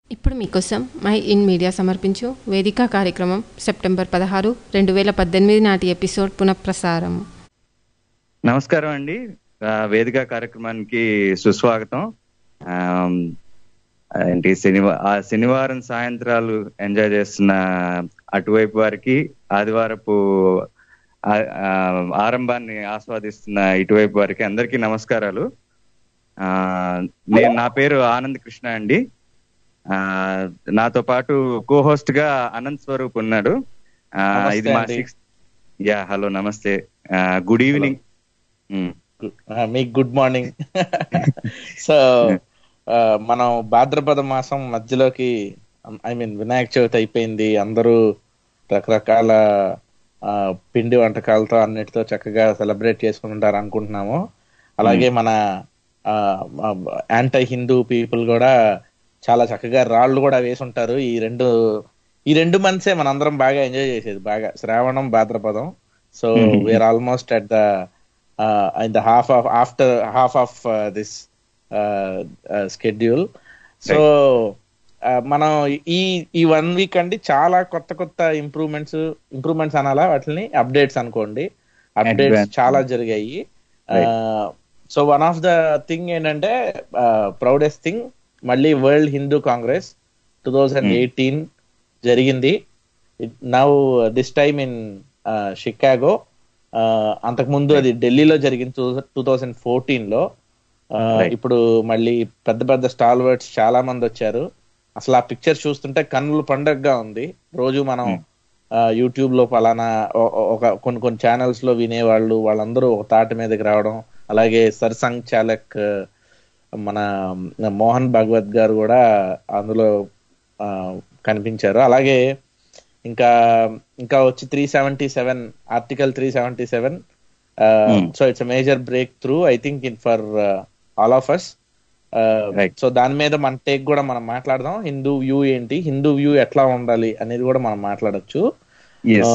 ఇప్పుడు మీకోసం my in media సమర్పించు వేదిక కార్యక్రమం సెప్టెంబర్ పదహారు రెండు వేల పద్దెనిమిది నాటి ఎపిసోడ్ పునఃప్రసారం నమస్కారం అండి ఆ, వేదిక కార్యక్రమానికి సుస్వాగతం ఆమ్, ఏంటి శనివా ఆ శనివారం సాయంత్రాలు ఎంజాయ్ చేస్తున్న అటువైపు వారికి ఆదివారపు ఆ- ఆ, ఆరంభాన్ని ఆస్వాదిస్తున్న ఇటువైపు వారికి అందరికీ నమస్కారాలు ఆ నేను నా పేరు ఆనంద్ కృష్ణ అండి ఆ నాతో పాటు కో హోస్ట్ గా అనంత్ స్వరూప్ ఉన్నాడు ఆ, నమస్తే ఇది మా అండి. సిక్స్ యా హలో నమస్తే గుడ్ ఈవినింగ్ ఆ, మీకు గుడ్ మార్నింగ్ సో ఆ, మనం భాద్రపద మాసం మధ్యలోకి ఐ మీన్ వినాయక చవితి అయిపోయింది అందరూ రకరకాల ఆ, పిండి వంటకాలతో అన్నిటితో చక్కగా సెలబ్రేట్ చేసుకుంటారు అనుకుంటున్నాము అలాగే మన యాంటై హిందూ పీపుల్ కూడా చాలా చక్కగా రాళ్ళు కూడా వేసి ఉంటారు ఈ రెండు ఈ రెండు మంత్సే మనందరం బాగా ఎంజాయ్ చేసేది బాగా శ్రావణం భాద్రపదం so Mhm. We are almost at the in the half of after half of this schedule so మనం ఈ ఈ వన్ వీక్ అండి చాలా కొత్త కొత్త ఇంప్రూవ్మెంట్స్ ఇంప్రూవ్మెంట్స్ అనాలా వాటిని అప్డేట్స్ అనుకోండి అప్డేట్స్ Advance. చాలా జరిగాయి so one of the thing ఏంటంటే ప్రౌడెస్ట్ థింగ్ మళ్ళీ world Hindu congress two thousand eighteen జరిగింది now this time in Chicago అంతకుముందు అది ఢిల్లీలో జరిగింది టూ థౌజండ్ ఫోర్టీన్ లో ఆ, Right. ఇప్పుడు మళ్ళీ పెద్ద పెద్ద స్టాల్ వర్డ్స్ చాలా మంది వచ్చారు అసలు ఆ పిక్చర్ చూస్తుంటే కన్నుల పండగగా ఉంది రోజు మనం యూట్యూబ్ లో పలానా ఒ- ఒ- ఒక కొన్ని కొన్ని ఛానల్స్ లో వినేవాళ్ళు వాళ్ళందరూ ఒక తాటి మీదకి రావడం అలాగే సర్సంగ్ చాలక్ ఆ, మన మోహన్ భాగవత్ గారు కూడా అందులో ఆ, కనిపించారు అలాగే ఇంకా ఇంకా వచ్చి three seventy seven article three seventy seven Hmm. So it's major break through I think in for all of us Right. So దాని మీద మన టేక్ కూడా మనం మాట్లాడదాం హిందూ వ్యూ ఏంటి హిందూ వ్యూ ఎట్లా ఉండాలి అనేది కూడా మనం మాట్లాడొచ్చు ఎస్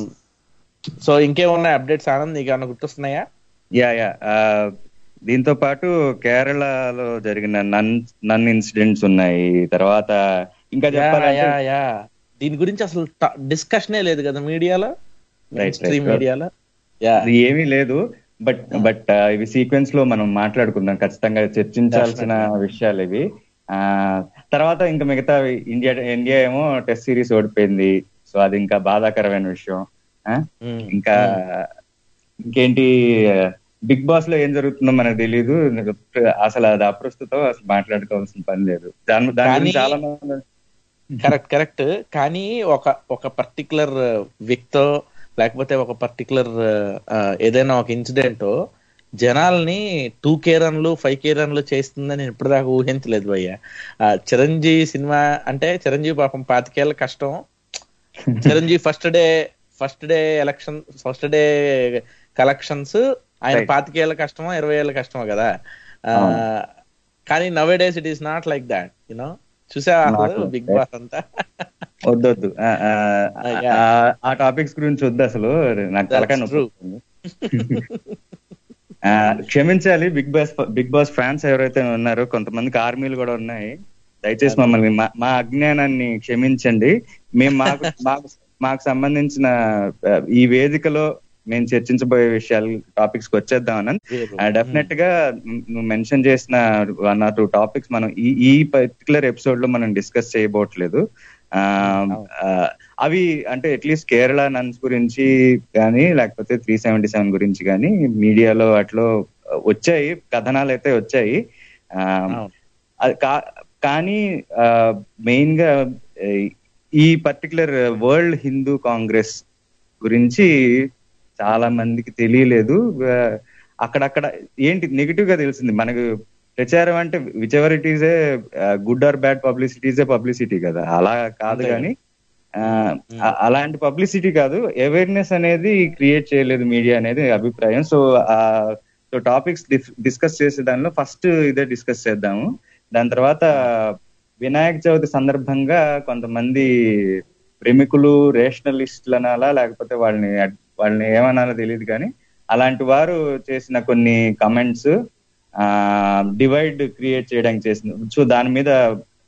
సో ఇంకేమున్నాయి అప్డేట్స్ ఆనంద్ నీకు ఏమైనా గుర్తొస్తున్నాయా యా యా ఆ, దీంతో పాటు కేరళలో జరిగిన నన్ నన్ ఇన్సిడెంట్స్ ఉన్నాయి తర్వాత ఇంకా యా చెప్పాలంటే యా యా దీని గురించి అసలు డిస్కషనే లేదు కదా మీడియాలో Right, స్ట్రీమ్ right. మీడియాలో యా అది ఏమీ లేదు బట్ బట్ ఇవి సీక్వెన్స్ లో మనం మాట్లాడుకుందాం ఖచ్చితంగా చర్చించాల్సిన విషయాలు ఇవి ఆ తర్వాత ఇంకా మిగతా ఇండియా ఇండియా ఏమో టెస్ట్ సిరీస్ ఓడిపోయింది సో అది ఇంకా బాధాకరమైన విషయం ఆ? ఇంకా ఇంకేంటి బిగ్ బాస్ లో ఏం జరుగుతుందో మనకు తెలియదు అసలు అది అప్రస్తుతం అసలు మాట్లాడుకోవాల్సిన పని లేదు దాని దాని గురించి కానీ- చాలా మంది కరెక్ట్ కరెక్ట్ కానీ ఒక ఒక పర్టికులర్ వ్యక్తో లేకపోతే ఒక పర్టికులర్ ఏదైనా ఒక ఇన్సిడెంట్ జనాల్ని టూ కే రన్లు ఫైవ్ కే రన్లు చేస్తుందని నేను ఇప్పటిదాకా ఊహించలేదు భయ్య ఆ, చిరంజీవి సినిమా అంటే చిరంజీవి పాపం పాతికేళ్ళ కష్టం Chiranjeevi first day first day election first day collections ఆయన Right. పాతికేళ్ళ కష్టమో ఇరవై ఏళ్ళ కష్టమో కదా ఆ, అవును. కానీ nowadays it is not like that you know చూసా Not like big that. Boss అంతా వద్దొద్దు ఆ, ఆ, yeah. ఆ- ఆ టాపిక్స్ గురించి వద్దు అసలు నాకు That's తలకాయ నొప్పి true. వస్తుంది. ఆ, క్షమించాలి big boss big boss fans ఎవరైతే ఉన్నారో కొంతమందికి ఆర్మీలు కూడా ఉన్నాయి దయచేసి మమ్మల్ని మా- మా అజ్ఞానాన్ని క్షమించండి మేము మాకు మాకు మాకు సంబంధించిన ఆ, ఈ వేదికలో మేము చర్చించబోయే విషయాలు టాపిక్స్ కి వచ్చేద్దాం అనంత్ వేరు. డెఫినెట్ గా నువ్వు మెన్షన్ చేసిన వన్ ఆర్ టూ టాపిక్స్ మనం ఈ ఈ పర్టికులర్ ఎపిసోడ్ లో మనం డిస్కస్ చేయబోట్లేదు ఆ, ఆ, అవి అంటే అట్లీస్ట్ కేరళ నన్స్ గురించి కానీ లేకపోతే త్రీ సెవెంటీ సెవెన్ గురించి కానీ మీడియాలో వాటిలో వచ్చాయి కథనాలు అయితే వచ్చాయి ఆ, అవును. అది కా- కానీ మెయిన్ గా ఆ, ఈ పర్టికులర్ వరల్డ్ హిందూ కాంగ్రెస్ గురించి చాలా మందికి తెలియలేదు ఆ, అక్కడక్కడ ఏంటి నెగిటివ్ గా తెలిసింది మనకు ప్రచారం అంటే whichever it is a good or bad publicity is a publicity కదా అలా కాదు అంతే. కానీ ఆ, అ- అలాంటి పబ్లిసిటీ కాదు అవేర్నెస్ అనేది క్రియేట్ చేయలేదు మీడియా అనేది అభిప్రాయం సో సో టాపిక్స్ డిస్కస్ చేసే దానిలో ఫస్ట్ ఇదే డిస్కస్ చేద్దాము దాని తర్వాత వినాయక చవితి సందర్భంగా కొంతమంది ప్రేమికులు రేషనలిస్టులు అనాలా లేకపోతే వాళ్ళని వాళ్ళని ఏమనాలో తెలియదు కానీ అలాంటి వారు చేసిన కొన్ని కమెంట్స్ ఆ డివైడ్ క్రియేట్ చేయడానికి చేసింది సో దాని మీద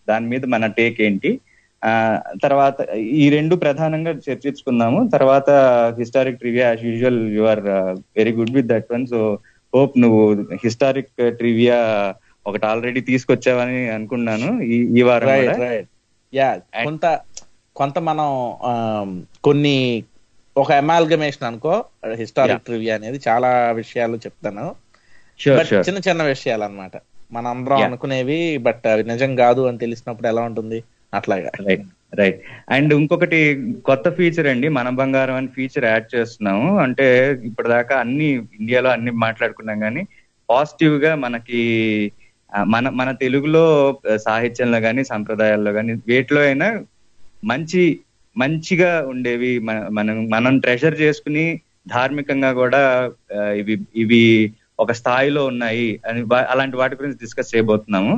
దాని మీద మన టేక్ ఏంటి ఆ తర్వాత ఈ రెండు ప్రధానంగా చర్చించుకుందాము తర్వాత historic trivia as usual you are very good with that one so hope నువ్వు హిస్టారిక్ ట్రివియా ఒకటి ఆల్రెడీ తీసుకొచ్చావని అనుకున్నాను ఈ ఈ వారం రైట్ కూడా. రైట్ యా కొంత కొంత మనం ఆమ్, కొన్ని ఒక అమాల్గమేషన్ అనుకో హిస్టారిక్ ట్రివియా అనేది చాలా విషయాలు చెప్తాను Sure, బట్ sure. చిన్న చిన్న విషయాలు అనమాట మన అందరం Yeah. అనుకునేవి బట్ అవి నిజం కాదు అని తెలిసినప్పుడు ఎలా ఉంటుంది అట్లాగా రైట్ రైట్ అండ్ ఇంకొకటి కొత్త ఫీచర్ అండి మన బంగారం అని ఫీచర్ యాడ్ చేస్తున్నాము అంటే ఇప్పటిదాకా అన్ని ఇండియాలో అన్ని మాట్లాడుకున్నాం కానీ పాజిటివ్ గా మనకి ఆ, మన మన తెలుగులో ఆ, సాహిత్యంలో కానీ సంప్రదాయాల్లో కానీ వేటిలో అయినా మంచి మంచిగా ఉండేవి మన- మనం మనం ట్రెషర్ చేసుకుని ధార్మికంగా కూడా ఆ, ఇవి ఇవి ఒక స్థాయిలో ఉన్నాయి అని వా- అలాంటి వాటి గురించి డిస్కస్ చేయబోతున్నాము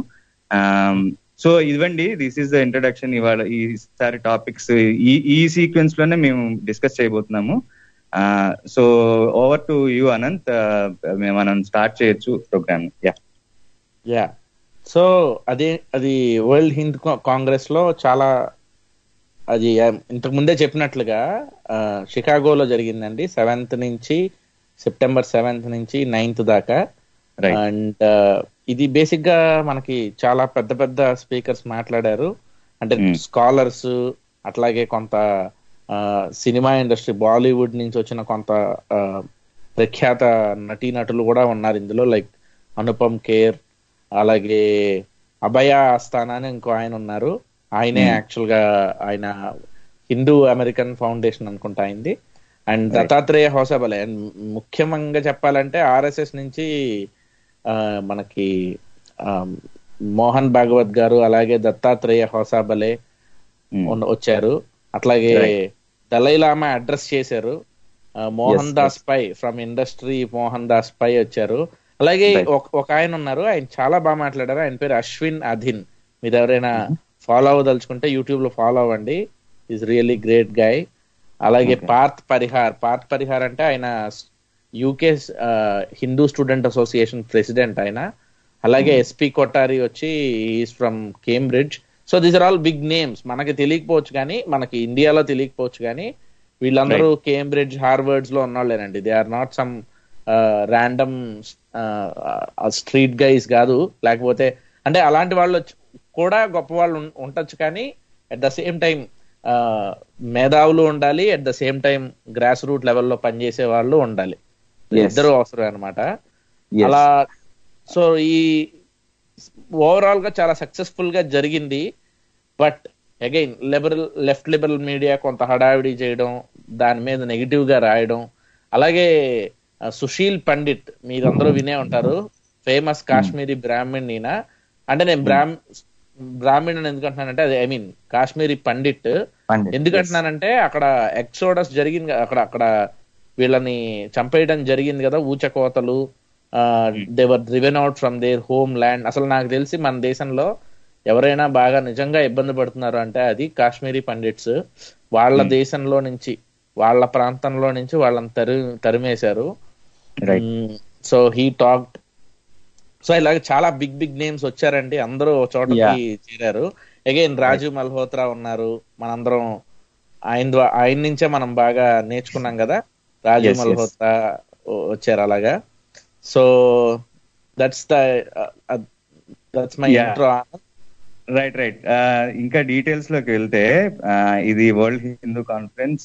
సో ఇవ్వండి దిస్ ఈస్ ద ఇంట్రడక్షన్ ఇవాళ ఈసారి టాపిక్స్ ఈ ఈ సీక్వెన్స్ లోనే మేము డిస్కస్ చేయబోతున్నాము so over to you Ananth uh, మేము మనం స్టార్ట్ చేయొచ్చు ప్రోగ్రామ్ యా యా సో అదే అది వరల్డ్ హింద్ కాంగ్రెస్ లో చాలా అది ఆ, ఇంతకు ముందే చెప్పినట్లుగా ఆ, షికాగోలో జరిగిందండి సెవెంత్ నుంచి సెప్టెంబర్ సెవెంత్ నుంచి నైన్త్ దాకా రైట్ అండ్ ఇది బేసిక్ గా మనకి చాలా పెద్ద పెద్ద స్పీకర్స్ మాట్లాడారు అంటే Hmm. స్కాలర్స్ అట్లాగే కొంత ఆ, సినిమా ఇండస్ట్రీ బాలీవుడ్ నుంచి వచ్చిన కొంత ఆ, ప్రఖ్యాత నటీనటులు కూడా ఉన్నారు ఇందులో లైక్ అనుపమ్ ఖేర్ అలాగే అభయ ఆస్థానా అని ఇంకో ఆయన ఉన్నారు ఆయనే Hmm. యాక్చువల్ గా ఆయన హిందూ అమెరికన్ ఫౌండేషన్ అనుకుంటా అయింది and Right. Dattatreya Hosabale and ముఖ్యంగా చెప్పాలంటే ఆర్ఎస్ఎస్ నుంచి ఆ, మనకి ఆ, మోహన్ భాగవత్ గారు అలాగే దత్తాత్రేయ హోసాబలే ఉన్న- వచ్చారు అట్లాగే Right. దలైలామా అడ్రస్ చేశారు ఆ, Mohan Yes, Das Pai from industry Mohan Das Pai వచ్చారు అలాగే Right. ఒక ఒక ఆయన ఉన్నారు ఆయన చాలా బాగా మాట్లాడారు ఆయన పేరు అశ్విన్ అధిన్ మీరు ఎవరైనా ఫాలో అవ్వదలుచుకుంటే యూట్యూబ్ లో ఫాలో అవ్వండి ఈజ్ రియల్లీ గ్రేట్ గాయ్ అలాగే Okay. పార్థ్ పరిహార్ పార్థ్ పరిహార్ అంటే ఆయన UK Hindu student association president ఆయన అలాగే ఎస్పి కొట్టారి వచ్చి is from Cambridge so these are all big names మనకి తెలియకపోవచ్చు కానీ మనకి ఇండియాలో తెలియకపోవచ్చు కానీ వీళ్ళందరూ కేంబ్రిడ్జ్ హార్వర్డ్స్ లో ఉన్నోళ్ళేనండి they are not some random street guys కాదు లేకపోతే అంటే అలాంటి వాళ్ళు వచ్చి- కూడా గొప్ప వాళ్ళు ఉం- ఉండొచ్చు కానీ అట్ ద సేమ్ టైం మేధావులు ఉండాలి at the same time grass root లెవెల్లో పనిచేసే వాళ్ళు ఉండాలి Yes. ఇద్దరు అవసరం అనమాట Yes. అలా సో ఈ ఓవరాల్ గా చాలా సక్సెస్ఫుల్ గా జరిగింది but again liberal left liberal media కొంత హడావిడి చేయడం దాని మీద నెగిటివ్ గా రాయడం అలాగే ఆ, సుశీల్ పండిట్ మీరందరూ వినే ఉంటారు ఫేమస్ కాశ్మీరీ బ్రాహ్మణ్ ఈయన అంటే నేను బ్రాహ్మ బ్రాహ్మణ్ ఎందుకంటున్నానంటే అది ఐ మీన్ కాశ్మీరీ పండిట్ పండిట్, ఎందుకంటున్నానంటే అక్కడ ఎక్సోడస్ జరిగింది కదా, అక్కడ అక్కడ వీళ్ళని చంపేయడం జరిగింది కదా ఊచకోతలు they were driven out from their home land అసలు నాకు తెలిసి మన దేశంలో ఎవరైనా బాగా నిజంగా ఇబ్బంది పడుతున్నారు అంటే అది కాశ్మీరీ పండిట్స్ వాళ్ళ దేశంలో నుంచి వాళ్ళ ప్రాంతంలో నుంచి వాళ్ళని తరి తరిమేశారు right so he talked so ఇలాగ చాలా బిగ్ బిగ్ నేమ్స్ వచ్చారండి అందరూ ఒక చోటకి చేరారు అగైన్ రాజు మల్హోత్రా ఉన్నారు మనందరం ఆయన ద్వా- ఆయన నుంచే మనం బాగా నేర్చుకున్నాం కదా రాజు Yes, yes. మల్హోత్రా వ- వచ్చారు అలాగా so that's the that's my Yeah. Intro right right ఇంకా డీటెయిల్స్ లోకి వెళ్తే ఆ, ఇది వరల్డ్ హిందూ కాన్ఫరెన్స్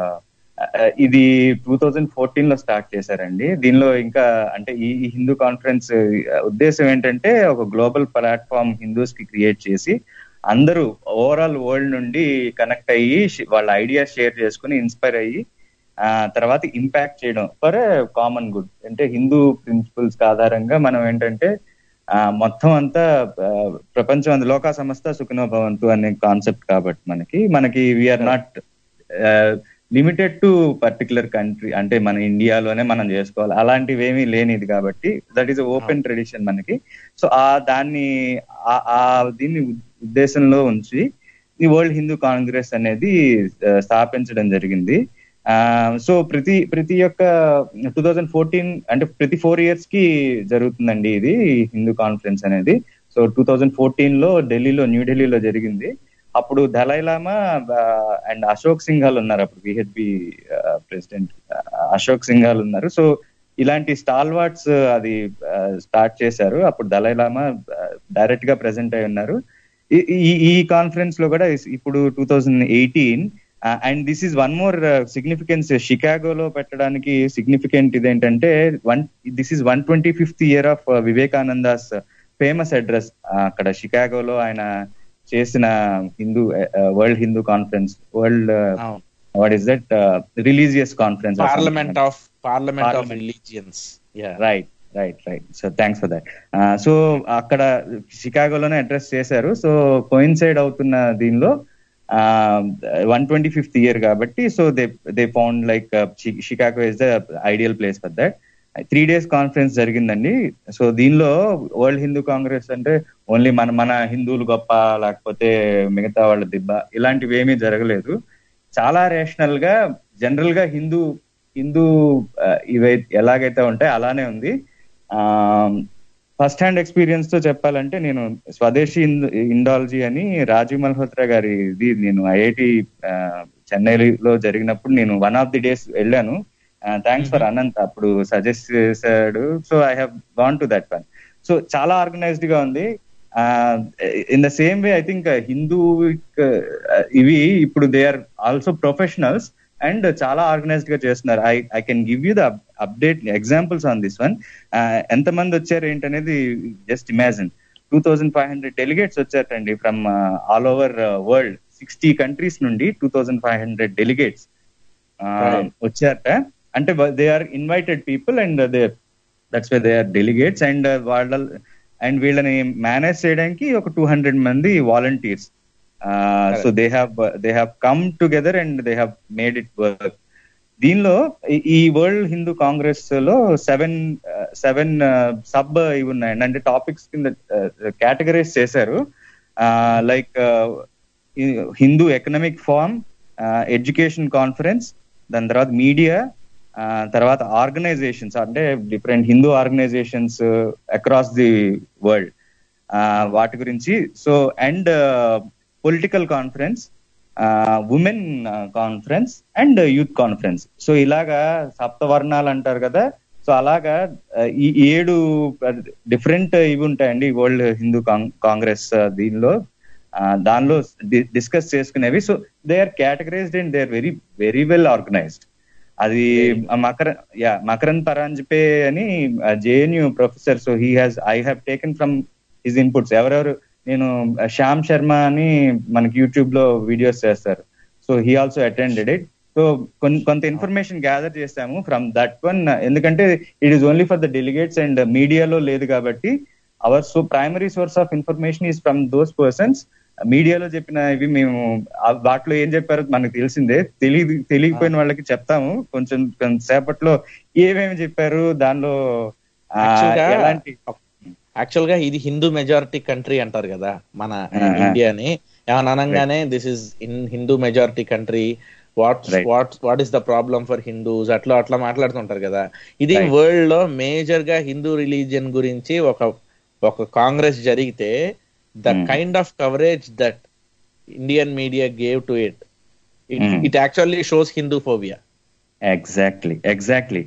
ఇది టూ థౌజండ్ ఫోర్టీన్ లో స్టార్ట్ చేశారండి దీనిలో ఇంకా అంటే ఈ ఈ హిందూ కాన్ఫరెన్స్ ఉద్దేశం ఏంటంటే ఒక గ్లోబల్ ప్లాట్ఫామ్ హిందూస్ కి క్రియేట్ చేసి అందరూ ఓవరాల్ వరల్డ్ నుండి కనెక్ట్ అయ్యి షి- వాళ్ళ ఐడియాస్ షేర్ చేసుకుని ఇన్స్పైర్ అయ్యి ఆ తర్వాత ఇంపాక్ట్ చేయడం ఫర్ కామన్ గుడ్ అంటే హిందూ ప్రిన్సిపల్స్ ఆధారంగా మనం ఏంటంటే ఆ మొత్తం అంతా ఆ, ప్రపంచం అంత లోకా సంస్థ సుఖినో భవంతు అనే కాన్సెప్ట్ కాబట్టి మనకి మనకి we are not limited to particular country అంటే మన ఇండియాలోనే మనం చేసుకోవాలి అలాంటివి ఏమీ లేనిది కాబట్టి దట్ ఈస్ ఓపెన్ ట్రెడిషన్ మనకి సో ఆ దాన్ని ఆ- ఆ దీన్ని ఉద్దేశంలో ఉంచి ఈ వరల్డ్ హిందూ కాంగ్రెస్ అనేది ఆ, స్థాపించడం జరిగింది సో ప్రతి ప్రతి యొక్క టూ థౌజండ్ ఫోర్టీన్ అంటే ప్రతి ఫోర్ ఇయర్స్ కి జరుగుతుందండి ఇది ఈ హిందూ కాన్ఫరెన్స్ అనేది సో టూ థౌజండ్ ఫోర్టీన్ లో ఢిల్లీలో న్యూఢిల్లీలో జరిగింది అప్పుడు దలైలామా అండ్ అశోక్ సింఘాల్ ఉన్నారు అప్పుడు విహెచ్బి ప్రెసిడెంట్ అశోక్ సింఘాల్ ఉన్నారు సో ఇలాంటి స్టాల్వార్డ్స్ అది స్టార్ట్ చేశారు అప్పుడు దలైలామా డైరెక్ట్ గా ప్రెసెంట్ అయి ఉన్నారు ఈ- ఈ ఈ కాన్ఫరెన్స్ లో కూడా ఇస్- ఇప్పుడు two thousand eighteen and this is one more significance షికాగోలో పెట్టడానికి సిగ్నిఫికెంట్ ఇదేంటంటే one this is one twenty fifth year of Vivekananda's famous address అక్కడ షికాగోలో ఆయన చేసిన Hindu world Hindu conference world అవును what is that religious conference parliament of parliament of Parliament. Religions right right right so thanks for that so అక్కడ షికాగోలోనే address చేశారు so coincide అవుతున్న దీనిలో వన్ ట్వంటీ ఫిఫ్త్ ఇయర్ కాబట్టి so they they found like Chicago is the ideal place for that three days conference జరిగిందండి so దీనిలో world Hindu congress అంటే only మన మన హిందువులు గొప్ప లేకపోతే మిగతా వాళ్ళ దిబ్బ ఇలాంటివి ఏమీ జరగలేదు చాలా రేషనల్ గా జనరల్ గా హిందూ హిందూ ఆ, ఇవై ఎలాగైతే ఉంటాయి అలానే ఉంది ఫస్ట్ హ్యాండ్ ఎక్స్పీరియన్స్ తో చెప్పాలంటే నేను స్వదేశీ ఇంద- ఇండాలజీ అని రాజీవ్ మల్హోత్రా గారి ఇది నేను ఐఐటి చెన్నైలో జరిగినప్పుడు నేను వన్ ఆఫ్ ది డేస్ వెళ్ళాను థ్యాంక్స్ ఫర్ అనంత్ అప్పుడు సజెస్ట్ చేశాడు so I have gone to that one so చాలా ఆర్గనైజ్డ్ గా ఉంది in the same way I think Hindu ఇవి ఇప్పుడు they are also professionals and చాలా ఆర్గనైజ్డ్ గా చేస్తున్నారు I I can give you the update examples on this one ఎంత మంది వచ్చారు ఏంటనేది just imagine two thousand five hundred delegates వచ్చారండి from all over world sixty countries నుండి two thousand five hundred delegates Right. వచ్చారట అంటే they are invited people and they that's way they are delegates and వాళ్ళ and వీళ్ళని manage చేయడానికి ఒక two hundred మంది volunteers so they have they have come together and they have made it work దీనిలో ఈ- ఈ వరల్డ్ హిందూ కాంగ్రెస్ లో seven seven sub ఇవి ఉన్నాయండి అంటే టాపిక్స్ కింద కేటగరైజ్ చేశారు like Hindu economic forum education conference దాని తర్వాత మీడియా తర్వాత ఆర్గనైజేషన్స్ అంటే different Hindu organisations across the world వాటి గురించి so and political conference women conference and youth conference so ఇలాగా సప్తవర్ణాలు అంటారు కదా సో అలాగా ఆ, ఈ ఏడు డిఫరెంట్ ఇవి ఉంటాయండి వరల్డ్ హిందూ కాంగ్రెస్ దీనిలో ఆ, దానిలో డిస్కస్ చేసుకునేవి so they are categorised and they are very very well organised అది మకర యా మకరన్ పరాంజపే అని JNU professor so he has I have taken from his inputs ఎవరెవరు నేను ఆ, శ్యామ్ శర్మ అని మనకి యూట్యూబ్ లో వీడియోస్ చేస్తారు so he also attended it so కొంత ఇన్ఫర్మేషన్ గ్యాదర్ చేసాము ఫ్రమ్ దట్ వన్ ఎందుకంటే it is only for the delegates and మీడియాలో లేదు కాబట్టి our so primary source of information is from those persons మీడియాలో చెప్పిన ఇవి మేము ఆ వాటిలో ఏం చెప్పారో మనకు తెలిసిందే తెలియదు తెలియకపోయిన వాళ్ళకి చెప్తాము కొంచెం కొంతసేపట్లో ఏమేమి చెప్పారు దానిలో ఆ, Actually గా- ఎలాంటి యాక్చువల్ గా ఇది హిందూ మెజారిటీ కంట్రీ అంటారు కదా మన ఆ, ఆ. ఇండియాని ఏమన్నా అనగానే this is in Hindu majority country what Right. What what is the problem for Hindus అట్లా అట్లా మాట్లాడుతుంటారు కదా ఇది Right. వరల్డ్ లో మేజర్ గా హిందూ రిలీజియన్ గురించి ఒక ఒక కాంగ్రెస్ జరిగితే the Hmm. Kind of coverage that Indian media gave to it Hmm. It actually shows Hindu phobia exactly exactly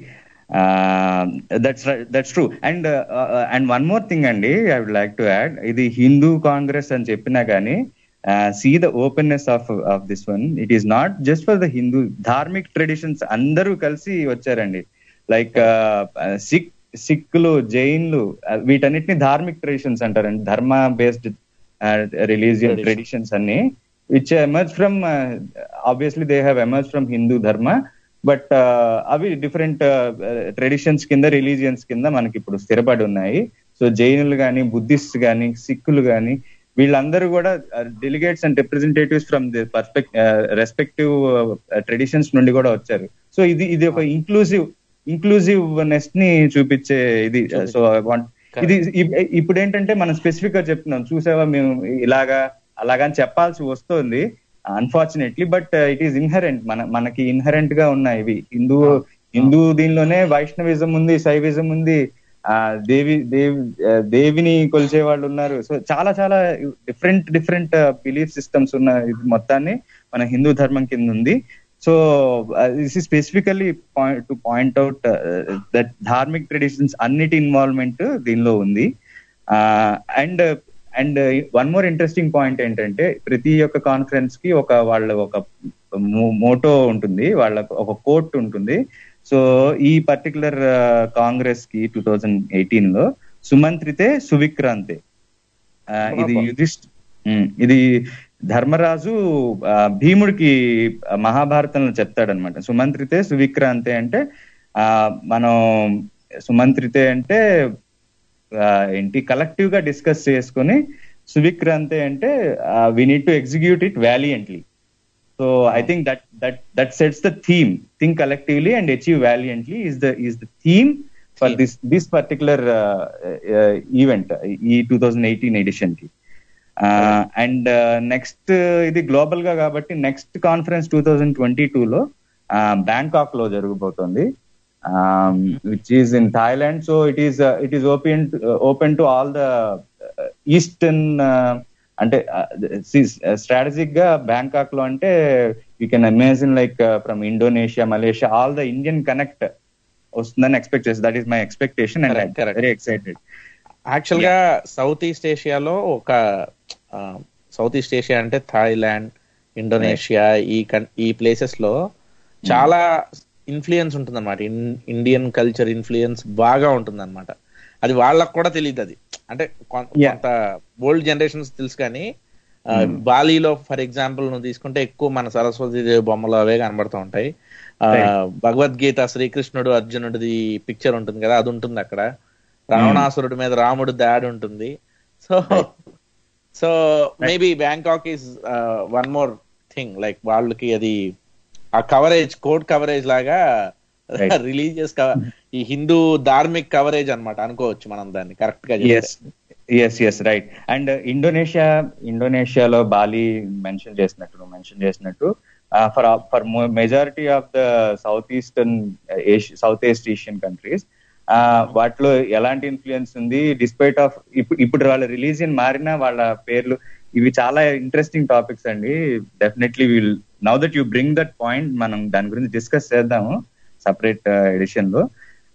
uh, that's right that's true and uh, uh, and one more thing అండి I would like to add ఇది Hindu congress అని చెప్పినా కానీ see the openness of of this one it is not just for the Hindu dharmic traditions అందరూ కలిసి వచ్చారండి like sick సిక్కులు జైన్లు uh, వీటన్నిటిని ధార్మిక్ ట్రెడిషన్స్ అంటారండి dharma based religion Tradition. Traditions అన్ని which emerge from obviously they have emerge from Hindu dharma but అవి different traditions కింద religions కింద మనకి ఇప్పుడు స్థిరపడి ఉన్నాయి సో జైనులు కానీ బుద్ధిస్ట్ కానీ సిక్కులు కానీ వీళ్ళందరూ కూడా delegates and representatives from the perspect respective traditions నుండి కూడా వచ్చారు సో ఇది ఇది ఒక ఇంక్లూజివ్ ఇంక్లూజివ్నెస్ ని చూపించే ఇది సో వాంట్ ఇది ఇప్- ఇప్పుడు ఏంటంటే మనం స్పెసిఫిక్ గా చెప్తున్నాం చూసావా మేము ఇలాగా అలాగా అని చెప్పాల్సి వస్తుంది unfortunately but it is inherent మన మనకి ఇన్హరెంట్ గా ఉన్నాయి ఇవి హిందూ హిందూ దీనిలోనే వైష్ణవిజం ఉంది శైవిజం ఉంది ఆ దేవి దేవి ఆ, దేవిని కొలిచే వాళ్ళు ఉన్నారు సో చాలా చాలా డిఫరెంట్ డిఫరెంట్ బిలీఫ్ సిస్టమ్స్ ఉన్న ఇది మొత్తాన్ని మన హిందూ ధర్మం కింద ఉంది so this is specifically point to point out that dharmic traditions అన్నిటి ఇన్వాల్వ్మెంట్ దీనిలో ఉంది and and one more interesting point ఏంటంటే ప్రతి ఒక్క కాన్ఫరెన్స్ కి ఒక వాళ్ళ ఒక మోటో ఉంటుంది వాళ్ళ ఒక కోట్ ఉంటుంది సో ఈ పర్టికులర్ కాంగ్రెస్ కి టూ థౌజండ్ ఎయిటీన్ లో సుమంత్రితే సువిక్రాంతే ఆ, ఇది బాబా. యుధిష్ఠ ఉమ్, ఇది ధర్మరాజు ఆ, భీముడికి మహాభారతంలో చెప్తాడనమాట సుమంత్రితే సువిక్రాంతే అంటే ఆ మనం సుమంత్రితే అంటే ఆ, ఏంటి కలెక్టివ్ గా డిస్కస్ చేసుకుని సువిక్రాంతే అంటే we need to execute it valiantly so I think that that that sets the theme think collectively and achieve valiantly is the is the theme for Theme. This this particular event ఈ two thousand eighteen edition కి and next ఇది global గా కాబట్టి next conference two thousand twenty two లో Bangkok లో జరగబోతోంది which is in Thailand so it is it is open open to all the eastern అంటే strategic గా బ్యాంకాక్ లో అంటే you can imagine like from Indonesia Malaysia all the Indian connect వస్తుందని expect చేస్తాను that is my expectation Correct, and correct. Very excited actual గా south east ఏషియాలో ఒక south east Asia అంటే థాయిలాండ్ ఇండోనేషియా ఈ కన్- ఈ ప్లేసెస్ లో చాలా ఇన్ఫ్లుయెన్స్ ఉంటుందన్నమాట ఇండియన్ కల్చర్ ఇన్ఫ్లుయెన్స్ బాగా ఉంటుందన్నమాట అది వాళ్ళకు కూడా తెలియదు అది అంటే కొం- Yeah. కొంత ఓల్డ్ జనరేషన్స్ తెలుసు కానీ ఆ, బాలీలో ఫర్ ఎగ్జాంపుల్ నువ్వు తీసుకుంటే ఎక్కువ మన సరస్వతి దేవి బొమ్మలు అవే కనబడుతూ ఉంటాయి ఆ, Right. భగవద్గీత శ్రీకృష్ణుడు అర్జునుడిది పిక్చర్ ఉంటుంది కదా అది ఉంటుంది అక్కడ రావణాసురుడి మీద రాముడు దాడి ఉంటుంది so so maybe Bangkok is one more thing like వాళ్ళకి అది ఆ కవరేజ్ కోడ్ కవరేజ్ లాగా Right. రిలీజియస్ ఈ హిందూ ధార్మిక్ కవరేజ్ అన్నమాట అనుకోవచ్చు మనం దాన్ని కరెక్ట్ గా చెప్తే. Yes yes yes right and Indonesia ఇండోనేషియాలో బాలి మెన్షన్ చేసినట్టు నువ్వు మెన్షన్ చేసినట్టు for for majority of the south eastern south east Asian countries వాటిలో ఎలాంటి ఇన్ఫ్లుయెన్స్ ఉంది డిస్పైట్ ఆఫ్ ఇప్పుడు ఇప్పుడు వాళ్ళ రిలీజియన్ మారినా వాళ్ళ పేర్లు ఇవి చాలా ఇంట్రెస్టింగ్ టాపిక్స్ అండి definitely will now that you bring that point మనం దాని గురించి డిస్కస్ చేద్దాము సపరేట్ ఎడిషన్ లో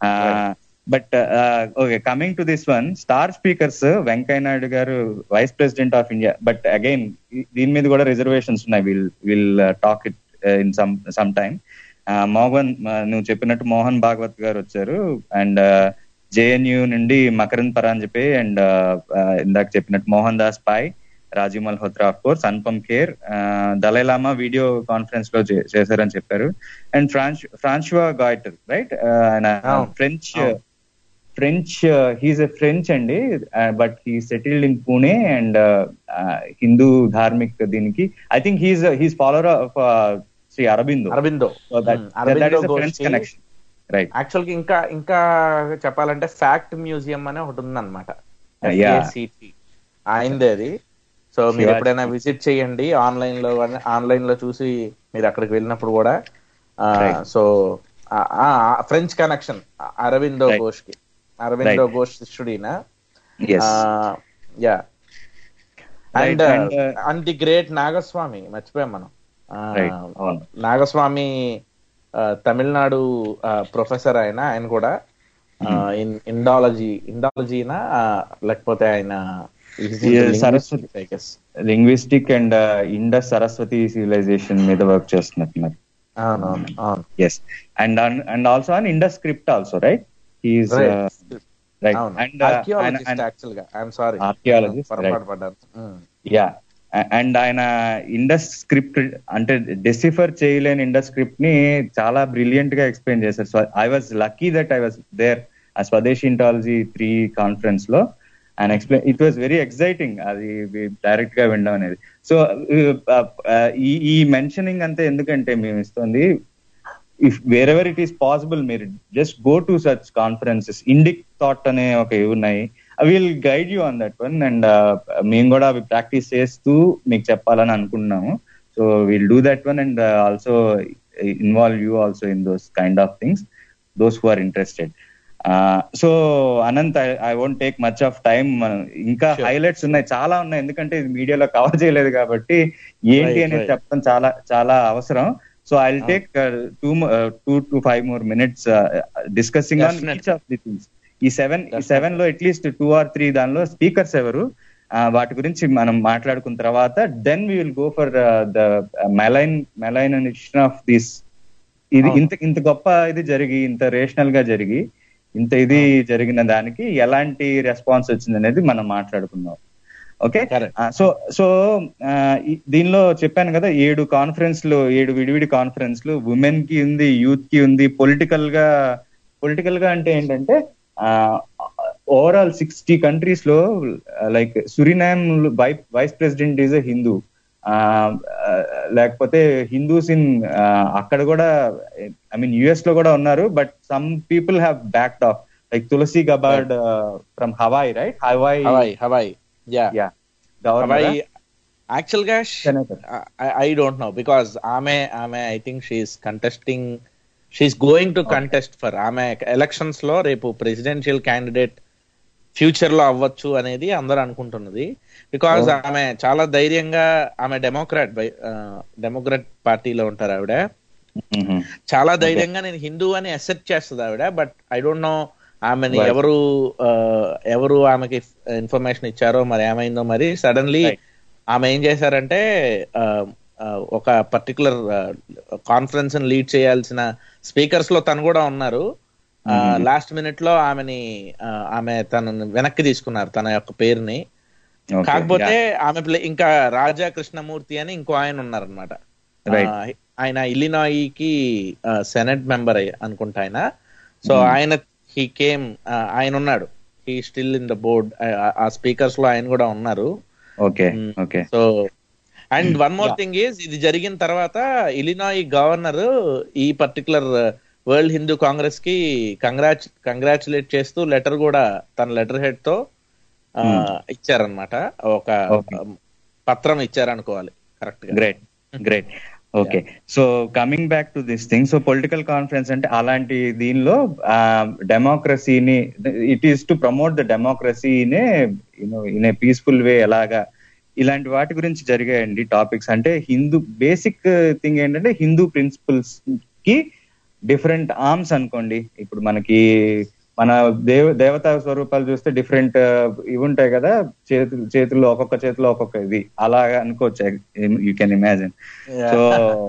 but okay coming to this one star speakers Venkaiah Naidu garu vice president of India but again దీని మీద కూడా రిజర్వేషన్స్ ఉన్నాయి will will talk it in some some time Mohan నువ్వు చెప్పినట్టు మోహన్ భాగవత్ గారు వచ్చారు అండ్ జేఎన్యు నుండి మకరన్ పరాంజపే అండ్ ఇందాక చెప్పినట్టు Mohan Das Pai Rajiv Malhotra of course Anupam Kher Dalai Lama video conference లో చే- చేశారని చెప్పారు and France Francois Gautier right ఆయన అవును. ఫ్రెంచ్ అవును. ఫ్రెంచ్ హీస్ ఎ ఫ్రెంచ్ అండి but he settled in Pune and Hindu dharmic దీనికి I think he's he's follower of Shri Aurobindo Aurobindo So that, Hmm, that, Aurobindo is a French ఘోష్కి connection. Right. యాక్చువల్ గా ఇంకా ఇంకా చెప్పాలంటే ఫ్యాక్ట్ మ్యూజియం అనే ఒకటి ఉందన్నమాట Yeah. FACT. ఆయనదే అది సో మీరు Shivaji. ఎప్పుడైనా విజిట్ చేయండి ఆన్లైన్ లో ఆన్లైన్ లో చూసి మీరు అక్కడికి వెళ్ళినప్పుడు కూడా Right. So French connection Aurobindo Right. Ghosh కి అరవిందో Right. ఘోష్ శిష్యుడిన Yes. Yeah Right, and and, uh, and the great Nagaswamy మర్చిపోయాం మనం ఆ, Right. అవును. నాగస్వామి ఆ, తమిళనాడు ప్రొఫెసర్ ఆయన ఆయన కూడా ఇన్ ఇండాలజీ ఇండాలజీనా లేకపోతే ఆయన Yeah, సరస్వతి. Linguistic and Indus Saraswati civilisation మీద వర్క్ చేస్తున్నట్టున్నారు అవునవును అవును yes and and also on Indus script also right he's Right. Right అవును అండ్ ఆర్కియాలజిస్ట్ యాక్చువల్ గా ఐఎమ్ సారీ Archaeologist, పొరపాటు right. పడ్డాను Mm. యా అండ్ ఆయన ఇండస్ స్క్రిప్ట్ అంటే డెసిఫర్ చేయలేని ఇండస్ స్క్రిప్ట్ ని చాలా బ్రిలియంట్ గా ఎక్స్ప్లెయిన్ చేశారు so I was lucky that I was there ఆ స్వదేశీ ఇంటాలజీ త్రీ కాన్ఫరెన్స్ లో ఆయన explain it was very exciting అది డైరెక్ట్ గా వినడం అనేది సో ఈ ఈ మెన్షనింగ్ అంతే ఎందుకంటే మేము ఇస్తుంది if wherever it is possible మీరు just go to such conferences Indic thought అనే ఒక ఇవి ఉన్నాయి will guide you on that one and మేము కూడా అవి ప్రాక్టీస్ చేస్తూ మీకు చెప్పాలని అనుకుంటున్నాము so will do that one and also involve you also in those kind of things those who are interested so Anant I won't take much of time ఇంకా Sure. Highlights ఉన్నాయి చాలా ఉన్నాయి ఎందుకంటే ఇది మీడియాలో కవర్ చేయలేదు కాబట్టి ఏంటి Right, అనేది right. చెప్పడం చాలా చాలా అవసరం so I Ah. Take two two to five more minutes discussing on Definitely. Each of the things ఈ సెవెన్ ఈ Definitely. సెవెన్ లో అట్లీస్ట్ టూ ఆర్ త్రీ దానిలో స్పీకర్స్ ఎవరు ఆ, వాటి గురించి మనం మాట్లాడుకున్న తర్వాత then we will go for the మెలైన్ మెలైన్ ఆఫ్ దిస్ ఇది అవును. ఇంత ఇంత గొప్ప ఇది జరిగి ఇంత రేషనల్ గా జరిగి ఇంత ఇది జరిగిన దానికి ఎలాంటి రెస్పాన్స్ వచ్చింది అనేది మనం మాట్లాడుకుందాం ఓకే Correct. సో సో దీనిలో చెప్పాను కదా ఏడు కాన్ఫరెన్స్ లు ఏడు విడివిడి కాన్ఫరెన్స్ లు ఉమెన్ కి ఉంది యూత్ కి ఉంది పొలిటికల్ గా పొలిటికల్ గా అంటే ఏంటంటే ఓవరాల్ సిక్స్టీ కంట్రీస్ లో like Suriname vice president is a Hindu లేకపోతే హిందూస్ ఇన్ అక్కడ కూడా ఐ మీన్ యుఎస్ లో కూడా ఉన్నారు but some people have backed off like Tulsi Gabbard from Hawaii right Hawaii Hawaii Hawaii yeah yeah Hawaii actual గా Senator. I don't know because ఆమె ఆమె I think she's contesting she's going to contest for ఆమె elections లో రేపు presidential candidate future లో అవ్వచ్చు అనేది అందరూ అనుకుంటున్నది బికాస్ Oh. ఆమె చాలా ధైర్యంగా ఆమె డెమోక్రాట్ డెమోక్రాట్ పార్టీలో ఉంటారు ఆవిడ చాలా ధైర్యంగా నేను హిందూ అని అసెప్ట్ చేస్తుంది ఆవిడ బట్ ఐ డోంట్ నో ఆమెని Right. ఎవరు ఆ, ఎవరు ఆమెకి ఇన్ఫర్మేషన్ ఇచ్చారో మరి ఏమైందో మరి సడన్లీ Right. ఆమె ఏం చేశారంటే ఆ, ఆ, ఒక పర్టికులర్ కాన్ఫరెన్స్ లీడ్ చేయాల్సిన స్పీకర్స్ లో తను కూడా ఉన్నారు Mhm. లాస్ట్ మినిట్ లో ఆమెని ఆ, ఆమె తనని వెనక్కి తీసుకున్నారు తన యొక్క పేరుని కాకపోతే ఆమె ప్లే ఇంకా రాజా కృష్ణమూర్తి అని ఇంకో ఆయన ఉన్నారనమాట Right. ఆయన ఇల్లినాయి కి సెనెట్ మెంబర్ అనుకుంటా ఆయన సో Hmm. ఆయన హీ కేమ్ ఆయన ఉన్నాడు he still in the board ఆ స్పీకర్స్ లో ఆయన కూడా ఉన్నారు okay Mm. Okay so and one more Yeah. Thing is ఇది జరిగిన తర్వాత ఇలినాయి గవర్నర్ ఈ పర్టికులర్ వరల్డ్ హిందూ కాంగ్రెస్ కి కంగ్రాచ్ కంగ్రాచులేట్ చేస్తూ లెటర్ కూడా తన లెటర్ హెడ్ తో ఆ, Hmm. ఇచ్చారనమాట ఒక Okay. పత్రం ఇచ్చారనుకోవాలి కరెక్ట్ గా great great okay so coming back to this thing so political conference అంటే అలాంటి దీనిలో డెమోక్రసీని it is to promote the democracy in you know in a peaceful way ఎలాగా ఇలాంటి వాటి గురించి జరిగాయండి టాపిక్స్ అంటే హిందూ బేసిక్ థింగ్ ఏంటంటే హిందూ ప్రిన్సిపల్స్ కి డిఫరెంట్ ఆర్మ్స్ అనుకోండి ఇప్పుడు మనకి మన దేవ దేవతా స్వరూపాలు చూస్తే డిఫరెంట్ ఇవి ఉంటాయి కదా చేతులు చేతుల్లో ఒక్కొక్క చేతిలో ఒక్కొక్క ఇది అలాగా అనుకోవచ్చు you can imagine so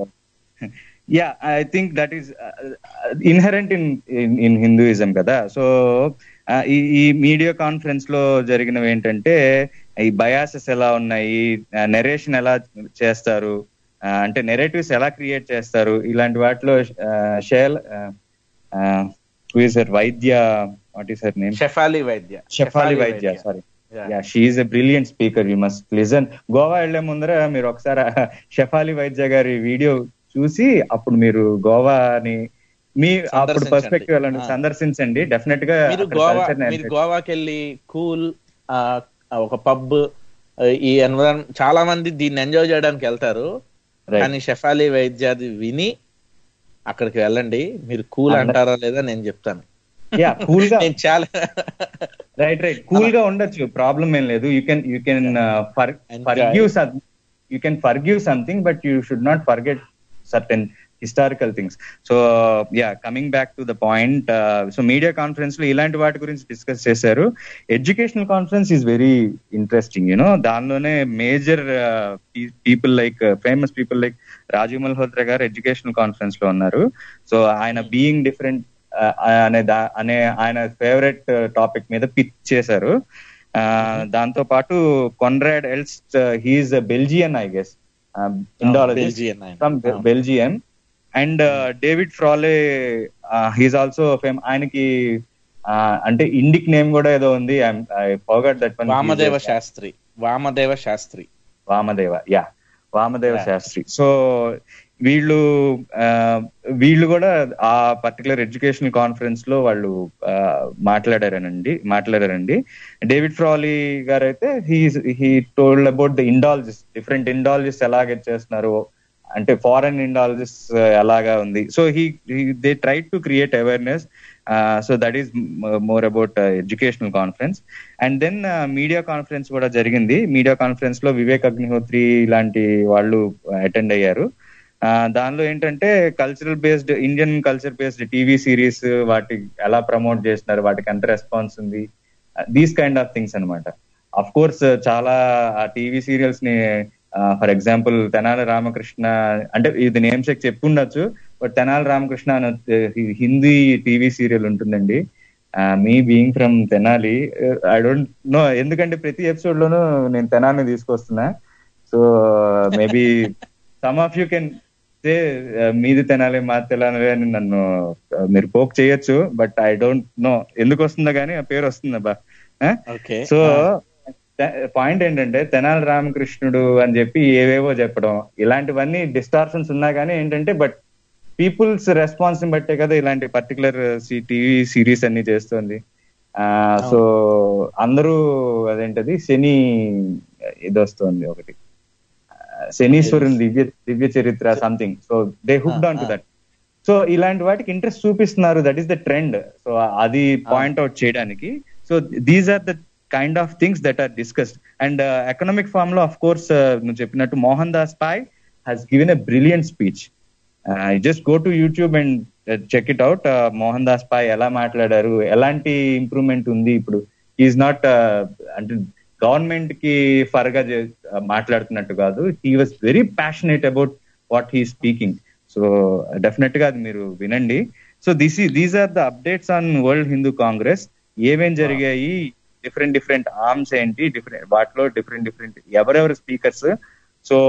yeah I think that is inherent in in Hinduism కదా సో ఈ ఈ మీడియా కాన్ఫరెన్స్ లో జరిగినవి ఏంటంటే ఈ బయాసెస్ ఎలా ఉన్నాయి నెరేషన్ ఎలా చేస్తారు ఆ, అంటే నెరేటివ్స్ ఎలా క్రియేట్ చేస్తారు ఇలాంటి వాటిలో షేల్ సార్ Vaidya what is her name Shefali Vaidya Shefali Vaidya sorry yeah she's a brilliant speaker you must listen Goa వెళ్లే ముందర మీరు ఒకసారి షెఫాలి వైద్య గారి వీడియో చూసి అప్పుడు మీరు గోవాని మీ అప్పుడు సందర్శించండి. పర్స్పెక్టివ్ వెళ్ళండి ఆ. సందర్శించండి డెఫినెట్ గా మీరు అక్కడ గోవా culture ని మీరు enjoy- గోవాకి వెళ్ళి కూల్ ఒక పబ్ ఈ ఎన్విరాన్మెంట్ చాలా మంది దీన్ని ఎంజాయ్ చేయడానికి వెళ్తారు Right. కానీ షెఫాలి వైద్యాది విని అక్కడికి వెళ్ళండి మీరు కూల్ అన్న- అంటారా లేదా నేను చెప్తాను యా కూల్ గా నేను చాలా రైట్ రైట్ కూల్ గా ఉండొచ్చు ప్రాబ్లం ఏం లేదు you can you can for Enjoy. Forgive you can forgive something but you should not forget certain historical things so yeah coming back to the point so media conference లో ఇలాంటి వాటి గురించి discuss చేశారు educational conference is very interesting you know దానిలోనే major people like famous people like Rajiv Malhotra garu educational conference లో ఉన్నారు so ఆయన being different అనే దా- అనే ఆయన ఫేవరెట్ టాపిక్ మీద పిచ్ చేశారు ఆ, దాంతో పాటు Koenraad Elst he's Belgian I guess Indologist Belgian ఆయన. ఫ్రమ్ అవును. Belgium and David Frawley he's also fame ఆయనకి ఆ, అంటే ఇండిక్ నేమ్ కూడా ఏదో ఉంది I forgot that one Vamadeva Shastri Vamadeva Shastri Vamadeva yeah Vamadeva Yeah. Shastri so వీళ్ళు ఆ, వీళ్ళు కూడా ఆ పర్టికులర్ ఎడ్యుకేషనల్ కాన్ఫరెన్స్ లో వాళ్ళు ఆ, మాట్లాడారనండి మాట్లాడారండి డేవిడ్ ఫ్రాలీ గారు అయితే he he told about the Indologist different Indologist ఎలా గెట్ చేస్తున్నారు అంటే ఫారెన్ ఇండాలజిస్ట్ ఎలాగా ఉంది so he they try to create awareness so that is more about educational conference and then media conference కూడా జరిగింది media conference లో వివేక్ అగ్నిహోత్రి లాంటి వాళ్ళు అటెండ్ అయ్యారు ఆ, దానిలో ఏంటంటే cultural based Indian culture based TV series వాటి ఎలా ప్రమోట్ చేస్తున్నారు వాటికి ఎంత రెస్పాన్స్ ఉంది దీస్ కైండ్ ఆఫ్ థింగ్స్ అనమాట అఫ్ కోర్స్ చాలా ఆ టీవీ సీరియల్స్ ని ఫర్ ఎగ్జాంపుల్ తెనాలి రామకృష్ణ అంటే ఇది నేమ్ చెక్ చెప్పుండొచ్చు బట్ తెనాలి రామకృష్ణ అనే హి- హిందీ టీవీ సీరియల్ ఉంటుందండి మీ being from Tenali I don't know ఎందుకంటే ప్రతి ఎపిసోడ్ లోనూ నేను తెనాలిని తీసుకొస్తున్నా so maybe some of you can సే మీది తెనాలి మా తెనాలి అని నన్ను uh, మీరు పోక్ చేయొచ్చు బట్ ఐ డోంట్ నో ఎందుకు వస్తుందో కానీ ఆ పేరు వస్తుందబ్బా ఓకే సో పాయింట్ ఏంటంటే తెనాలి రామకృష్ణుడు అని చెప్పి ఏవేవో చెప్పడం ఇలాంటివన్నీ డిస్టార్షన్స్ ఉన్నా కానీ ఏంటంటే బట్ పీపుల్స్ రెస్పాన్స్ ని బట్టే కదా ఇలాంటి పర్టికులర్ టీవీ సిరీస్ అన్ని చేస్తుంది సో అందరూ అదేంటది శని ఇది వస్తుంది ఒకటి శనీశ్వరుని దివ్య దివ్య చరిత్ర something so they hook down to that so ఇలాంటి వాటికి ఇంట్రెస్ట్ చూపిస్తున్నారు that is the trend so అది పాయింట్ అవుట్ చేయడానికి so these are the kind of things that are discussed and economic forum లో అఫ్ కోర్స్ నువ్వు చెప్పినట్టు Mohan Das Pai has given a brilliant speech just go to YouTube and check it out Mohan Das Pai ఎలా మాట్లాడారు ఎలాంటి improvement ఉంది ఇప్పుడు is not అంటే government కి ఫర్గా మాట్లాడుతున్నట్టు కాదు he was very passionate about what he speaking so definite గా అది మీరు వినండి so this these are the updates on world Hindu Congress ఏమేం జరిగాయి డిఫరెంట్ డిఫరెంట్ ఆర్మ్స్ ఏంటి డిఫరెంట్ వాటిలో డిఫరెంట్ డిఫరెంట్ ఎవరెవరు స్పీకర్స్ సో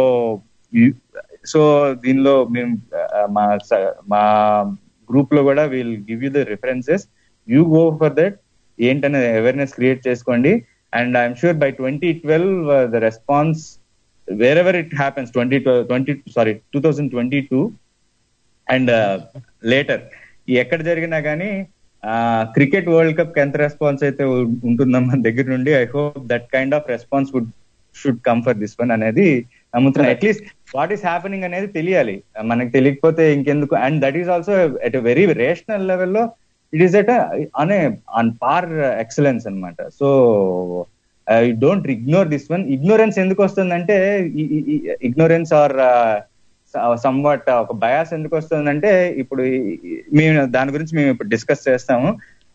సో దీనిలో మేము ఆ, మా స- మా గ్రూప్ లో కూడా will give you the references you go for that ఏంటనే అవేర్నెస్ క్రియేట్ చేసుకోండి and I'm sure by twenty twelve the response wherever it happens twenty twenty sorry two thousand twenty two and later ఎక్కడ జరిగినా కానీ cricket world cup ఎంత response అయితే ఉ- ఉంటుందో మన దగ్గర నుండి I hope that kind of response would should come for this one అనేది నమ్ముతున్నా అట్లీస్ట్ వాట్ ఈస్ హ్యాపెనింగ్ అనేది తెలియాలి మనకి తెలియకపోతే ఇంకెందుకు and that is also at very rational లెవెల్లో ఇట్ ఈస్ ఎట్ అనే ఆన్ పార్ ఎక్సలెన్స్ అన్నమాట so I don't ignore this one ignorance ఎందుకు వస్తుందంటే ఇగ్నోరెన్స్ ఆర్ సమ్వాట్ ఒక బయాస్ ఎందుకు వస్తుందంటే ఇప్పుడు ఈ- ఈ- మేము దాని గురించి మేము ఇప్పుడు డిస్కస్ చేస్తాము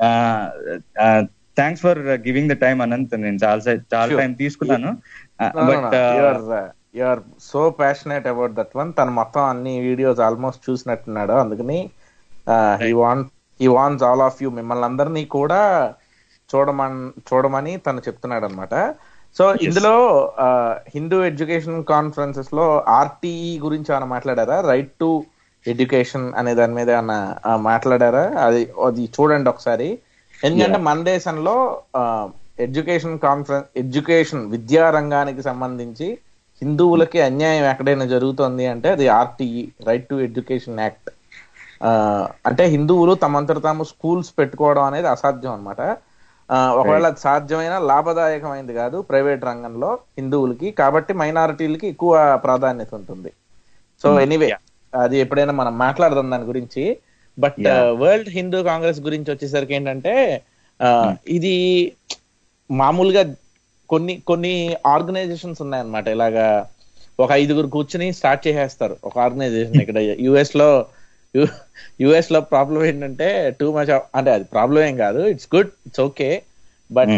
thanks for giving the time Anant నేను చాలా సై- చాలా Sure. టైం తీసుకున్నాను but are so passionate about that one తను మొత్తం అన్ని వీడియోస్ ఆల్మోస్ట్ చూసినట్టున్నాడు అందుకని he want he wants all of you మిమ్మల్ని అందరినీ కూడా చూడమని చూడమని తను చెప్తున్నాడు అనమాట సో ఇందులో హిందూ ఎడ్యుకేషన్ కాన్ఫరెన్సెస్ లో ఆర్టీఈ గురించి ఏమైనా మాట్లాడారా రైట్ టు ఎడ్యుకేషన్ అనే దాని మీద ఏమైనా ఆ, మాట్లాడారా అది అది చూడండి ఒకసారి ఎందుకంటే మన దేశంలో ఎడ్యుకేషన్ కాన్ఫరెన్స్ ఎడ్యుకేషన్ విద్యా రంగానికి సంబంధించి హిందువులకి అన్యాయం ఎక్కడైనా జరుగుతోంది అంటే అది RTE right to education act అంటే హిందువులు తమంతట తాము స్కూల్స్ పెట్టుకోవడం అనేది అసాధ్యం అనమాట ఒకవేళ అది సాధ్యమైన లాభదాయకమైంది కాదు ప్రైవేట్ రంగంలో హిందువులకి కాబట్టి మైనారిటీలకి ఎక్కువ ప్రాధాన్యత ఉంటుంది సో ఎనీవే అది ఎప్పుడైనా మనం మాట్లాడదాం దాని గురించి but Yeah. World Hindu Congress గురించి వచ్చేసరికి ఏంటంటే ఆ, ఇది మామూలుగా కొన్ని కొన్ని ఆర్గనైజేషన్స్ ఉన్నాయన్నమాట ఇలాగా ఒక ఐదుగురు కూర్చుని స్టార్ట్ చేసేస్తారు ఒక ఆర్గనైజేషన్ ఇక్కడ యుఎస్ లో యుఎస్ లో ప్రాబ్లం ఏంటంటే టూ మచ్ అంటే అది ప్రాబ్లం ఏం కాదు it's good it's okay but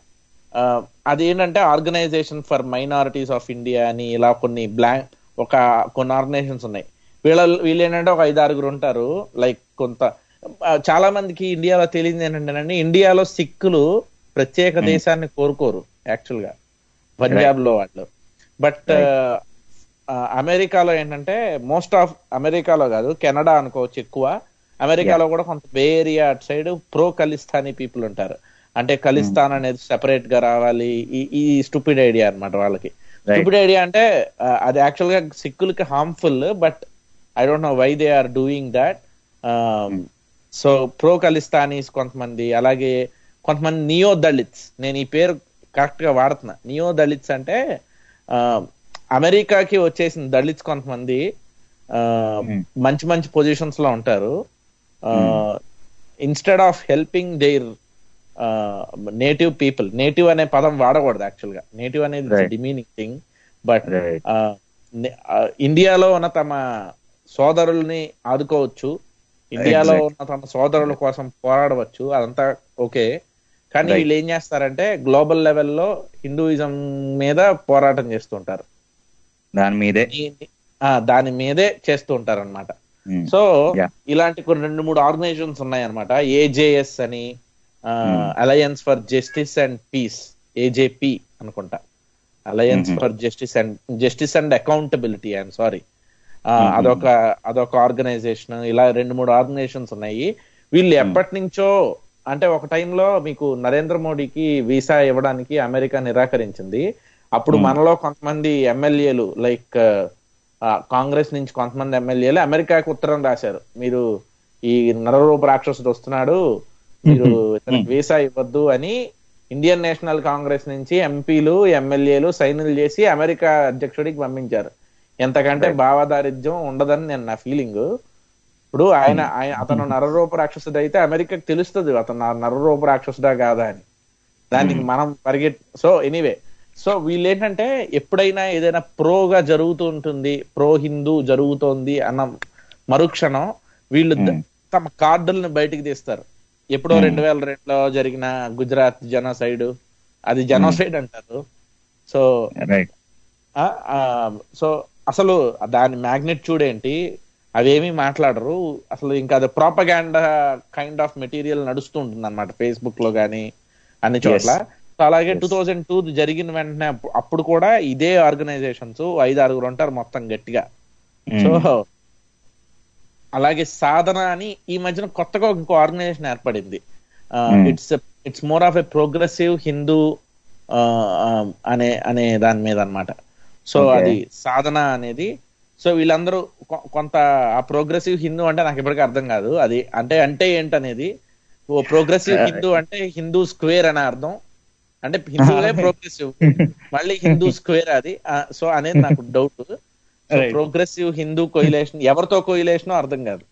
అది ఏంటంటే organization for minorities of India అని ఇలా కొన్ని బ్లాంక్ ఒక కొన్ని ఆర్గనైజేషన్స్ ఉన్నాయి వీళ్ళ వీళ్ళు ఏంటంటే ఒక ఐదు ఆరుగురు ఉంటారు లైక్ కొంత ఆ, చాలా మందికి ఇండియాలో తెలియదు ఏంటంటే ఇండియాలో సిక్కులు ప్రత్యేక దేశాన్ని కోరుకోరు యాక్చువల్ గా పంజాబ్ లో వాళ్ళు బట్ అమెరికాలో ఏంటంటే మోస్ట్ ఆఫ్ అమెరికాలో కాదు కెనడా అనుకోవచ్చు ఎక్కువ అమెరికాలో కూడా కొంత బే ఏరియా అటు సైడ్ ప్రో ఖలిస్తానీ పీపుల్ ఉంటారు అంటే ఖలిస్తాన్ అనేది సెపరేట్ గా రావాలి ఈ- ఈ స్టూపిడ్ ఐడియా అన్నమాట వాళ్ళకి స్టూపిడ్ ఐడియా అంటే ఆ, అది యాక్చువల్ గా సిక్కులకి harmful but I don't know why they are doing that so pro Khalistanis కొంతమంది అలాగే కొంతమంది నియో దళిత్స్ నేను ఈ పేరు కరెక్ట్ గా వాడుతున్నా నియో దళిత్స్ అంటే ఆ, అమెరికాకి వచ్చేసిన దళిత్స్ కొంతమంది మంచి మంచి పొజిషన్స్ లో ఉంటారు instead of helping their native people native అనే పదం వాడకూడదు యాక్చువల్ గా నేటివ్ అనేది Right. Demeaning thing but Right. ఇండియాలో ఉన్న తమ సోదరుల్ని ఆదుకోవచ్చు ఇండియాలో Exactly. ఉన్న తమ సోదరుల కోసం పోరాడవచ్చు అదంతా ఓకే కానీ Right. వీళ్ళు ఏం చేస్తారంటే గ్లోబల్ లెవెల్లో హిందూయిజం మీద పోరాటం చేస్తుంటారు దాని మీదే ఈ- ఆ, దాని మీదే చేస్తూ ఉంటారు అనమాట ఉమ్. So Yeah. ఇలాంటి కొన్ని రెండు మూడు ఆర్గనైజేషన్స్ ఉన్నాయన్నమాట ఏజేఎస్ అని alliance for justice and peace AJP అనుకుంటా alliance Mhm. For justice and justice and accountability I'm sorry అదొక అదొక ఆర్గనైజేషన్ ఇలా రెండు మూడు ఆర్గనైజేషన్స్ ఉన్నాయి వీళ్ళు ఎప్పటి నుంచో అంటే ఒక టైంలో మీకు నరేంద్ర మోడీకి వీసా ఇవ్వడానికి అమెరికా నిరాకరించింది అప్పుడు మనలో కొంతమంది ఎమ్మెల్యేలు లైక్ కాంగ్రెస్ నుంచి కొంతమంది ఎమ్మెల్యేలు అమెరికాకు ఉత్తరం రాశారు మీరు ఈ నరరూప రాక్షసుడు వస్తున్నాడు మీరు ఇతనికి వీసా ఇవ్వద్దు అని ఇండియన్ నేషనల్ కాంగ్రెస్ నుంచి ఎంపీలు ఎమ్మెల్యేలు సైన్లు చేసి అమెరికా అధ్యక్షుడికి పంపించారు ఎంతకంటే భావదారిద్ర్యం ఉండదని నేను నా ఫీలింగ్ ఇప్పుడు ఆయన ఆయన అతను నరరూప రాక్షసుడు అయితే అమెరికాకి తెలుస్తుంది అతను నా నరరూప రాక్షసుడా కాదా అని దానికి మనం పరిగెట్ సో ఎనీవే సో వీళ్ళు ఏంటంటే ఎప్పుడైనా ఏదైనా ప్రోగా జరుగుతూ ఉంటుంది ప్రో హిందూ జరుగుతోంది అన్న మరుక్షణం వీళ్ళు ద- తమ కార్డులను బయటికి తీస్తారు ఎప్పుడో రెండు వేల రెండులో జరిగిన గుజరాత్ జనోసైడ్ అది జనోసైడ్ అంటారు సో రైట్ ఆ, ఆ, సో అసలు దాని మ్యాగ్నెట్యూడ్ ఏంటి అవేమీ మాట్లాడరు అసలు ఇంకా అది ప్రాపగాండా కైండ్ ఆఫ్ మెటీరియల్ నడుస్తూ ఉంటుంది అనమాట ఫేస్బుక్ లో గానీ అన్ని చోట్ల సో అలాగే టూ థౌజండ్ టూ జరిగిన వెంటనే అప్పు- అప్పుడు కూడా ఇదే ఆర్గనైజేషన్స్ ఐదు ఆరుగురు ఉంటారు మొత్తం గట్టిగా సో అలాగే సాధన అని ఈ మధ్యన కొత్తగా ఇంకో ఆర్గనైజేషన్ ఏర్పడింది Hmm. It's it's more of a progressive Hindu అనే అనే దాని మీద అన్నమాట సో Okay. అది సాధన అనేది సో వీళ్ళందరూ కొ- కొంత ఆ ప్రోగ్రెసివ్ హిందూ అంటే నాకు ఇప్పటికీ అర్థం కాదు అది అంటే అంటే ఏంటనేది ఓ ప్రోగ్రెసివ్ Uh, హిందూ అంటే హిందూ స్క్వేర్ అనే అర్థం అంటే హిందువులే ప్రోగ్రెసివ్ మళ్ళీ హిందూ స్క్వేర్ అది సో అనేది నాకు doubt Right. Progressive Hindu coalition ఎవరితో కోయిలేషన్ అర్థం కాదు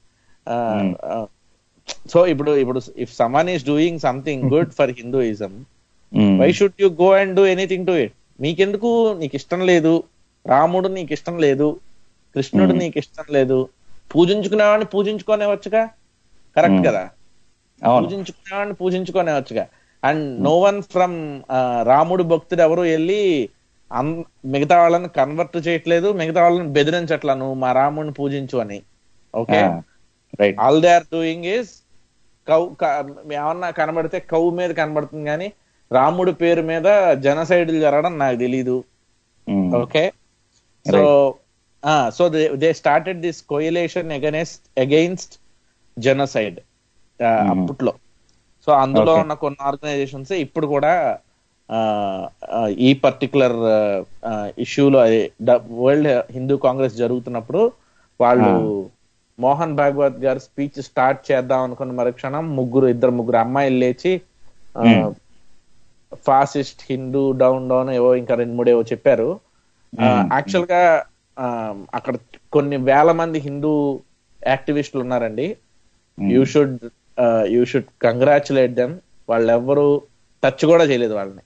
సో ఇప్పుడు ఇప్పుడు if someone is doing something good for Hinduism why should you go and do anything to it నీకెందుకు నీకు ఇష్టం లేదు రాముడు నీకు ఇష్టం లేదు కృష్ణుడు Hmm. నీకు ఇష్టం లేదు పూజించుకునేవాడిని పూజించుకోనేవచ్చుగా కరెక్ట్ Hmm. కదా అవును పూజించుకునేవాడిని పూజించుకోనేవచ్చుగా అండ్ నో వన్ ఫ్రమ్ రాముడు భక్తుడు ఎవరు వెళ్ళి అన్- మిగతా వాళ్ళని కన్వర్ట్ చేయట్లేదు మిగతా వాళ్ళని బెదిరించట్లా నువ్వు మా రాముడిని పూజించు అని okay right all they are doing is cow క- ఏమన్నా కనబడితే కౌ మీద కనబడుతుంది కానీ రాముడి పేరు మీద జనసైడ్లు జరగడం నాకు తెలీదు okay so so they started this coalition against against genocide అప్పట్లో సో అందులో Okay. ఉన్న కొన్ని ఆర్గనైజేషన్స్ ఇప్పుడు కూడా ఆ, ఆ, ఈ పర్టికులర్ ఇష్యూలో వరల్డ్ హిందూ కాంగ్రెస్ జరుగుతున్నప్పుడు వాళ్ళు మోహన్ భాగవత్ గారు స్పీచ్ స్టార్ట్ చేద్దాం అనుకున్న మరుక్షణం ముగ్గురు ఇద్దరు ముగ్గురు అమ్మాయిలు లేచి Hmm. Fascist Hindu down down ఏవో ఇంకా రెండు మూడు ఏవో చెప్పారు Hmm. యాక్చువల్ గా ఆ, అక్కడ కొన్ని వేల మంది హిందూ యాక్టివిస్టులు ఉన్నారండి you should you should congratulate them వాళ్ళు ఎవ్వరు టచ్ కూడా చేయలేదు వాళ్ళని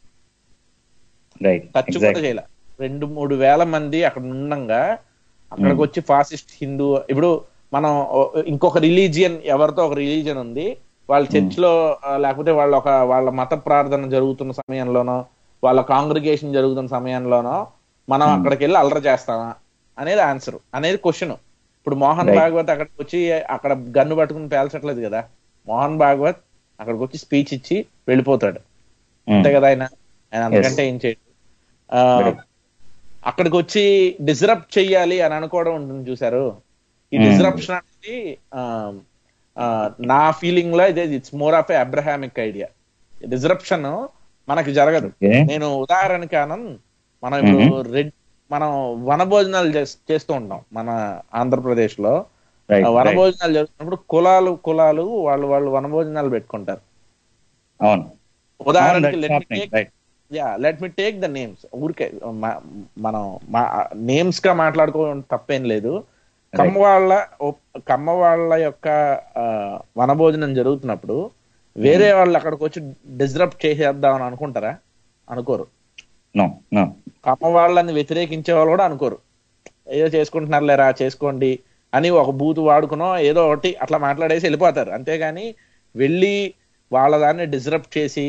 రైట్ టచ్ కూడా చేయలే రెండు మూడు వేల మంది అక్కడ ఉండంగా అక్కడికి వచ్చి ఫాసిస్ట్ హిందూ ఇప్పుడు మనం ఓ- ఇంకొక రిలీజియన్ ఎవరితో ఒక రిలీజియన్ ఉంది వాళ్ళ చర్చ్ లో ఆ, లేకపోతే వాళ్ళ ఒక వాళ్ళ మత ప్రార్థన జరుగుతున్న సమయంలోనో వాళ్ళ కాంగ్రిగేషన్ జరుగుతున్న సమయంలోనో మనం అక్కడికి వెళ్ళి అల్లరి చేస్తామా అనేది ఆన్సర్ అనేది క్వశ్చన్ ఇప్పుడు మోహన్ Right. భాగవత్ అక్కడికి వచ్చి అక్కడ గన్ను పట్టుకుని పేల్చట్లేదు కదా మోహన్ భాగవత్ అక్కడికి వచ్చి స్పీచ్ ఇచ్చి వెళ్ళిపోతాడు అంతే కదా ఆయన ఆయన అంతకంటే ఏం చేయడు ఆ, Right. అక్కడికి వచ్చి డిజరప్ట్ చెయ్యాలి అని అనుకోవడం ఉంటుంది చూసారు ఈ Hmm. డిజరప్షన్ అనేది ఆ, ఆ, నా ఫీలింగ్ లో ఇదే it's more of a Abrahamic idea disruption మనకి జరగదు Okay. నేను ఉదాహరణకి ఆనంద్ మనం ఇప్పుడు రెడ్ మనం వనభోజనాలు చేస్- చేస్తూ ఉంటాం మన ఆంధ్రప్రదేశ్ లో రైట్ ఆ వనభోజనాలు జరుగుతున్నప్పుడు కులాలు కులాలు వాళ్ళు వాళ్ళు వనభోజనాలు పెట్టుకుంటారు అవును ఉదాహరణకి let me happening, take right. Yeah let me take the names ఊరికే మ- మనం నేమ్స్ గా మాట్లాడుకోవడం తప్పేం లేదు కమ్మ వాళ్ళ ఒప్- కమ్మ వాళ్ళ యొక్క ఆ, వనభోజనం జరుగుతున్నప్పుడు వేరే వాళ్ళు అక్కడికి వచ్చి డిస్టర్బ్ చేసేద్దాం అని అనుకుంటారా అనుకోరు నో నో కమ్మ వాళ్ళని వ్యతిరేకించే వాళ్ళు కూడా అనుకోరు ఏదో చేసుకుంటున్నారు లేరా చేసుకోండి అని ఒక బూతు వాడుకునో ఏదో ఒకటి అట్లా మాట్లాడేసి వెళ్ళిపోతారు అంతేగాని వెళ్ళి వాళ్ళ దాన్ని డిస్టర్బ్ చేసి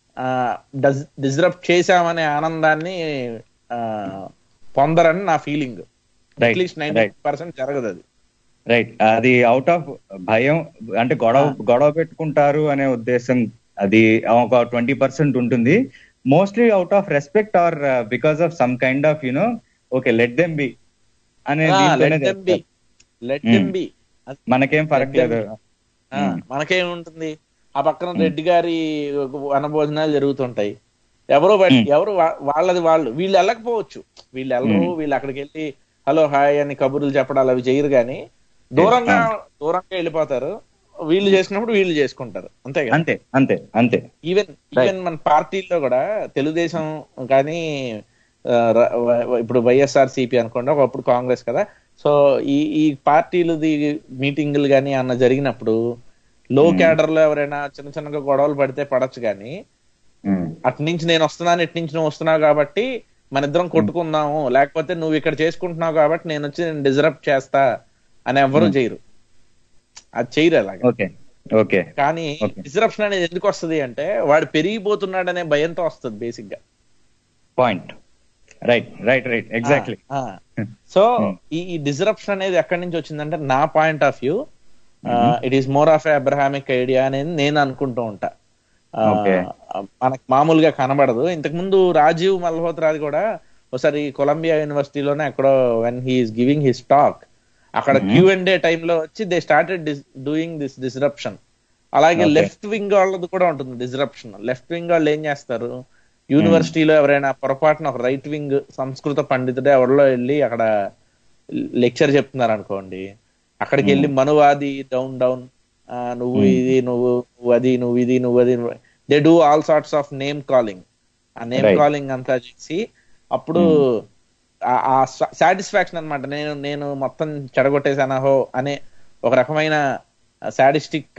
డిస్టర్బ్ చేశామనే ఆనందాన్ని ఆ, పొందరని నా feeling Right, at least ninety right. Percent జరగదు అది రైట్ అది అవుట్ ఆఫ్ భయం అంటే గొడవ గొడవ పెట్టుకుంటారు అనే ఉద్దేశం అది ఒక ట్వంటీ పర్సెంట్ ఉంటుంది mostly out of respect or because of some kind of you know okay let them be అనే దీంతోనే లెట్ దెమ్ బి చేస్తారు. లెట్ దెమ్ బి మనకేం ఫరక్ Let them లేదు ఆ, మనకేముంటుంది ఆ పక్కన రెడ్డి గారి వనభోజనాలు జరుగుతుంటాయి ఎవరో బయట Hmm. ఎవరు వా- వాళ్ళది వాళ్ళు వీళ్ళు వెళ్ళకపోవచ్చు వీళ్ళు వెళ్ళరు వీళ్ళు అక్కడికి వెళ్ళి హలో హాయ్ అని కబుర్లు చెప్పడాలు అవి చేయరు కానీ దూరంగా దూరంగా వెళ్ళిపోతారు వీళ్ళు చేసుకున్నప్పుడు వీళ్ళు చేసుకుంటారు అంతే కదా అంతే అంతే అంతే ఈవెన్ ఈవెన్ మన పార్టీల్లో కూడా తెలుగుదేశం కానీ ఆ, ర- వ- ఇప్పుడు వైఎస్ఆర్ సిపి అనుకోండి ఒకప్పుడు కాంగ్రెస్ కదా సో ఈ ఈ పార్టీలది మీటింగులు కానీ అన్న జరిగినప్పుడు లో క్యాడర్ లో ఎవరైనా చిన్న చిన్నగా గొడవలు పడితే పడచ్చు కానీ ఉమ్, అటు నుంచి నేను వస్తున్నాను ఇటు నుంచి నువ్వు వస్తున్నావు కాబట్టి మన ఇద్దరం కొట్టుకుందాము లేకపోతే నువ్వు ఇక్కడ చేసుకుంటున్నావు కాబట్టి నేను వచ్చి నేను డిజరప్ట్ చేస్తా అని ఎవ్వరూ చేయరు అది చేయరు అలాగే ఓకే ఓకే కానీ Okay. డిజరప్షన్ అనేది ఎందుకు వస్తది అంటే వాడు పెరిగిపోతున్నాడనే భయంతో వస్తుంది బేసిక్ గా point right right right exactly so ఈ ఈ డిజరప్షన్ అనేది ఎక్కడి నుంచి వచ్చిందంటే నా point of view it is more of Abrahamic idea అనేది నేను అనుకుంటూ ఉంటా ఆ, Okay. మనకు మామూలుగా కనబడదు ఇంతకు ముందు రాజీవ్ మల్హోత్రాది కూడా ఒకసారి కొలంబియా యూనివర్సిటీలోనే ఎక్కడో when he's giving his talk అక్కడ క్యూ అండ్ డే టైంలో వచ్చి they started doing this disruption అలాగే Okay. లెఫ్ట్ వింగ్ వాళ్ళది కూడా ఉంటుంది డిస్రప్షన్ లెఫ్ట్ వింగ్ వాళ్ళు ఏం చేస్తారు యూనివర్సిటీలో ఎవరైనా పొరపాటున ఒక రైట్ వింగ్ సంస్కృత పండితుడే ఎవరిలో వెళ్ళి అక్కడ లెక్చర్ చెప్తున్నారు అనుకోండి అక్కడికి వెళ్ళి మనువాది డౌన్ డౌన్ నువ్వు ఇది నువ్వు నువ్వు అది నువ్వు ఇది నువ్వు అది they do all sorts of name calling ఆ నేమ్ Right. కాలింగ్ అంతా చేసి అప్పుడు ఆ- ఆ సాటిస్ఫాక్షన్ అన్నమాట నేను నేను మొత్తం చెడగొట్టేసానహో అనే ఒక రకమైన సాడిస్టిక్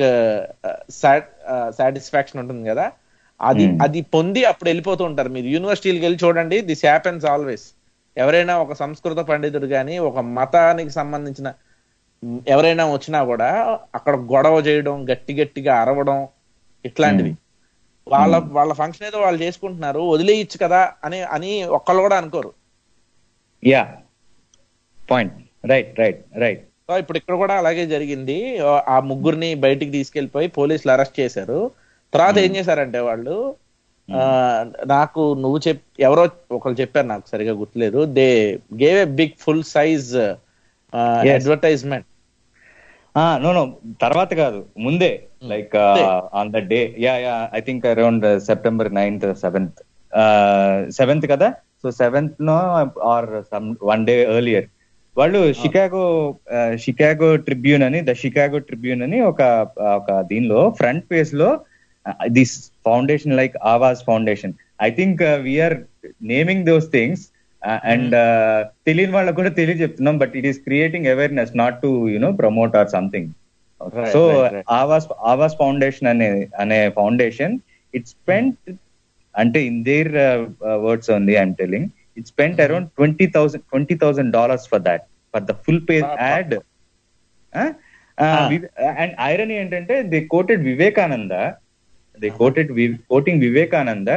సాటిస్ఫాక్షన్ ఉంటుంది కదా అది Hmm. అది పొంది అప్పుడు వెళ్ళిపోతూ ఉంటారు మీరు యూనివర్సిటీకి వెళ్ళి చూడండి దిస్ హ్యాపెన్స్ ఆల్వేస్ ఎవరైనా ఒక సంస్కృత పండితుడు కానీ ఒక మతానికి సంబంధించిన మ్, ఎవరైనా వచ్చినా కూడా అక్కడ గొడవ చేయడం గట్టి గట్టిగా అరవడం ఇట్లాంటివి వాళ్ళ వాళ్ళ ఫంక్షన్ ఏదో వాళ్ళు చేసుకుంటున్నారు వదిలేయచ్చు కదా అని అని ఒక్కళ్ళు కూడా అనుకోరు yeah point right right right so ఇప్పుడు ఇక్కడ కూడా అలాగే జరిగింది ఆ ముగ్గురిని బయటికి తీసుకెళ్లిపోయి పోలీసులు అరెస్ట్ చేశారు తర్వాత ఏం చేశారంటే వాళ్ళు ఆ, నాకు నువ్వు చెప్ ఎవరో ఒకరు చెప్పారు నాకు సరిగా గుర్తులేదు they gave a big full size Yes. Advertisement no no తర్వాత కాదు ముందే like on the day yeah yeah I think around September ninth seventh seventh కదా so seventh no or some one day earlier వాళ్ళు Chicago Chicago Tribune అని the Chicago Tribune అని ఒక ఒక దీనిలో ఫ్రంట్ పేజ్ లో this foundation like Awaaz foundation I think we're naming those things and తెలియని వాళ్ళకు కూడా తెలియజెప్తున్నాం but it is creating awareness not to you know promote or something Right, so right, right. Awaaz Awaaz foundation అనే అనే ఫౌండేషన్ ఇట్ స్పెంట్ అంటే in their words only I'm telling it spent around twenty thousand twenty thousand dollars for that for the full page Ah, ad Ah. And irony ఏంటంటే they quoted Vivekananda they quoted quoting Vivekananda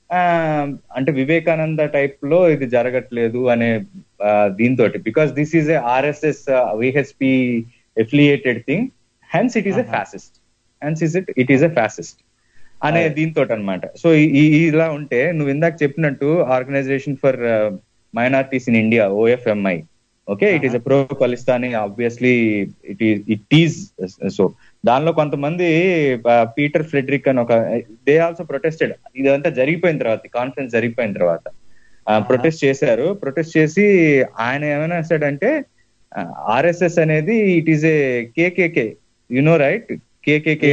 అంటే Vivekananda type లో ఇది జరగట్లేదు అనే దీంతో because this is a RSS VHP affiliated thing hence it is a fascist hence is it it is a fascist అనే దీంతో అనమాట సో ఇలా ఉంటే నువ్వు ఇందాక చెప్పినట్టు organization for minorities in India OFMI okay it is a pro Khalistani obviously it is it is so దానిలో కొంతమంది పీటర్ ఫ్రెడరిక్ అని ఒక దే ఆల్సో ప్రొటెస్టెడ్ ఇదంతా జరిగిపోయిన తర్వాత కాన్ఫరెన్స్ జరిగిపోయిన తర్వాత ప్రొటెస్ట్ చేశారు ప్రొటెస్ట్ చేసి ఆయన ఏమైనా అంటే ఆర్ఎస్ఎస్ అనేది it is a KKK you know right KKK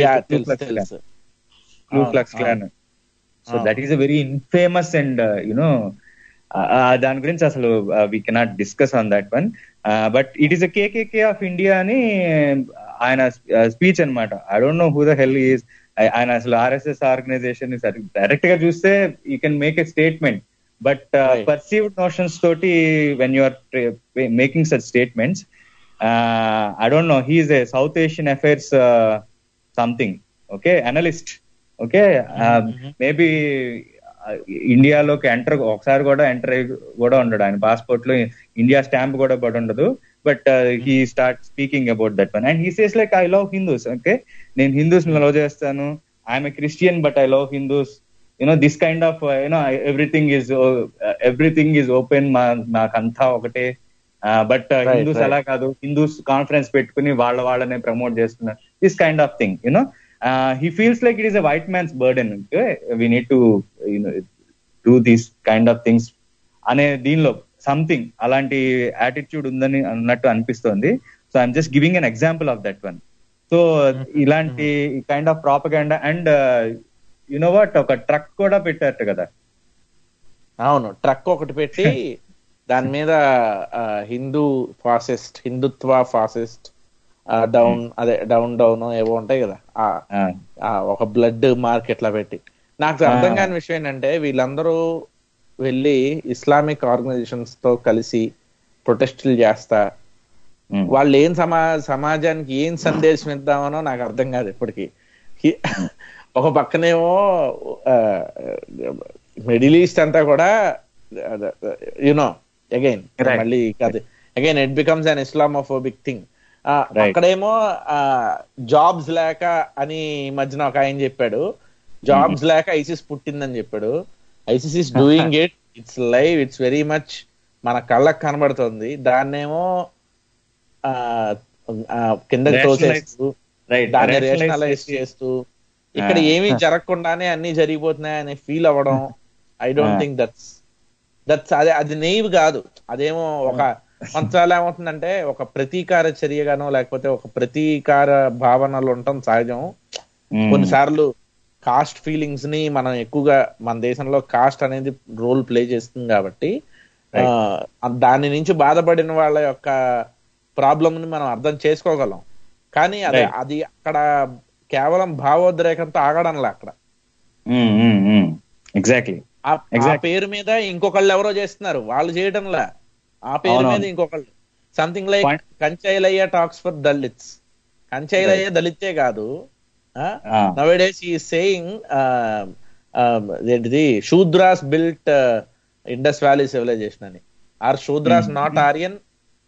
Ku Klux Klan so that is a very infamous and you know దాని గురించి అసలు we cannot discuss on that one but it is a KKK of India అని ఆయన speech అన్నమాట I don't know who the hell is ఆయన అసలు RSS organization direct గా చూస్తే you can make a statement but Right. Perceived notions తోటి when you are making such statements I don't know he is a South Asian affairs something okay analyst okay maybe ఇండియాలోకి enter ఒకసారి కూడా enter కూడా ఉండడు ఆయన passport లో India stamp కూడా పడి ఉండదు but he start speaking about that one and he says like I love Hindus okay నేను హిందూస్ లవ్ చేస్తాను I'm Christian but I love Hindus you know this kind of you know everything is everything is open మా నాకంతా ఒకటే but Right, Hindus right. అలా కాదు Hindus conference పెట్టుకుని వాళ్ళ వాళ్ళనే ప్రమోట్ చేస్తున్నారు this kind of thing you know he feels like it is a white man's burden we need to you know do these kind of things అనే దీనిలో సంథింగ్ అలాంటి attitude ఉందని అన్నట్టు అనిపిస్తోంది so I'm just giving an example of that one so ఇలాంటి kind of propaganda and you know what ఒక truck కూడా పెట్టారట కదా అవును ట్రక్ ఒకటి పెట్టి దాని మీద ఆ, Hindu fascist Hindutva fascist down అదే డౌన్ డౌన్ ఏవో ఉంటాయి కదా ఆ ఆ, ఆ, ఒక బ్లడ్ మార్కెట్ లా పెట్టి నాకు అర్థం కాని విషయం ఏంటంటే వీళ్ళందరూ వెళ్ళి ఇస్లామిక్ ఆర్గనైజేషన్స్ తో కలిసి ప్రొటెస్టులు చేస్తా ఉమ్, వాళ్ళు ఏం సమా సమాజానికి ఏం సందేశం ఇద్దామనో నాకు అర్థం కాదు ఇప్పటికి హి- ఒక పక్కనేమో మిడిల్ ఈస్ట్ అంతా కూడా యునో అగైన్ Right. మళ్ళీ కాదు again it becomes an Islamophobic thing Right. అక్కడేమో జాబ్స్ లేక అని ఈ మధ్యన ఒక ఆయన చెప్పాడు జాబ్స్ లేక ఐసిస్ పుట్టిందని చెప్పాడు ISIS is doing it it's live it's very much మన కళ్ళకు కనబడుతుంది దాన్నేమో ఆ, ఆ, కిందకి Rationalize- తోసేస్తూ right, దాన్ని rationalize రేషనలైజ్ చేసి- చేస్తూ ఇక్కడ ఆ. ఏమీ జరగకుండానే అన్ని జరిగిపోతున్నాయి అనే ఫీల్ అవ్వడం ఐ డోంట్ ఆ. థింక్ దట్స్ దట్స్ అదే అది నెయివ్ కాదు అదేమో ఒక కొంతసార్లు ఏమవుతుందంటే ఒక ప్రతీకార చర్యగానో లేకపోతే ఒక ప్రతీకార భావనలు ఉండటం సహజం ఉమ్, కొన్నిసార్లు కాస్ట్ ఫీలింగ్స్ ని మనం ఎక్కువగా మన దేశంలో కాస్ట్ అనేది రోల్ ప్లే చేస్తుంది కాబట్టి ఆ, దాని నుంచి బాధపడిన వాళ్ళ యొక్క ప్రాబ్లమ్ ని మనం అర్థం చేసుకోగలం కానీ అది Right. అది అక్కడ కేవలం భావోద్రేకంతో ఆగడంలా అక్కడ ఉమ్, ఉమ్, ఉమ్, ఎగ్జాక్ట్లీ ఆ ఆ Exactly. పేరు మీద ఇంకొకళ్ళు ఎవరో చేస్తున్నారు వాళ్ళు చేయడంలా ఆ పేరు అవునవును. మీద ఇంకొకళ్ళు something like Point- Kancha Ilaiah talks for Dalits Kancha Ilaiah దళితే కాదు ఆ. నవేడేస్ ఈ సేయింగ్ ఏంటిది Shudras built Indus valley civilization అని are Shudras not Aryan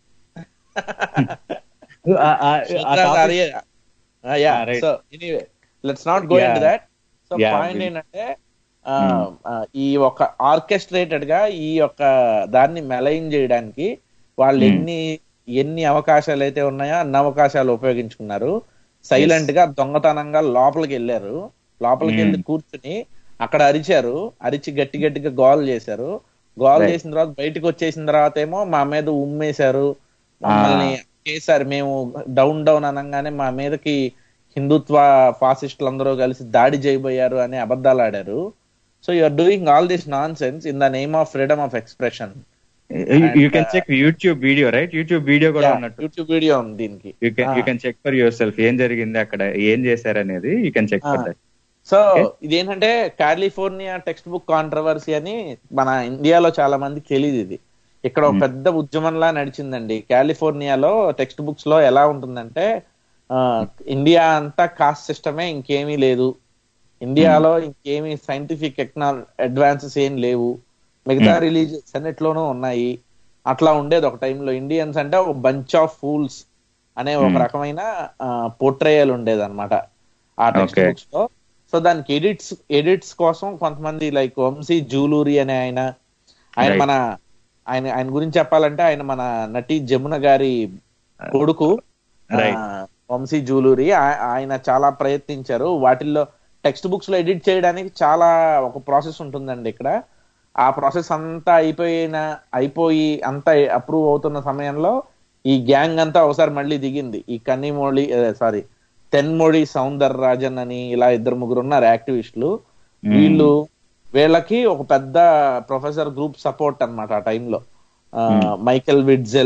yeah Ah, right. So anyway let's not go in Yeah. That so Yeah, point we- ఏంటంటే ఆ, ఆ, ఈ ఒక ఆర్కెస్ట్రేటెడ్ గా ఈ యొక్క దాన్ని మెలైన్ చేయడానికి వాళ్ళు Hmm. ఎన్ని ఎన్ని అవకాశాలు అయితే ఉన్నాయో అన్ని అవకాశాలు ఉపయోగించుకున్నారు సైలెంట్ గా దొంగతనంగా లోపలికి వెళ్ళారు లోపలికి Hmm. వెళ్ళి కూర్చుని అక్కడ అరిచారు అరిచి గట్టి గట్టిగా గోల్ చేశారు గోల్ Right. చేసిన తర్వాత బయటకు వచ్చేసిన తర్వాత ఏమో మా మీద ఉమ్మేశారు మమ్మల్ని చేశారు మేము డౌన్ డౌన్ అనగానే మా మీదకి హిందుత్వ ఫాసిస్టులు అందరూ కలిసి దాడి చేయబోయారు అని అబద్ధాలు ఆడారు so you are doing all this non sense in the name of freedom of expression you can check YouTube video right YouTube video కూడా ఉన్నట్టు యూట్యూబ్ వీడియో ఉంది దీనికి you can you Ah. Can check for your self ఏం జరిగింది అక్కడ ఏం చేశారు అనేది you can check for Ah. That so Okay. ఇదేంటంటే కాలిఫోర్నియా టెక్స్ట్ బుక్ కాంట్రవర్సీ అని మన ఇండియాలో చాలా మందికి తెలియదు ఇది ఇక్కడ ఒక Hmm. పెద్ద ఉద్యమంలా నడిచిందండి కాలిఫోర్నియాలో టెక్స్ట్ బుక్స్ లో ఎలా ఉంటుందంటే ఆ, ఇండియా అంతా కాస్ట్ సిస్టమే ఇంకేమీ లేదు ఇండియాలో ఇంకేమీ సైంటిఫిక్ ఎక్నాల్ అడ్వాన్సెస్ ఏం లేవు మిగతా Hmm. రిలీజియన్స్ అన్నిట్లోనూ ఉన్నాయి అట్లా ఉండేది ఒక టైంలో ఇండియన్స్ అంటే ఒక బంచ్ ఆఫ్ ఫూల్స్ అనే ఒక Hmm. రకమైన పోట్రేయల్ ఉండేది అనమాట ఆ టెక్స్ట్ Okay. బుక్స్ లో సో దానికి ఎడిట్స్ ఎడిట్స్ కోసం కొంతమంది లైక్ వంశీ జూలూరి అనే ఆయన ఆయన Right. మన ఆయన ఆయన గురించి చెప్పాలంటే ఆయన మన నటి జమున గారి కొడుకు Right. ఆ, వంశీ జూలూరి ఆ- ఆయన చాలా ప్రయత్నించారు వాటిల్లో టెక్స్ట్ బుక్స్ లో ఎడిట్ చేయడానికి చాలా ఒక ప్రాసెస్ ఉంటుందండి ఇక్కడ ఆ ప్రాసెస్ అంతా అయిపోయిన అయిపోయి అంతా అప్రూవ్ అవుతున్న సమయంలో ఈ గ్యాంగ్ అంతా ఒకసారి మళ్ళీ దిగింది ఈ కన్నిమోళి సారీ తెన్మొడి సౌందర్ రాజన్ అని ఇలా ఇద్దరు ముగ్గురు ఉన్నారు యాక్టివిస్టులు Hmm. వీళ్ళు వీళ్ళకి ఒక పెద్ద ప్రొఫెసర్ గ్రూప్ సపోర్ట్ అన్నమాట ఆ టైంలో మైకెల్ విడ్జెల్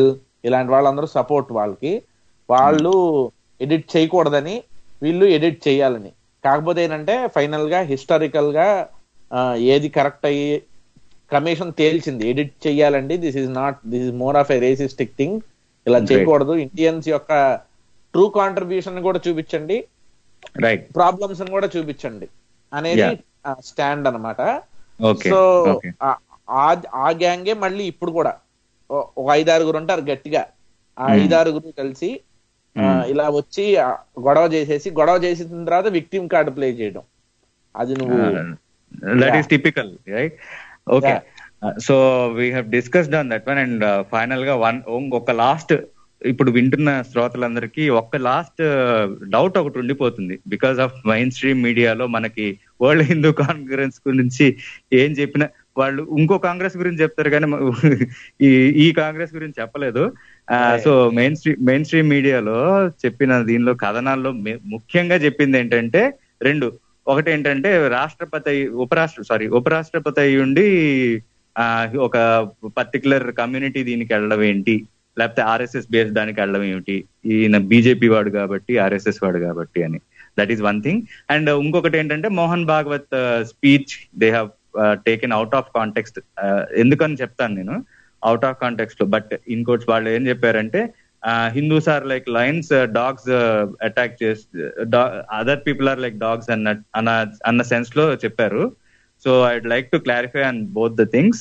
ఇలాంటి వాళ్ళందరూ సపోర్ట్ వాళ్ళకి వాళ్ళు ఎడిట్ చేయకూడదని వీళ్ళు ఎడిట్ చేయాలని కాకపోతే ఏంటంటే ఫైనల్ గా హిస్టారికల్ గా ఆ, ఏది కరెక్ట్ అయ్యి కమిషన్ తేల్చింది ఎడిట్ చెయ్యాలండి this is not this is more of a racistic thing ఇలా Right. చేయకూడదు ఇండియన్స్ యొక్క ట్రూ కాంట్రిబ్యూషన్ కూడా చూపించండి రైట్ ప్రాబ్లమ్స్ కూడా చూపించండి అనేది Yeah. స్టాండ్ అన్నమాట ఓకే సో ఓకే ఆ- ఆ- ఆ గ్యాంగే మళ్ళీ ఇప్పుడు కూడా ఓ- ఒక ఐదారుగురు ఉంటారు గట్టిగా ఆ Hmm. ఐదారుగురు కలిసి ఆ, Hmm. ఇలా వచ్చి ఆ, గొడవ చేసేసి గొడవ చేసిన తర్వాత విక్టిమ్ కార్డు ప్లే చేయడం అది నువ్వు that Yeah. Is typical right okay so we have discussed on that one and final గా వన్ ఒక లాస్ట్ ఇప్పుడు వింటున్న శ్రోతలందరికీ ఒక్క లాస్ట్ డౌట్ ఒకటి ఉండిపోతుంది బికాస్ ఆఫ్ మైన్ స్ట్రీమ్ మీడియాలో మనకి వరల్డ్ హిందూ కాంగ్రెస్ గురించి ఏం చెప్పినా వాళ్ళు ఇంకో కాంగ్రెస్ గురించి చెప్తారు కానీ మ- ఈ ఈ కాంగ్రెస్ గురించి చెప్పలేదు so main stream main stream మీడియాలో చెప్పిన దీనిలో కథనాల్లో మే- ముఖ్యంగా చెప్పింది ఏంటంటే రెండు ఒకటి ఏంటంటే రాష్ట్రపతి అయి- ఉపరాష్ట్ర సారీ ఉపరాష్ట్రపతి అయి ఉండి ఆ, ఒక పర్టికులర్ కమ్యూనిటీ దీనికి వెళ్ళడం ఏంటి లేకపోతే ఆర్ఎస్ఎస్ బేస్ దానికి వెళ్ళడం ఏమిటి ఈయన బీజేపీ వాడు కాబట్టి ఆర్ఎస్ఎస్ వాడు కాబట్టి అని that is one thing and ఇంకొకటి ఏంటంటే Mohan Bhagwat speech they have taken out of context ఎందుకని చెప్తాను నేను అవుట్ ఆఫ్ కాంటెక్స్ట్ లో బట్ ఇంకోటి వాళ్ళు ఏం చెప్పారంటే Hindus are like lions dogs attack చేసి other people are like dogs అన్న అన్న అన్న సెన్స్ లో చెప్పారు so I'd like to clarify on both the things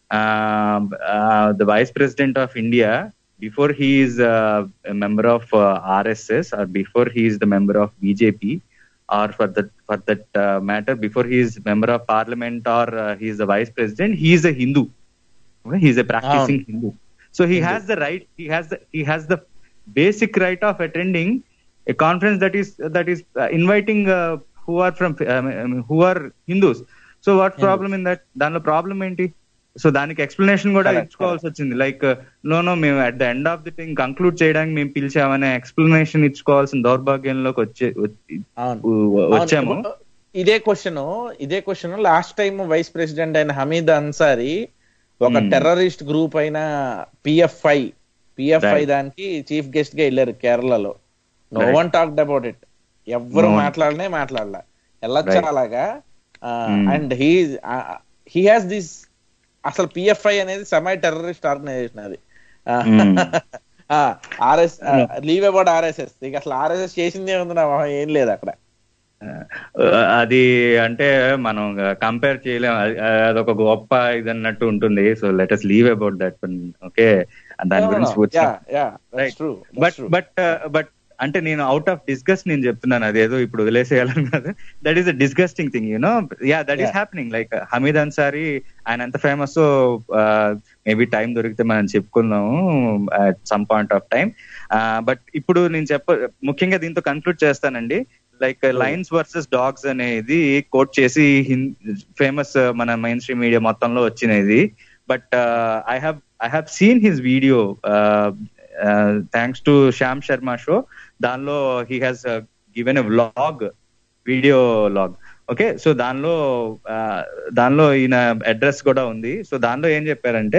the vice president of India before he is uh, a member of uh, RSS or before he is the member of BJP or for that for that uh, matter before he is member of parliament or uh, he is the vice president he is a Hindu okay? he is a practicing Hindu so he Hindu. has the right he has the he has the basic right of attending a conference that is that is uh, inviting uh, who are from um, um, who are Hindus so what Hindus. problem in that దానిలో problem ఏంటి so దానికి explanation కూడా Correct, ఇచ్చుకోవాల్సి వచ్చింది like no no మేము at the end of the thing conclude చేయడానికి మేము పిలిచామనే explanation ఇచ్చుకోవాల్సిన దౌర్భాగ్యంలోకి వచ్చే వచ్చి- అవును వ- వచ్చాము అవును. ఇదే క్వశ్చన్ ఇదే question last time vice president అయిన హమీద్ అన్సారీ ఒక Hmm. టెర్రరిస్ట్ గ్రూప్ అయిన పిఎఫ్ఐ పిఎఫ్ఐ Right. దానికి చీఫ్ గెస్ట్ గా వెళ్ళారు కేరళలో no Right. One talked about it ఎవ్వరు No one. మాట్లాడనే మాట్లాడలా వెళ్ళొచ్చు Right. అలాగా Hmm. And he he has this అసలు పిఎఫ్ఐ అనేది సమై టెర్రరిస్ట్ ఆర్గనైజేషన్ అది Hmm. RS leave about RSS ఇక అసలు ఆర్ఎస్ఎస్ చేసింది ఏముంది నా మొహం ఏం లేదు అక్కడ అది అంటే మనం కంపేర్ చేయలేం అది- అదొక గొప్ప ఇది అన్నట్టు ఉంటుంది so let us leave about that okay దాని గురించి వచ్చి Right. బట్ బట్ బట్ అంటే నేను అవుట్ ఆఫ్ డిస్కస్ నేను చెప్తున్నాను అదేదో ఇప్పుడు వదిలేసేయాలని కాదు that is a disgusting thing you know yeah that is Yeah. Happening like Hamid Ansari ఆయన ఎంత ఫేమస్ మేబీ టైం దొరికితే మనం చెప్పుకుందాము at some point of time but ఇప్పుడు నేను చెప్ప ముఖ్యంగా దీంతో కన్క్లూడ్ చేస్తానండి లైక్ లైన్స్ వర్సెస్ డాగ్స్ అనేది కోట్ చేసి ఫేమస్ మన మెయిన్ స్ట్రీమ్ మీడియా మొత్తంలో వచ్చినది but I have I have seen his video thanks to Shyam Sharma show దానిలో he has given a vlog video log okay so దానిలో ఆ, దానిలో ఈయన అడ్రస్ కూడా ఉంది సో దానిలో ఏం చెప్పారంటే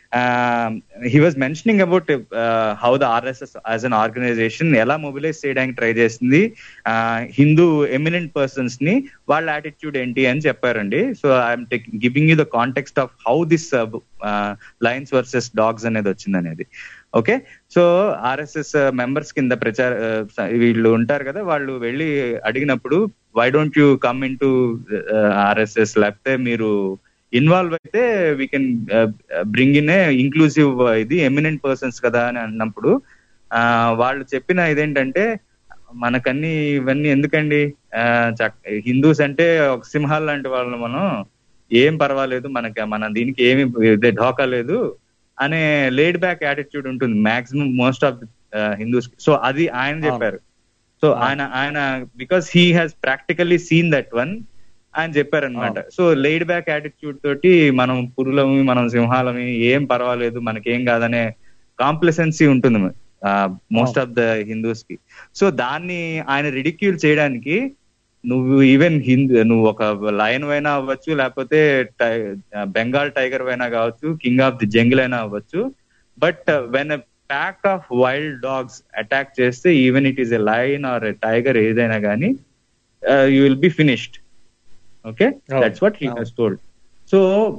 he was mentioning about how the RSS as an organization ఎలా మొబిలైజ్ చేయడానికి ట్రై చేసింది హిందూ ఎమినెంట్ పర్సన్స్ ని వాళ్ళ యాటిట్యూడ్ ఏంటి అని చెప్పారండి so I'm giving you the context of how this lions versus dogs అనేది వచ్చింది అనేది ఓకే సో ఆర్ఎస్ఎస్ మెంబర్స్ కింద ప్రచార ఆ, వీళ్ళు ఉంటారు కదా వాళ్ళు వెళ్ళి అడిగినప్పుడు why don't you come in to RSS లేకపోతే మీరు ఇన్వాల్వ్ అయితే we can bring in a inclusive ఇది ఎమినెంట్ పర్సన్స్ కదా అని అన్నప్పుడు ఆ, వాళ్ళు చెప్పిన ఇదేంటంటే మనకన్నీ ఇవన్నీ ఎందుకండి హిందూస్ అంటే ఒక సింహాలు లాంటి వాళ్ళు మనం ఏం పర్వాలేదు మనకి మన దీనికి ఏమి ఇదే ఢోకా లేదు అనే లేడ్ బ్యాక్ యాటిట్యూడ్ ఉంటుంది maximum most of Hindus so అది ఆయన చెప్పారు సో ఆయన ఆయన because he has practically seen that one ఆయన చెప్పారనమాట సో లేడ్ బ్యాక్ యాటిట్యూడ్ తోటి మనం పురులమి మనం సింహాలమి ఏం పర్వాలేదు మనకేం కాదనే కాంప్లసెన్సీ ఉంటుంది మోస్ట్ ఆఫ్ ద హిందూస్ కి సో దాన్ని ఆయన రిడిక్యూల్ చేయడానికి నువ్వు ఈవెన్ హిందూ నువ్వు ఒక లయన్ అయినా అవ్వచ్చు లేకపోతే బెంగాల్ టైగర్ అయినా కావచ్చు కింగ్ ఆఫ్ ది జంగిల్ అయినా అవ్వచ్చు but when pack of wild dogs attack చేస్తే even it is a lion or a tiger ఏదైనా కానీ you will be finished okay Oh. That's what he he's told so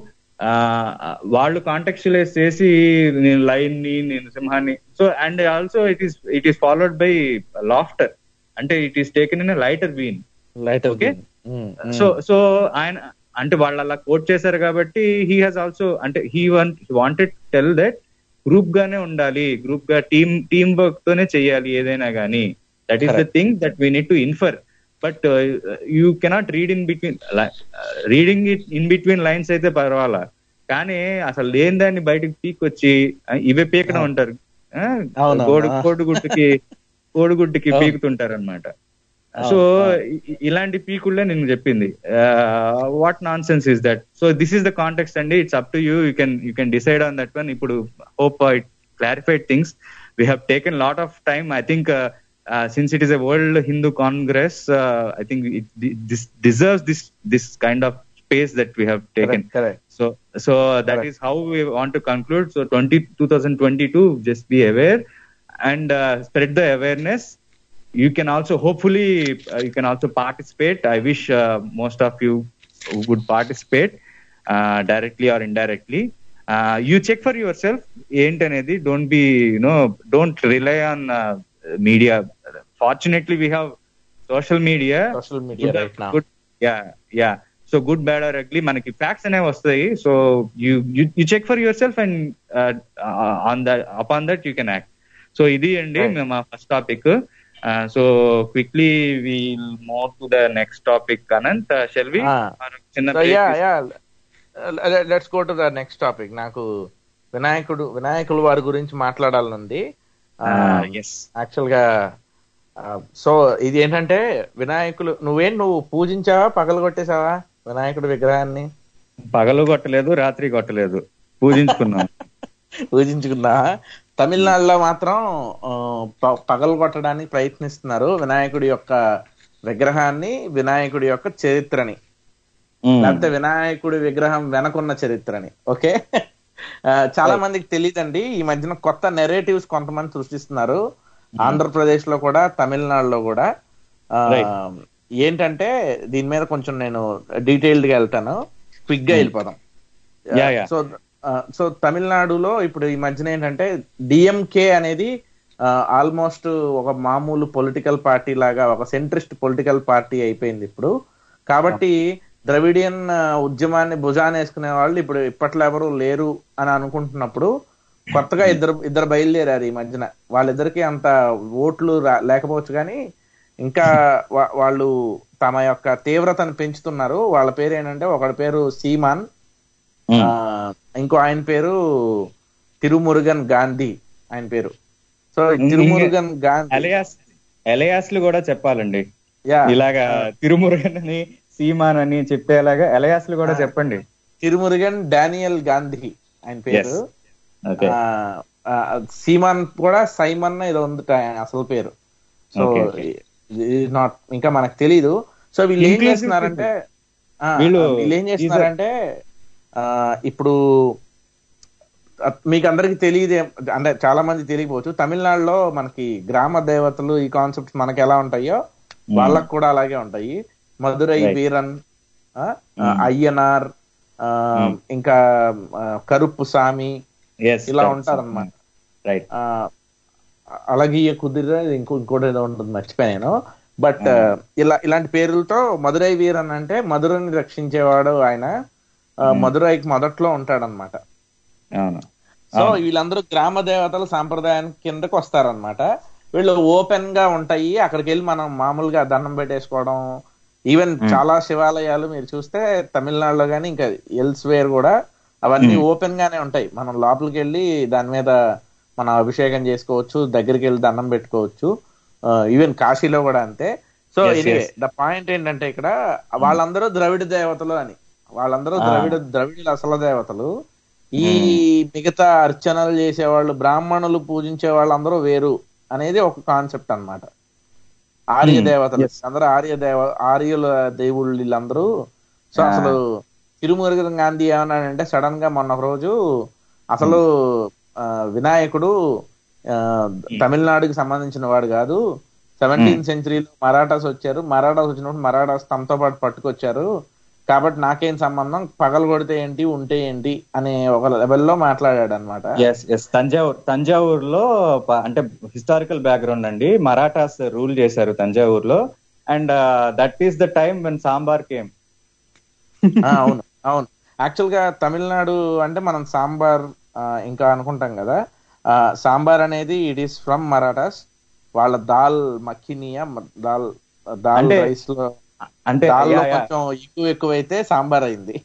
వాళ్ళు contextualize చేసి నేను lion ని నేను సింహాన్ని so and also it is it is followed by laughter అంటే it is taken in lighter vein light Okay. So so ఆయన అంటే వాళ్ళు అలా కోట్ చేశారు కాబట్టి హీ హాజ్ ఆల్సో అంటే he wanted tell that group గానే ఉండాలి గ్రూప్ గా టీమ్ టీమ్ వర్క్ తోనే చేయాలి ఏదైనా గానీ that is the Correct. Thing that we need to infer but you cannot read in between reading it in between lines అయితే పర్వాలా కానీ అసలు లేని దాన్ని బయటకు పీకొచ్చి ఆ, ఇవే పీకడం అవును. అంటారు ఆ, అవునవును. కోడి ఆ. కోడిగుడ్డుకి కోడిగుడ్డుకి అవును. పీకుతుంటారు అనమాట అవును, సో అవును. ఇలాంటి పీకుళ్ళే నేను చెప్పింది what non sense is that so this is the context అండి it's up to you you can you can decide on that one ఇప్పుడు hope it clarified things we have taken lot of time I think since it is a world Hindu congress I think this deserves this this kind of space that we have taken correct so so that Correct. is how we want to conclude so 20 2022 just be aware and uh, spread the awareness you can also hopefully uh, you can also participate i wish uh, most of you would participate uh, directly or indirectly uh, you check for yourself ఏంటనేది don't be you know don't rely on uh, media fortunately we have social media social media good right నా good yeah yeah so good bad or ugly మనకి facts అనేవి వస్తాయి so you you check for your self and on the upon that you can act so ఇది అండి Right. మా first topic so quickly we'll move to the next topic Anant shall we Ah. చిన్న so yeah yeah let's go to the next topic నాకు వినాయకుడు వినాయకుల వారి గురించి మాట్లాడాలనుంది yes actual గా సో ఇది ఏంటంటే వినాయకులు నువ్వేం నువ్వు పూజించావా పగలు కొట్టేసావా వినాయకుడి విగ్రహాన్ని పగలు కొట్టలేదు రాత్రి కొట్టలేదు పూజించుకున్నాం పూజించుకున్నా తమిళనాడులో మాత్రం ఆ, ప- పగలు కొట్టడానికి ప్రయత్నిస్తున్నారు వినాయకుడి యొక్క విగ్రహాన్ని వినాయకుడి యొక్క చరిత్రని Mm. లేకపోతే వినాయకుడి విగ్రహం వెనకున్న చరిత్రని ఓకే ఆ, చాలా మందికి తెలియదండి ఈ మధ్యన కొత్త నెరేటివ్స్ కొంతమంది సృష్టిస్తున్నారు ఆంధ్రప్రదేశ్ లో కూడా తమిళనాడులో కూడా ఆ, Right. ఏంటంటే దీని మీద కొంచెం నేను డీటెయిల్డ్ గా వెళ్తాను క్విక్ గా వెళ్ళిపోదాం Yeah, yeah. సో సో తమిళనాడులో ఇప్పుడు ఈ మధ్యన ఏంటంటే డిఎంకే అనేది ఆల్మోస్ట్ ఒక మామూలు పొలిటికల్ పార్టీ లాగా ఒక సెంట్రిస్ట్ పొలిటికల్ పార్టీ అయిపోయింది ఇప్పుడు కాబట్టి ద్రవిడియన్ ఆ, ఉద్యమాన్ని భుజాన వేసుకునే వాళ్ళు ఇప్పుడు ఇప్పట్లో ఎవరు లేరు అని అనుకుంటున్నప్పుడు కొత్తగా ఇద్దరు ఇద్దరు బయలుదేరారు ఈ మధ్యన వాళ్ళిద్దరికి అంత ఓట్లు రా- లేకపోవచ్చు కానీ ఇంకా వా- వాళ్ళు తమ యొక్క తీవ్రతను పెంచుతున్నారు వాళ్ళ పేరు ఏంటంటే ఒకడి పేరు సీమాన్ Mm. ఆ, ఇంకో ఆయన పేరు తిరుమురుగన్ గాంధీ ఆయన పేరు సో ఈ ఇంకే- తిరుమురుగన్ గాంధీ ఎలయాస్ ఎలయాస్లు కూడా చెప్పాలండి యా ఇలాగా తిరుమురుగన్ అని సీమాన్ అని చెప్పేలాగా ఎలయాస్లు కూడా చెప్పండి తిరుమురుగన్ డానియల్ గాంధీ ఆయన పేరు ఓకే ఆ, ఆ, సీమాన్ కూడా సైమన్ ఏదో ఉంది ఆయన అసలు పేరు సో Okay, okay. నాట్ ఇంకా మనకు తెలీదు సో వీళ్ళు ఏం Inclusive చేస్తున్నారంటే ఆ, వీళ్ళు వీళ్ళు ఏం చేస్తున్నారంటే ఆ, ఇప్పుడు ఆ, మీకు అందరికి తెలియదే అంటే చాలా మంది తెలియకపోవచ్చు తమిళనాడులో మనకి గ్రామ దేవతలు ఈ కాన్సెప్ట్స్ మనకి ఎలా ఉంటాయో వాళ్ళకు కూడా అలాగే ఉంటాయి మధురై Right. వీరన్ ఆ, ఆ, Mm. అయ్యనార్ ఆ, Mm. ఇంకా ఆ, కరుప్పు సామి ఎస్ ఇలా ఉంటారన్నమాట. రైట్ ఆ, అలగియ కుదిర ఇంకో ఇంకోటి ఏదో ఉంటుంది మర్చిపోయా నేను బట్ ఇలా ఇలాంటి పేర్లతో మధురై వీరన్ అంటే మధురని రక్షించేవాడు ఆయన ఆ, Hmm. మధురైకి మొదట్లో ఉంటాడనమాట అవును సో అవును. వీళ్ళందరూ గ్రామ దేవతల సాంప్రదాయానికి కిందకు వస్తారనమాట వీళ్ళు ఓపెన్ గా ఉంటాయి అక్కడికి వెళ్ళి మనం మామూలుగా దండం పెట్టేసుకోవడం ఈవెన్ Hmm. చాలా శివాలయాలు మీరు చూస్తే తమిళనాడులో కానీ ఇంకా ఎల్స్ వేర్ కూడా అవన్నీ Hmm. ఓపెన్ గానే ఉంటాయి మనం లోపలికి వెళ్ళి దాని మీద మనం అభిషేకం చేసుకోవచ్చు దగ్గరికి వెళ్ళి దండం పెట్టుకోవచ్చు ఈవెన్ కాశీలో కూడా అంతే so Yes, anyway yes. The point ఏంటంటే ఇక్కడ వాళ్ళందరూ ద్రవిడ దేవతలు అని వాళ్ళందరూ Ah. ద్రవిడ ద్రవిడుల అసలు దేవతలు ఈ మిగతా అర్చనలు చేసేవాళ్ళు బ్రాహ్మణులు పూజించే వాళ్ళందరూ వేరు అనేది ఒక కాన్సెప్ట్ అన్నమాట ఆర్య Hmm. దేవతలు Yes. అందరూ ఆర్య దేవ ఆర్యుల దేవుళ్ళు వీళ్ళందరూ సో Ah. అసలు తిరుమురుగన్ గాంధీ ఏమన్నాడంటే సడన్ గా మొన్న ఒక రోజు అసలు ఆ, వినాయకుడు ఆ, తమిళనాడుకి సంబంధించిన వాడు కాదు సెవెంటీన్త్ సెంచరీలో మరాఠాస్ వచ్చారు మరాఠాస్ వచ్చినప్పుడు మరాఠాస్ తమతో పాటు పట్టుకొచ్చారు కాబట్టి నాకేం సంబంధం పగలు కొడితే ఏంటి ఉంటే ఏంటి అనే ఒక లెవెల్లో మాట్లాడాడు అనమాట ఎస్ ఎస్ తంజావూర్ తంజావూర్ లో ప- అంటే హిస్టారికల్ బ్యాక్గ్రౌండ్ అండి మరాఠాస్ రూల్ చేశారు తంజావూర్ లో and that is the time when sambar came అవును అవును యాక్చువల్ గా తమిళనాడు అంటే మనం సాంబార్ ఆ, ఇంకా అనుకుంటాం కదా ఆ, సాంబార్ అనేది ఇట్ ఈస్ ఫ్రమ్ మరాఠాస్ వాళ్ళ దాల్ మక్కినియా మ- దాల్ దాల్ అంటే- రైస్ లో అంటే దాల్లో yeah, yeah. కొంచెం ఎక్కువ ఎక్కువైతే సాంబార్ అయింది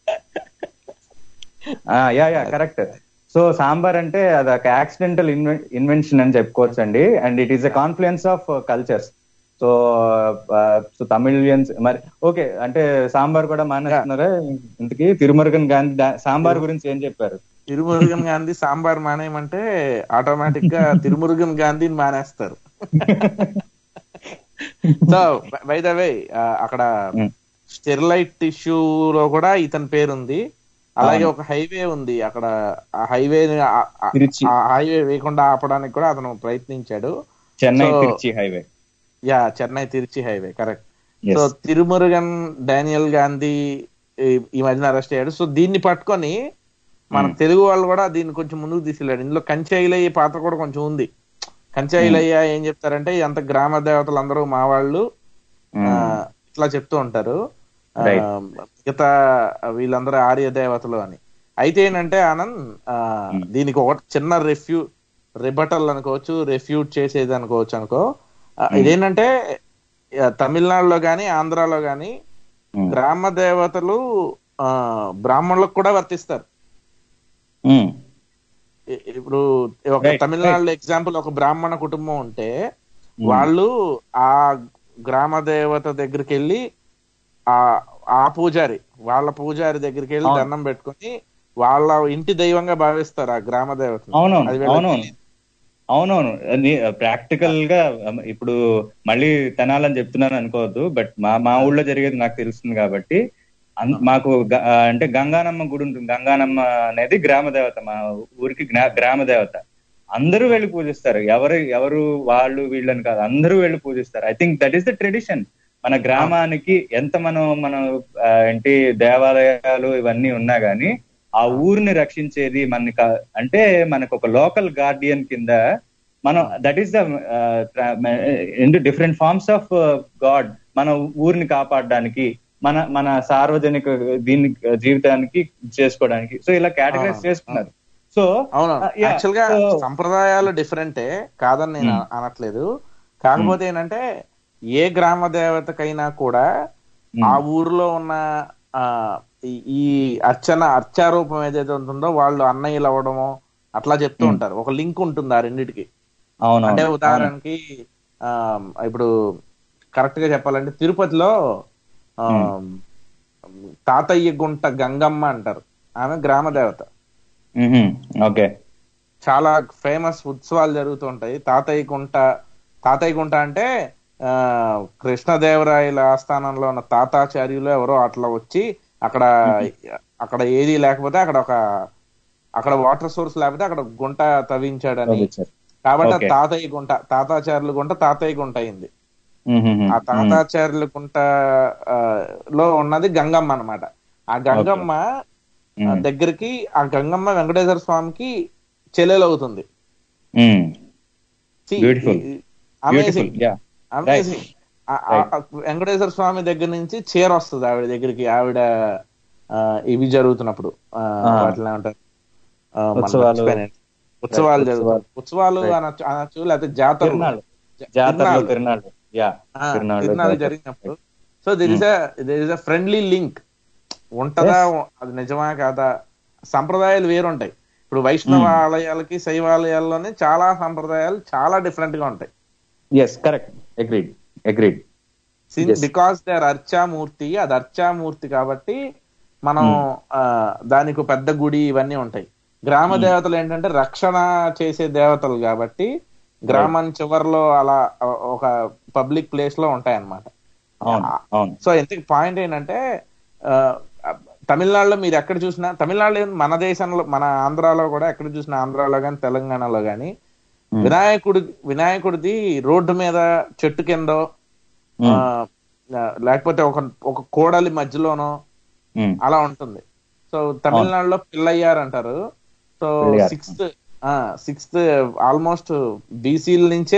yeah yeah correct so sambar అంటే అది ఒక యాక్సిడెంటల్ ఇన్వెన్షన్ అని చెప్పుకోవచ్చు అండి and it is a confluence of cultures so so Tamilians మరి ఓకే అంటే సాంబార్ కూడా మానేస్తున్నారా ఇంతకీ తిరుమరుగన్ గాంధీ దా- సాంబార్ గురించి ఏం చెప్పారు తిరుమురుగన్ గాంధీ సాంబార్ మానేయమంటే ఆటోమేటిక్ గా తిరుమురుగన్ గాంధీని మానేస్తారు సో బై ద వే అక్కడ Mm. స్టెరిలైట్ టిష్యూ లో కూడా ఇతని పేరు ఉంది అలాగే ఒక హైవే ఉంది అక్కడ ఆ హైవే తిరుచి. ఆ హైవే వేయకుండా ఆపడానికి కూడా అతను ప్రయత్నించాడు Chennai So- Tiruchi highway yeah Chennai Tiruchi highway correct so Thirumurugan Daniel Gandhi ఈ- ఈ మధ్యన అరెస్ట్ అయ్యాడు సో దీన్ని పట్టుకొని మన తెలుగు వాళ్ళు కూడా దీన్ని కొంచెం ముందుకు తీసుకెళ్ళాడు ఇందులో కంచెయిలయ్య పాత్ర కూడా కొంచెం ఉంది కంచెయిలయ్య ఏం చెప్తారంటే అంత గ్రామ దేవతలు అందరూ మా వాళ్ళు ఆ, ఇట్లా చెప్తూ ఉంటారు ఆ, Right. మిగతా వీళ్ళందరూ ఆర్య దేవతలు అని అయితే ఏంటంటే ఆనంద్ ఆ, దీనికి ఒక చిన్న రెఫ్యూ రిబటల్ అనుకోవచ్చు రెఫ్యూట్ చేసేది అనుకోవచ్చు అనుకో ఆ, ఇదేంటంటే ఆ, తమిళనాడులో గాని ఆంధ్రాలో గాని గ్రామ దేవతలు ఆ బ్రాహ్మణులకు కూడా వర్తిస్తారు ఇ- ఇప్పుడు ఒక Right, తమిళనాడులో ఎగ్జాంపుల్ ఒక బ్రాహ్మణ కుటుంబం ఉంటే వాళ్ళు ఆ గ్రామ దేవత దగ్గరికి వెళ్ళి ఆ ఆ పూజారి వాళ్ళ పూజారి దగ్గరికి వెళ్ళి అవును. దండం పెట్టుకొని వాళ్ళ ఇంటి దైవంగా భావిస్తారు ఆ గ్రామ దేవతను అవునవును అది వీళ్ళకి అవునవును తెలియదు. అవునవును ప్రాక్టికల్ గా um, ఇప్పుడు మళ్ళీ తెనాలని చెప్తున్నాను అనుకోవద్దు బట్ మా మా ఊళ్ళో జరిగేది నాకు తెలుస్తుంది కాబట్టి అన్- మాకు గ- ఆ, అంటే గంగానమ్మ గుడి ఉంటుంది గంగానమ్మ అనేది గ్రామ దేవత మా ఊరికి గ్నా- గ్రామ దేవత అందరూ వెళ్ళి పూజిస్తారు ఎవరు ఎవరు వాళ్ళు వీళ్ళని కాదు అందరూ వెళ్ళి పూజిస్తారు I think that is the tradition మన గ్రామానికి ఎంత మనం మనం ఆ, ఏంటి దేవాలయాలు ఇవన్నీ ఉన్నా గానీ ఆ ఊరిని రక్షించేది మనకి కా- అంటే మనకు ఒక లోకల్ గార్డియన్ కింద మనం that is the different forms of god మన ఊరిని కాపాడడానికి మన మన సార్వజనిక దీన్ని జీవితానికి చేసుకోవడానికి సో ఇలా కేటగరైజ్ ఆ, చేసుకున్నారు సో అవును Uh, yeah, యాక్చువల్ గా so- సంప్రదాయాలు డిఫరెంటే కాదని నేను Hmm. అనట్లేదు కాకపోతే ఏంటంటే ఏ గ్రామ దేవతకైనా కూడా ఆ ఊర్లో ఉన్న ఆ ఈ- ఈ అర్చన అర్చారూపం ఏదైతే ఉంటుందో వాళ్ళు అన్నయ్యలు అవ్వడము అట్లా చెప్తూ Hmm. ఉంటారు ఒక లింక్ ఉంటుంది ఆ రెండిటికి అవును అంటే అవును. ఉదాహరణకి ఆ ఇప్పుడు కరెక్ట్ గా చెప్పాలంటే తిరుపతిలో ఆ తాతయ్య గుంట గంగమ్మ అంటారు ఆమె గ్రామ దేవత మ్మ్. ఓకే చాలా ఫేమస్ ఉత్సవాలు జరుగుతూ ఉంటాయి తాతయ్య గుంట తాతయ్య గుంట అంటే ఆ కృష్ణదేవరాయల ఆస్థానంలో ఉన్న తాతాచార్యులు ఎవరో అట్లా వచ్చి అక్కడ అక్కడ ఏది లేకపోతే అక్కడ ఒక అక్కడ వాటర్ సోర్స్ లేకపోతే అక్కడ గుంట తవ్వించాడని పంపించారు. కాబట్టి ఆ Okay. తాతయ్య గుంట తాతాచార్యుల గుంట తాతయ్య గుంట అయింది మ్మ్, మ్మ్, ఆ మ్మ్. తాతాచార్యుల గుంట ఆ, లో ఉన్నది గంగమ్మ అన్నమాట ఆ గంగమ్మ ఆ, మ్మ్. దగ్గరికి ఆ గంగమ్మ వెంకటేశ్వర స్వామికి చెల్లెలు అవుతుంది మ్మ్. Beautiful. Amazing Beautiful. Yeah. Amazing Venkateswara స్వామి దగ్గర నుంచి చీర వస్తుంది ఆవిడ దగ్గరికి ఆవిడ ఆ, ఇవి జరుగుతున్నప్పుడు ఆ, ఆ. వాటిలో ఏమంటారు ఆ, మనం ఉత్సవాలు. మర్చిపోయాను. ఉత్సవాలు Right, జరుగుతాయి ఉత్సవాలు Right. అనొచ్చు అనొచ్చు లేకపోతే జాతరలు తిరునాళ్ళు జ- జాతరలో తిరునాళ్ళు. తిరునాళ్ళు యా ఆ, తిరునాళ్ళు తిరునాళ్ళు జాతర. జరిగినప్పుడు so there is there is a friendly link ఉంటదా అది నిజమా కాదా సంప్రదాయాలు వేరుంటాయి ఇప్పుడు వైష్ణవ ఆలయాలకి శైవ ఆలయాల్లోనే చాలా సంప్రదాయాలు చాలా డిఫరెంట్ గా ఉంటాయి yes correct agreed agreed Yes. Because they are అర్చామూర్తి అది అర్చామూర్తి కాబట్టి మనం ఆ, దానికి ఒక పెద్ద గుడి ఇవన్నీ ఉంటాయి గ్రామ దేవతలు ఏంటంటే రక్షణ చేసే దేవతలు కాబట్టి గ్రామం చివరిలో అలా ఒ- ఒక పబ్లిక్ ప్లేస్ లో ఉంటాయి అన్నమాట అవును అవును సో ఇంతకి పాయింట్ ఏంటంటే ఆ, తమిళనాడులో మీరు ఎక్కడ చూసినా తమిళనాడులో ఏం- మన దేశంలో మన ఆంధ్రాలో కూడా ఎక్కడ చూసినా ఆంధ్రాలో కానీ తెలంగాణలో కానీ Hmm. వినాయకుడి వినాయకుడిది రోడ్డు మీద చెట్టు కింద Hmm. లేకపోతే ఒక ఒక కోడలి మధ్యలోనో ఉమ్, అలా ఉంటుంది సో తమిళనాడులో పిల్లయ్యారు అంటారు so Pillaiyar. Sixth sixth almost బీసీల నుంచే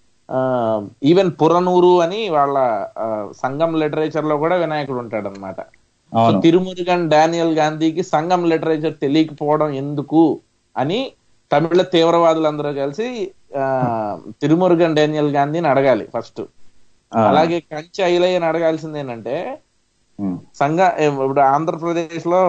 ఈవెన్ పురనూరు అని వాళ్ళ ఆ, సంఘం లిటరేచర్ లో కూడా వినాయకుడు ఉంటాడు అనమాట సో అవును తిరుమురుగన్ డానియల్ గాంధీకి సంఘం లిటరేచర్ తెలియకపోవడం ఎందుకు అని తమిళ తీవ్రవాదులందరూ కలిసి ఆ, తిరుమురుగన్ డానియల్ గాంధీని అడగాలి ఫస్ట్ ఆ, అలాగే కంచి ఐలయ్యని అడగాల్సింది ఏంటంటే ఉమ్, సంఘ ఇప్పుడు ఆంధ్రప్రదేశ్ లో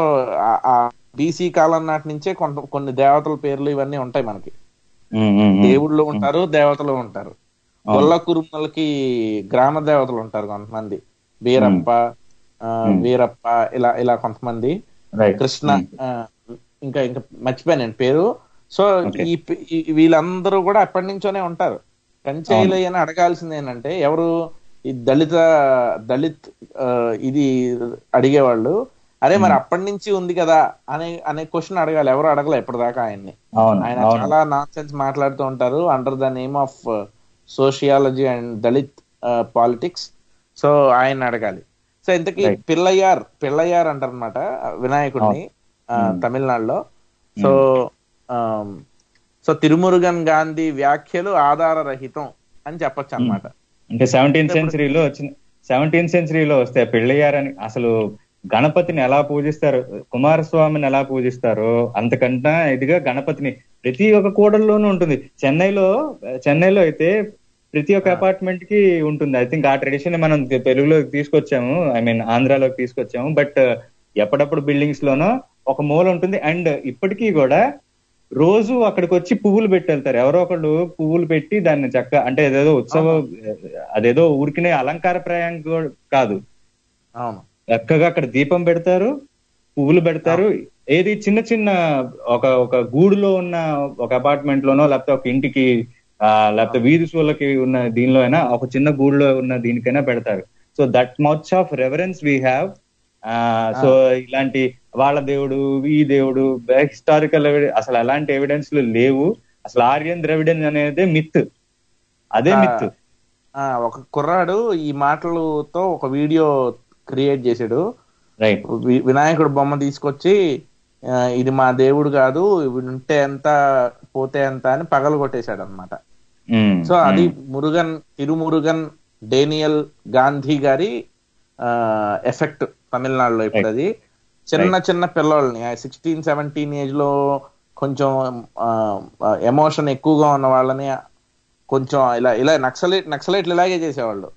బీసీ కాలం నాటి నుంచే కొంత కొన్ని దేవతల పేర్లు ఇవన్నీ ఉంటాయి మనకి ఉమ్, ఉమ్, ఉమ్. దేవుళ్ళు ఉంటారు దేవతలు ఉంటారు అవును. గొల్ల కురుమలకి గ్రామ దేవతలు ఉంటారు కొంతమంది వీరప్ప ఆ, వీరప్ప ఇలా ఇలా కొంతమంది రైట్ కృష్ణ ఆ, ఇంకా ఇంకా మర్చిపోయాను పేరు సో Okay. ఈ ఈ- వీళ్ళందరూ కూడా అప్పటి నుంచోనే ఉంటారు కంచేలు అని అడగాల్సింది ఏంటంటే ఎవరు ఈ దళిత దళిత్ ఆ, ఇది అడిగేవాళ్ళు అరే మరి అప్పటి నుంచి ఉంది కదా అనే అనే క్వశ్చన్ అడగాలి ఎవరు అడగలే ఇప్పటిదాకా ఆయన్ని అవును ఆయన అవును చాలా నాన్ సెన్స్ మాట్లాడుతూ ఉంటారు under the name of sociology and Dalit politics so ఆయన అడగాలి సో ఇంతకీ Right. పిల్లయ్యార్ పిల్లయ్యార్ అంటారు అనమాట వినాయకుడిని ఆ, తమిళనాడులో so um, so Thirumurugan Gandhi వ్యాఖ్యలు ఆధారరహితం అని చెప్పొచ్చు అన్నమాట అంటే సెవెంటీన్త్ సెంచరీలో వచ్చిన సెవెంటీన్త్ సెంచరీలో వస్తే పెళ్ళయ్యారని అసలు గణపతిని ఎలా పూజిస్తారు కుమారస్వామిని ఎలా పూజిస్తారో అంతకంటే ఇదిగా గణపతిని ప్రతి ఒక్క కూడల్లోనూ ఉంటుంది చెన్నైలో చెన్నైలో అయితే ప్రతి ఒక్క అపార్ట్మెంట్ కి ఉంటుంది ఐ థింక్ ఆ ట్రెడిషన్ మనం తెలుగులో తీసుకొచ్చాము ఐ మీన్ ఆంధ్రాలోకి తీసుకొచ్చాము బట్ ఎప్పుడప్పుడు బిల్డింగ్స్ లోనో ఒక మూల ఉంటుంది అండ్ ఇప్పటికీ కూడా రోజు అక్కడికి వచ్చి పువ్వులు పెట్టి వెళ్తారు ఎవరో ఒకళ్ళు పువ్వులు పెట్టి దాన్ని చక్క అంటే అదేదో ఉత్సవం అదేదో ఊరికినే అలంకారప్రాయం కూడా కాదు అవును చక్కగా అక్కడ దీపం పెడతారు పువ్వులు పెడతారు ఏది చిన్న చిన్న ఒక ఒక గూడులో ఉన్న ఒక అపార్ట్మెంట్ లోనో లేకపోతే ఒక ఇంటికి ఆ లేకపోతే వీధి సూళ్ళకి ఉన్న దీనిలో అయినా ఒక చిన్న గూడులో ఉన్న దీనికైనా పెడతారు so that much of reference we have so ఇలాంటి వాళ్ళ దేవుడు ఈ దేవుడు హిస్టారికల్ అసలు అలాంటి ఎవిడెన్స్ లేవు అసలు ఆర్యన్ ద్రవిడన్ అనేది మిత్ అదే మిత్ ఆ, ఒక కుర్రాడు ఈ మాటలతో ఒక వీడియో క్రియేట్ చేశాడు రైట్ వి- వినాయకుడు బొమ్మ తీసుకొచ్చి ఆ, ఇది మా దేవుడు కాదు ఇవి ఉంటే ఎంత పోతే ఎంత అని పగలు కొట్టేశాడు అనమాట సో అది మురుగన్ తిరుమురుగన్ డేనియల్ గాంధీ గారి ఎఫెక్ట్ తమిళనాడులో ఇప్పుడు అది చిన్న చిన్న పిల్లల్ని సిక్స్టీన్ సెవెంటీన్ ఏజ్ లో కొంచెం ఎమోషన్ ఎక్కువగా ఉన్న వాళ్ళని కొంచెం ఇలా ఇలా నక్సలైట్ నక్సలైట్లు ఇలాగే చేసేవాళ్ళు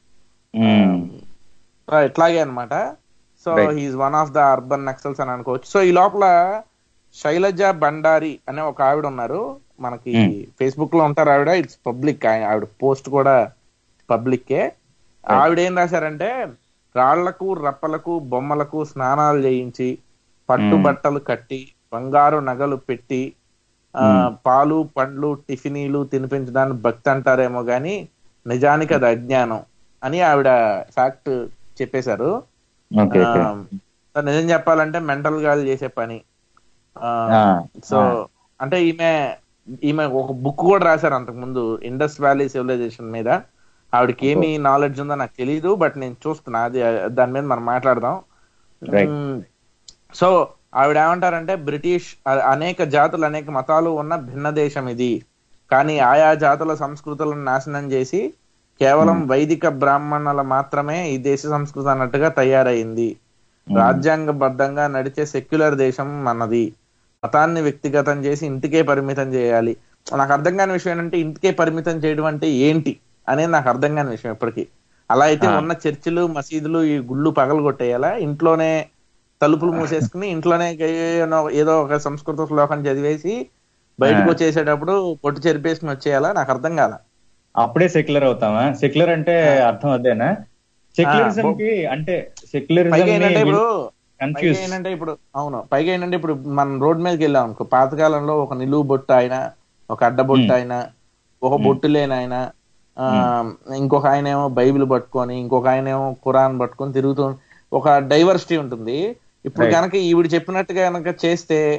సో ఇట్లాగే అన్నమాట so Right. He is one of the urban naxals అని అనుకోవచ్చు సో ఈ లోపల శైలజ బండారి అనే ఒక ఆవిడ ఉన్నారు మనకి Hmm. ఫేస్బుక్ లో ఉంటారు ఆవిడ ఇట్స్ పబ్లిక్ ఆవిడ పోస్ట్ కూడా పబ్లిక్కే ఆవిడ ఏం రాశారంటే రాళ్లకు రప్పలకు బొమ్మలకు స్నానాలు చేయించి పట్టు Hmm. బట్టలు కట్టి బంగారు నగలు పెట్టి ఆ, పాలు పండ్లు టిఫినీలు తినిపించడాన్ని భక్తి అంటారేమో గాని నిజానికి అది అజ్ఞానం అని ఆవిడ ఫ్యాక్ట్ చెప్పేశారు ఓకే ఆ, సో నిజం చెప్పాలంటే మెంటల్ గా చేసే పని ఆ, సో అంటే ఈమె ఈమె ఒక బుక్ కూడా రాశారు అంతకు ముందు ఇండస్ వ్యాలీ సివిలైజేషన్ మీద ఆవిడకి ఏమి నాలెడ్జ్ ఉందో నాకు తెలియదు బట్ నేను చూస్తున్నా అది దాని మీద మనం మాట్లాడదాం Right. మ్మ్. సో ఆవిడ ఏమంటారంటే బ్రిటిష్ అ- అనేక జాతులు అనేక మతాలు ఉన్న భిన్న దేశం ఇది కానీ ఆయా జాతుల సంస్కృతులను నాశనం చేసి కేవలం వైదిక బ్రాహ్మణుల మాత్రమే ఈ దేశ సంస్కృతి అన్నట్టుగా తయారైంది రాజ్యాంగబద్ధంగా నడిచే సెక్యులర్ దేశం మనది మతాన్ని వ్యక్తిగతం చేసి ఇంటికే పరిమితం చేయాలి నాకు అర్థం కాని విషయం ఏంటంటే ఇంటికే పరిమితం చేయడం అంటే ఏంటి అనేది నాకు అర్థం కాని విషయం ఇప్పటికీ అలా అయితే ఉన్న చర్చిలు మసీదులు ఈ గుళ్ళు పగలు కొట్టేయాలా ఇంట్లోనే తలుపులు మూసేసుకుని ఇంట్లోనే ఏనో- ఏదో ఒక సంస్కృత శ్లోకం చదివేసి బయటకు వచ్చేసేటప్పుడు పొట్టు చెరిపేసుకుని వచ్చేయాలా నాకు అర్థం కాల అప్పుడే సెక్యులర్ అవుతామా సెక్యులర్ అంటే అర్థం అదేనా సెక్యులరిజం కి అంటే పైగా ఏంటంటే ఇప్పుడు సెక్యులరిజం పైగా కన్ఫ్యూజ్ ఏంటంటే ఇప్పుడు అవును పైగా ఏంటంటే ఇప్పుడు మనం రోడ్ మీదకి వెళ్ళాం అనుకో పాతకాలంలో ఒక నిలువు బొట్టు ఆయన ఒక అడ్డ బొట్టు ఆయన ఒక బొట్టు లేని ఆయన ఆ, ఇంకొక ఆయన ఏమో బైబిల్ పట్టుకొని ఇంకొక ఆయన ఏమో ఖురాన్ పట్టుకొని తిరుగుతూ ఒక డైవర్సిటీ ఉంటుంది ఇప్పుడు Right. కనుక ఈవిడ చెప్పినట్టుగా కనుక చేస్తే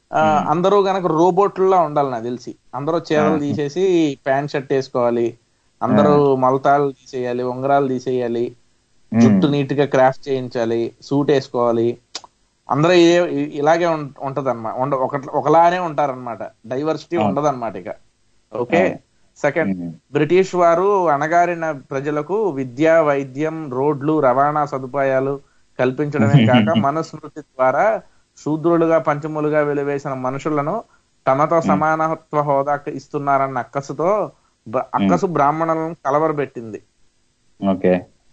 ఆ, అందరూ గనక రోబోట్లలో ఉండాలి నాకు తెలిసి అందరూ చీరలు ఆ. తీసేసి ప్యాంట్ షర్ట్ వేసుకోవాలి అందరూ మొలతాలు తీసేయాలి ఉంగరాలు తీసేయాలి జుట్టు నీట్ గా క్రాఫ్ట్ చేయించాలి సూట్ వేసుకోవాలి అందరూ ఇదే- ఇ- ఇలాగే ఉంటది అనమాట ఒక ఒకలానే ఉంటారన్నమాట డైవర్సిటీ అవును. ఉండదన్నమాట ఇక ఓకే అవును. సెకండ్ మ్మ్. బ్రిటిష్ వారు అణగారిన ప్రజలకు విద్య వైద్యం రోడ్లు రవాణా సదుపాయాలు కల్పించడమే కాక మనుస్మృతి ద్వారా శూద్రులుగా పంచములుగా వెలివేసిన మనుషులను తమతో సమానత్వ హోదా ఇస్తున్నారన్న అక్కసుతో బ- అక్కసు బ్రాహ్మణులను కలవరబెట్టింది ఓకే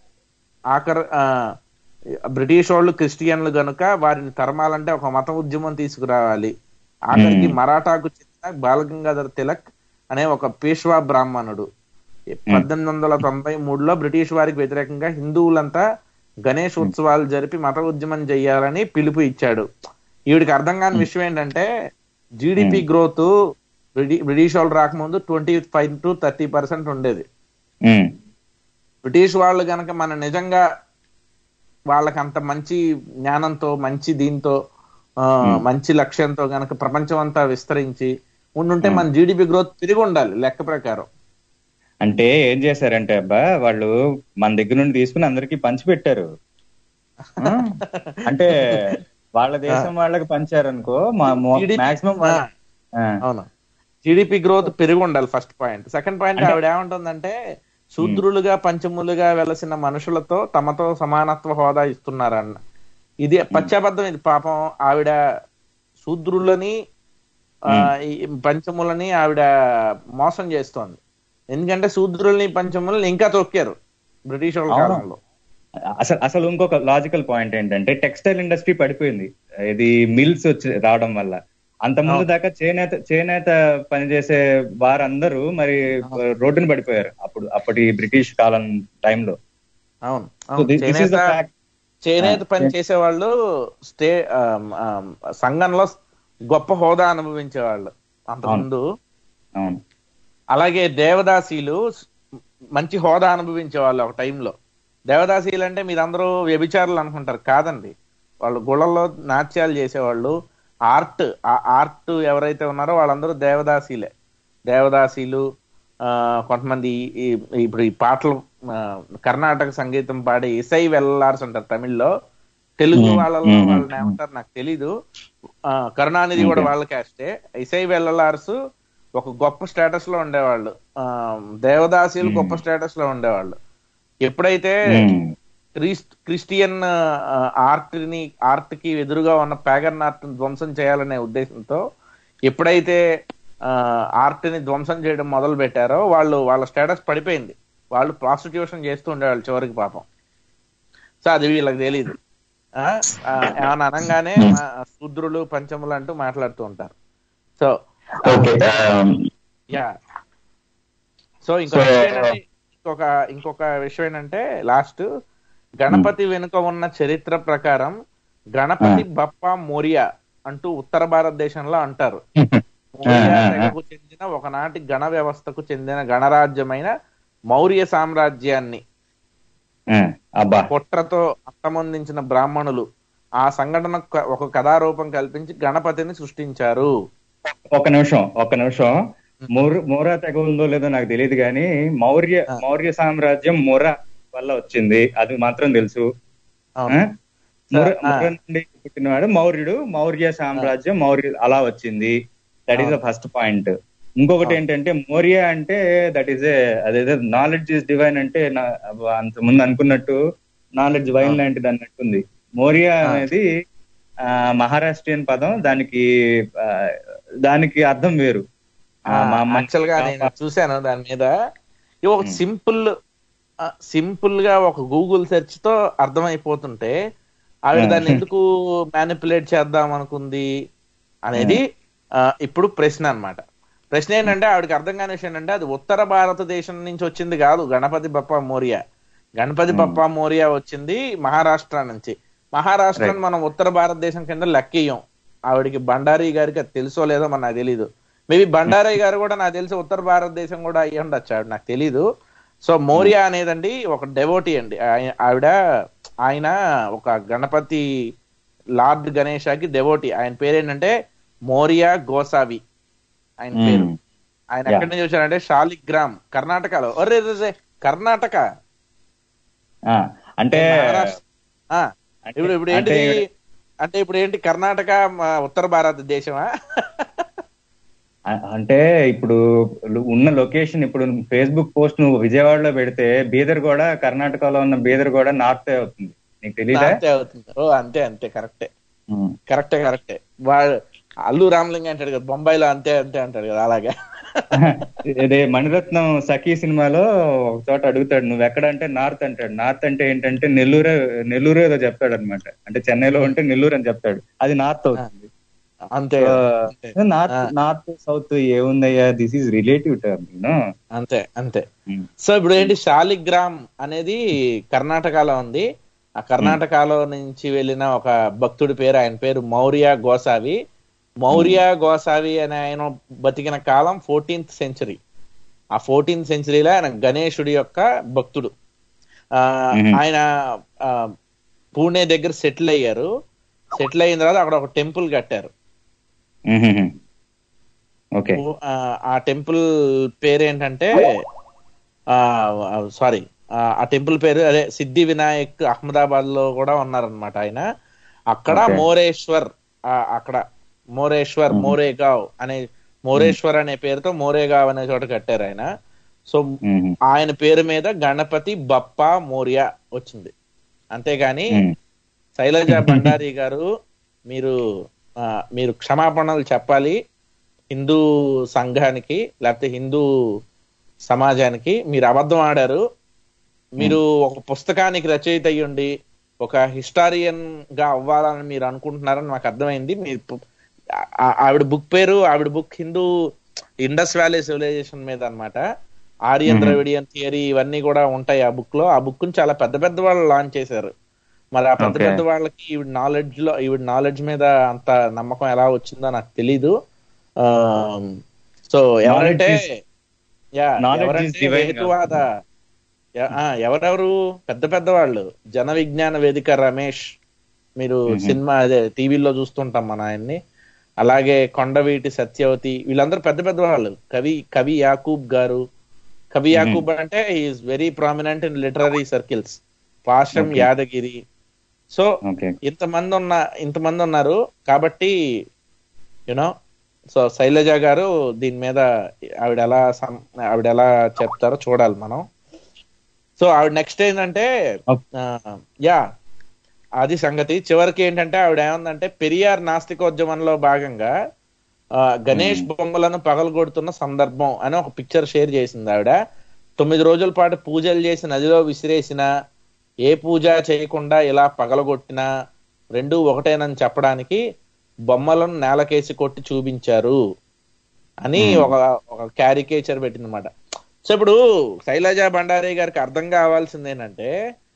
ఆఖరి ఆ, బ్రిటిష్ వాళ్ళు క్రిస్టియన్లు గనుక వారిని తరమాలంటే ఒక మత ఉద్యమం తీసుకురావాలి ఆఖరికి మరాఠాకు చెందిన బాలగంగాధర్ తిలక్ అనే ఒక పేష్వా బ్రాహ్మణుడు పద్దెనిమిది వందల తొంభై మూడులో బ్రిటిష్ వారికి వ్యతిరేకంగా హిందువులంతా గణేష్ ఉత్సవాలు జరిపి మత ఉద్యమం చెయ్యాలని పిలుపు ఇచ్చాడు ఈవిడికి అర్థం కాని విషయం ఏంటంటే జీడిపి గ్రోత్ బ్రిటిష్ వాళ్ళు రాకముందు twenty five to thirty percent ఉండేది ఉమ్, బ్రిటిష్ వాళ్ళు గనక మన నిజంగా వాళ్ళకి అంత మంచి జ్ఞానంతో మంచి దీంతో ఆ, మంచి లక్ష్యంతో గనక ప్రపంచం అంతా విస్తరించి ఉండుంటే మన జీడిపి గ్రోత్ తిరిగి ఉండాలి లెక్క ప్రకారం అంటే ఏం చేశారంటే అబ్బా వాళ్ళు మన దగ్గర నుండి తీసుకుని అందరికి పంచిపెట్టారు ఆ? అంటే వాళ్ళ దేశం వాళ్ళకి పంచారనుకో మా GDP మాక్సిమం అవును జీడిపి గ్రోత్ పెరిగి ఉండాలి ఫస్ట్ పాయింట్ సెకండ్ పాయింట్ ఆవిడ ఏమంటుందంటే శూద్రులుగా పంచములుగా వెలసిన మనుషులతో తమతో సమానత్వ హోదా ఇస్తున్నారన్న ఇది పశ్చాబద్ధం ఇది పాపం ఆవిడ శూద్రులని ఆ, ఈ పంచములని ఆవిడ మోసం చేస్తోంది ఎందుకంటే శూద్రుల్ని పంచములని ఇంకా తొక్కారు బ్రిటిష్ వాళ్ళ అవును. కాలంలో అసలు అసలు ఇంకొక లాజికల్ పాయింట్ ఏంటంటే టెక్స్టైల్ ఇండస్ట్రీ పడిపోయింది ఇది మిల్స్ వచ్చి రావడం వల్ల అంత ముందు దాకా చేనేత చేనేత పనిచేసే వారందరూ మరి రోడ్డున పడిపోయారు అప్పుడు అప్పటి బ్రిటిష్ కాలం టైంలో అవును So అవును. this, this is the చేనేత fact. చేనేత పని చేసేవాళ్ళు స్టే ఆమ్, ఆమ్, సంఘంలో గొప్ప హోదా అనుభవించేవాళ్ళు అంతకుముందు అవును అలాగే దేవదాసీలు మంచి హోదా అనుభవించేవాళ్ళు ఒక టైంలో దేవదాసీలు అంటే మీరందరూ వ్యభిచారులు అనుకుంటారు కాదండి వాళ్ళు గుళ్ళల్లో నాట్యాలు చేసేవాళ్ళు ఆర్ట్ ఆ ఆర్ట్ ఎవరైతే ఉన్నారో వాళ్ళందరూ దేవదాసీలే దేవదాసీలు ఆ, కొంతమంది ఈ- ఈ- ఇప్పుడు ఈ పాటలు ఆ, కర్ణాటక సంగీతం పాడే ఇసై వెల్లార్స్ అంటారు తమిళ్లో తెలుగు వాళ్ళలో వాళ్ళని ఏమంటారు నాకు తెలీదు ఆ, కరుణానిధి కూడా వాళ్ళ క్యాస్టే ఇసై వెల్లలార్స్ ఒక గొప్ప స్టేటస్ లో ఉండేవాళ్ళు ఆ, దేవదాసీలు గొప్ప స్టేటస్ లో ఉండేవాళ్ళు ఎప్పుడైతే ఉమ్, క్రిస్ట్ క్రిస్టియన్ ఆర్ట్ ని ఆర్ట్ కి ఎదురుగా ఉన్న ప్యాగన్ ఆర్ట్ ని ధ్వంసం చేయాలనే ఉద్దేశంతో ఎప్పుడైతే ఆర్ట్ ని ధ్వంసం చేయడం మొదలు పెట్టారో వాళ్ళు వాళ్ళ స్టేటస్ పడిపోయింది వాళ్ళు ప్రాస్టిట్యూషన్ చేస్తూ ఉండేవాళ్ళు చివరికి పాపం సో అది వీళ్ళకి తెలియదు ఆ, ఆ, ఏమన్నా అనగానే మా శూద్రులు పంచములు అంటూ మాట్లాడుతూ ఉంటారు సో ఓకే యా సో ఇంకొక So- విషయం ఏంటంటే ఇంకొక ఇంకొక విషయం ఏంటంటే లాస్ట్ గణపతి వెనుక ఉన్న చరిత్ర ప్రకారం గణపతి బప్ప మోరియా అంటూ ఉత్తర భారతదేశంలో అంటారు మౌర్య తెగకు చెందిన ఒకనాటి గణ వ్యవస్థకు చెందిన గణరాజ్యమైన మౌర్య సామ్రాజ్యాన్ని ఆ, అబ్బా కుట్రతో అంతమొందించిన బ్రాహ్మణులు ఆ సంఘటన ఒక కథారూపం కల్పించి గణపతిని సృష్టించారు ఒక నిమిషం ఒక నిమిషం మోర్ మోరా తెగ ఉందో లేదో నాకు తెలియదు కానీ మౌర్య మౌర్య సామ్రాజ్యం మొర వల్ల వచ్చింది అది మాత్రం తెలుసు అవును. ఆ? మొర ఆ. మొర నుండి పుట్టినవాడు మౌర్యుడు మౌర్య సామ్రాజ్యం మౌర్య అలా వచ్చింది that is the first point ఇంకొకటి ఏంటంటే మౌర్య అంటే దట్ ఈస్ ఏ అదేదో నాలెడ్జ్ ఇస్ డివైన్ అంటే నా- అంత ముందు అనుకున్నట్టు నాలెడ్జ్ వైన్ లాంటిది అన్నట్టుంది మౌర్య అనేది ఆ మహారాష్ట్రియన్ పదం దానికి ఆ, దానికి అర్థం వేరు ఆ, మా అమ్మ- యాక్చువల్ గా నేను చూశాను దాని మీద ఇది ఒక సింపుల్ సింపుల్ గా ఒక గూగుల్ సెర్చ్ తో అర్థమైపోతుంటే ఆవిడ దాన్ని ఎందుకు మ్యానిపులేట్ చేద్దాం అనుకుంది అనేది ఆ, ఇప్పుడు ప్రశ్న అన్నమాట ప్రశ్న ఏంటంటే ఆవిడకి అర్థం కాని విషయం ఏంటంటే అది ఉత్తర భారతదేశం నుంచి వచ్చింది కాదు గణపతి బప్ప మోరియా గణపతి బప్ప మోరియా వచ్చింది మహారాష్ట్ర నుంచి మహారాష్ట్రను మనం ఉత్తర భారతదేశం కింద లెక్కేయం ఆవిడకి బండారీ గారికి అది తెలుసో లేదో మన నాకు తెలీదు మేబీ బండారీ గారు కూడా నాకు తెలిసి ఉత్తర భారతదేశం కూడా అయ్యి ఉండొచ్చు ఆవిడ నాకు తెలీదు సో మోరియా అనేదండి ఒక డెవోటీ అండి ఆయ- ఆవిడ ఆయన ఒక గణపతి లార్డ్ గణేశాకి డెవోటీ ఆయన పేరేంటంటే మోరియా గోసావి ఆయన పేరు మ్మ్. ఆయన Yeah. ఎక్కడి నుంచి వచ్చారంటే శాలిగ్రామ్ కర్ణాటకలో ఒరే రే, రే, కర్ణాటక ఆ, అంటే మహారాష్ట్ర ఆ, అంటే- ఇప్పుడు ఇప్పుడు ఏంటి అంటే- అంటే ఇప్పుడు ఏంటి కర్ణాటక మా ఉత్తర భారతదేశమా అ- అంటే ఇప్పుడు ఉన్న లొకేషన్ ఇప్పుడు ఫేస్బుక్ పోస్ట్ నువ్వు విజయవాడలో పెడితే బీదర్ కూడా కర్ణాటకలో ఉన్న బీదర్ కూడా నార్త్ అవుతుంది నీకు తెలీదా అంతే అవుతుంది ఓ అంతే అంతే కరెక్టే ఉమ్. కరెక్టే కరెక్టే వాడు అల్లు రామలింగ అంటాడు కదా బొంబాయిలో అంతే అంతే అంటాడు కదా అలాగే ఇదే మణిరత్నం సఖీ సినిమాలో ఒక చోట అడుగుతాడు నువ్వు ఎక్కడ అంటే నార్త్ అంటాడు నార్త్ అంటే ఏంటంటే నెల్లూరు నెల్లూరు ఏదో చెప్తాడు అనమాట అంటే చెన్నైలో ఉంటే నెల్లూరు అని చెప్తాడు అది నార్త్ అవుతుంది అంతే అంతే. నార్త్ నార్త్ సౌత్ ఏముందయ్యా this is relative term you know అంతే అంతే సో ఇప్పుడు ఏంటి శాలిగ్రామ్ అనేది కర్ణాటకలో ఉంది ఆ కర్ణాటకలో నుంచి వెళ్ళిన ఒక భక్తుడి పేరు ఆయన పేరు మౌర్య గోసావి మౌర్య గోసావి అనే ఆయన బతికిన కాలం ఫోర్టీన్త్ సెంచరీ ఆ ఫోర్టీన్త్ సెంచరీలో ఆయన గణేశుడి యొక్క భక్తుడు ఆ Mhm. ఆయన ఆ, పూణే దగ్గర సెటిల్ అయ్యారు సెటిల్ అయిన తర్వాత అక్కడ ఒక టెంపుల్ కట్టారు ఓకే ఆ, ఆ టెంపుల్ పేరు ఏంటంటే సారీ ఆ టెంపుల్ పేరు అదే సిద్ధి వినాయక్ అహ్మదాబాద్ లో కూడా ఉన్నారనమాట ఆయన అక్కడ Okay. మోరేశ్వర్ ఆ, అక్కడ మోరేశ్వర్ మోరేగావ్ అనే మోరేశ్వర్ అనే పేరుతో మోరేగావ్ అనే చోట కట్టారు ఆయన సో ఆయన పేరు మీద గణపతి బప్ప మోర్య వచ్చింది అంతేగాని శైలజ భండారి గారు మీరు ఆ, మీరు క్షమాపణలు చెప్పాలి హిందూ సంఘానికి లేకపోతే హిందూ సమాజానికి మీరు అబద్ధం ఆడారు మీరు ఒక పుస్తకానికి రచయిత అయ్యుండి ఒక హిస్టారియన్ గా అవ్వాలని మీరు అనుకుంటున్నారని నాకు అర్థమైంది మీరు పు- ఆ- ఆ- ఆవిడ బుక్ పేరు ఆవిడ book Hindu Indus valley civilisation మీద అన్నమాట ఆర్యన్ ద్రవిడియన్ థియరీ ఇవన్నీ కూడా ఉంటాయి ఆ బుక్ లో ఆ బుక్ ని చాలా పెద్ద పెద్ద వాళ్ళు లాంచ్ చేశారు మరి ఆ పెద్ద Okay. పెద్ద వాళ్ళకి ఈవిడ నాలెడ్జ్ లో ఈవిడ నాలెడ్జ్ మీద అంత నమ్మకం ఎలా వచ్చిందో నాకు తెలీదు సో ఎవరంటే is- యా knowledge is ఎవరంటే divine హేతువాద ఎ- ఆ, ఎవరెవరు పెద్ద పెద్ద వాళ్ళు జన విజ్ఞాన వేదిక రమేష్ మీరు సినిమా అదే టీవీలో చూస్తుంటాం మన ఆయన్ని అలాగే కొండవీటి సత్యవతి వీళ్ళందరూ పెద్ద పెద్ద వాళ్ళు కవి కవి యాకూబ్ గారు కవి యాకూబ్ అంటే is very prominent in literary circles Pasham Okay. Yadagiri so okay ఇంతమంది ఉన్న ఇంతమంది ఉన్నారు కాబట్టి యునో సో శైలజ గారు దీని మీద ఆవిడ ఎలా సం- ఆవిడ ఎలా చెప్తారో చూడాలి మనం సో ఆవిడ నెక్స్ట్ ఏంటంటే యా అది సంగతి చివరికి ఏంటంటే ఆవిడ ఏమందంటే పెరియార్ నాస్తికోద్యమంలో భాగంగా ఆ, గణేష్ బొమ్మలను పగలగొడుతున్న సందర్భం అని ఒక పిక్చర్ షేర్ చేసింది ఆవిడ తొమ్మిది రోజుల పాటు పూజలు చేసి నదిలో విసిరేసిన ఏ పూజ చేయకుండా ఇలా పగలగొట్టినా రెండు ఒకటేనని చెప్పడానికి బొమ్మలను నేలకేసి కొట్టి చూపించారు అని ఒక ఒక క్యారికేచర్ పెట్టిందన్నమాట సో ఇప్పుడు శైలజ భండారి గారికి అర్థం కావాల్సింది ఏంటంటే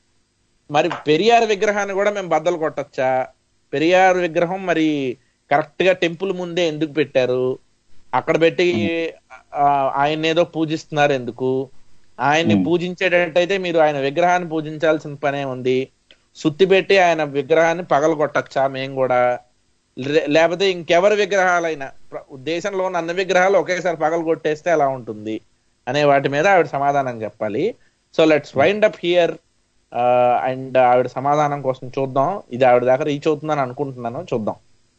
మరి పెరియార్ విగ్రహాన్ని కూడా మేము బద్దలు కొట్టచ్చా పెరియార్ విగ్రహం మరి కరెక్ట్ గా టెంపుల్ ముందే ఎందుకు పెట్టారు అక్కడ పెట్టి ఆ, ఆయన ఏదో పూజిస్తున్నారు ఎందుకు ఆయన్ని Hmm. పూజించేటట్టయితే మీరు ఆయన విగ్రహాన్ని పూజించాల్సిన పనే ఉంది సుత్తి పెట్టి ఆయన విగ్రహాన్ని పగల కొట్టచ్చా మేము కూడా లే- లేకపోతే ఇంకెవరి విగ్రహాలైనా ప్ర- దేశంలో ఉన్న అన్ని విగ్రహాలు ఒకేసారి పగల కొట్టేస్తే ఎలా ఉంటుంది అనే వాటి మీద ఆవిడ సమాధానం చెప్పాలి so let's wind up here and ఆవిడ సమాధానం కోసం చూద్దాం ఇది ఆవిడ దాకా రీచ్ అవుతుందని అనుకుంటున్నాను చూద్దాం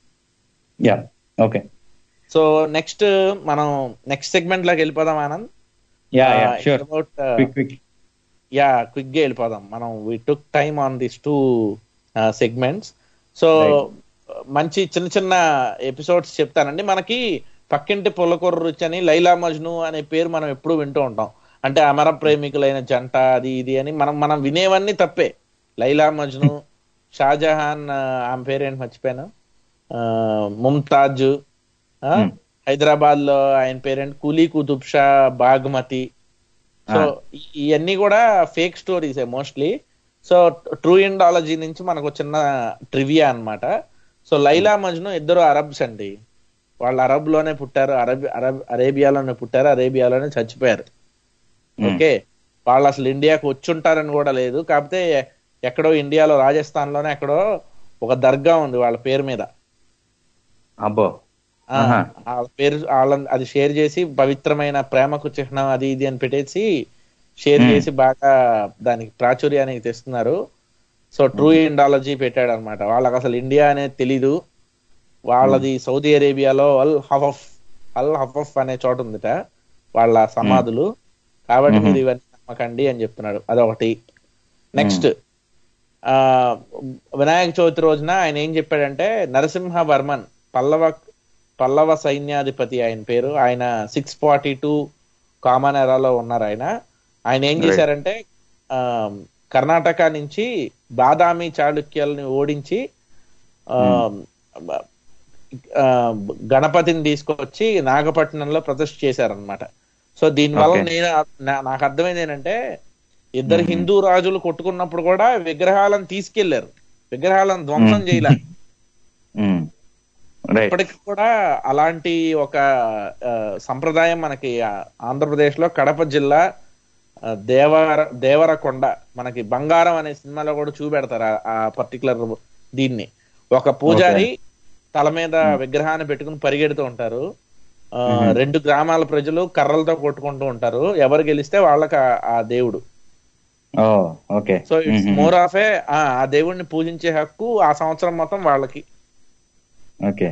యా ఓకే సో నెక్స్ట్ మనం నెక్స్ట్ సెగ్మెంట్ లోకి వెళ్ళిపోదాం Anand yeah yeah sure about quick quick yeah quick గా వెళ్ళిపోదాం మనం we took time on this two segments so మంచి చిన్న చిన్న ఎపిసోడ్స్ చెప్తానండి మనకి పక్కింటి పొలకూర రుచి అని లైలా మజ్ను అనే పేరు మనం ఎప్పుడూ వింటూ ఉంటాం అంటే అమర ప్రేమికులైన జంట అది ఇది అని మనం మనం వినేవన్నీ తప్పే లైలా మజ్ను షాజహాన్ ఆ, ఆమె పేరేంటి మర్చిపోయాను ఆ, ముంతాజ్ ఆ, Hmm. హైదరాబాద్ లో ఆయన పేరేంటి కూలీ కుతుబ్ షా బాగ్మతి సో ఇవన్నీ కూడా fake stories mostly so true Indology నుంచి మనకు చిన్న ట్రివియా అన్నమాట సో లైలా మజ్ను ఇద్దరు అరబ్స్ అండి వాళ్ళు అరబ్ లోనే పుట్టారు అరబ్ అరబ్ అరేబియాలోనే పుట్టారు అరేబియాలోనే చచ్చిపోయారు ఓకే వాళ్ళు అసలు ఇండియాకు వచ్చుంటారని కూడా లేదు కాకపోతే ఎక్కడో ఇండియాలో రాజస్థాన్ లోనే ఎక్కడో ఒక దర్గా ఉంది వాళ్ళ పేరు మీద అబ్బో ఆ, ఆహా. వాళ్ళ పేరు వాళ్ళని అది షేర్ చేసి పవిత్రమైన ప్రేమకు చిహ్నం అది ఇది అని పెట్టేసి షేర్ Hmm. చేసి బాగా దానికి ప్రాచుర్యానికి తెస్తున్నారు సో ట్రూ ఇండాలజీ పెట్టాడు అనమాట వాళ్ళకి అసలు ఇండియా అనేది తెలీదు వాళ్ళది సౌదీ అరేబియాలో అల్ హఫఫ్ అల్ హఫఫ్ అనే చోట ఉందిట వాళ్ళ సమాధులు కాబట్టి Mhm. మీరు ఇవన్నీ నమ్మకండి అని చెప్తున్నాడు అదొకటి నెక్స్ట్ ఆ వినాయక చవితి రోజున ఆయన ఏం చెప్పాడంటే నరసింహ వర్మన్ పల్లవ పల్లవ సైన్యాధిపతి ఆయన పేరు ఆయన సిక్స్ ఫార్టీ టూ కామన్ ఎరాలో ఉన్నారు ఆయన ఆయన ఏం Right. చేశారంటే ఆ కర్ణాటక నుంచి బాదామి చాళుక్యాలని ఓడించి ఆ, ఆ, గణపతిని తీసుకొచ్చి నాగపట్నంలో ప్రతిష్ఠ చేశారనమాట సో దీనివల్ల Okay. నేను నా- నాకు అర్థమైంది ఏంటంటే ఇద్దరు Mhm. హిందూ రాజులు కొట్టుకున్నప్పుడు కూడా విగ్రహాలను తీసుకెళ్లారు విగ్రహాలను ధ్వంసం చేయలే రైట్ ఇప్పటికి కూడా అలాంటి ఒక ఆ, సంప్రదాయం మనకి ఆ, ఆంధ్రప్రదేశ్ లో కడప జిల్లా ఆ, దేవర దేవరకొండ మనకి బంగారం అనే సినిమాలో కూడా చూపెడతారు ఆ- ఆ పర్టికులర్ దీన్ని ఒక పూజారి తల మీద విగ్రహాన్ని పెట్టుకుని పరిగెడుతూ ఉంటారు ఆ, Mhm. రెండు గ్రామాల ప్రజలు కర్రలతో కొట్టుకుంటూ ఉంటారు ఎవరు గెలిస్తే వాళ్ళకి ఆ- ఆ దేవుడు oh okay so it's more of a ఆ దేవుడిని పూజించే హక్కు ఆ సంవత్సరం మొత్తం వాళ్ళకి ఓకే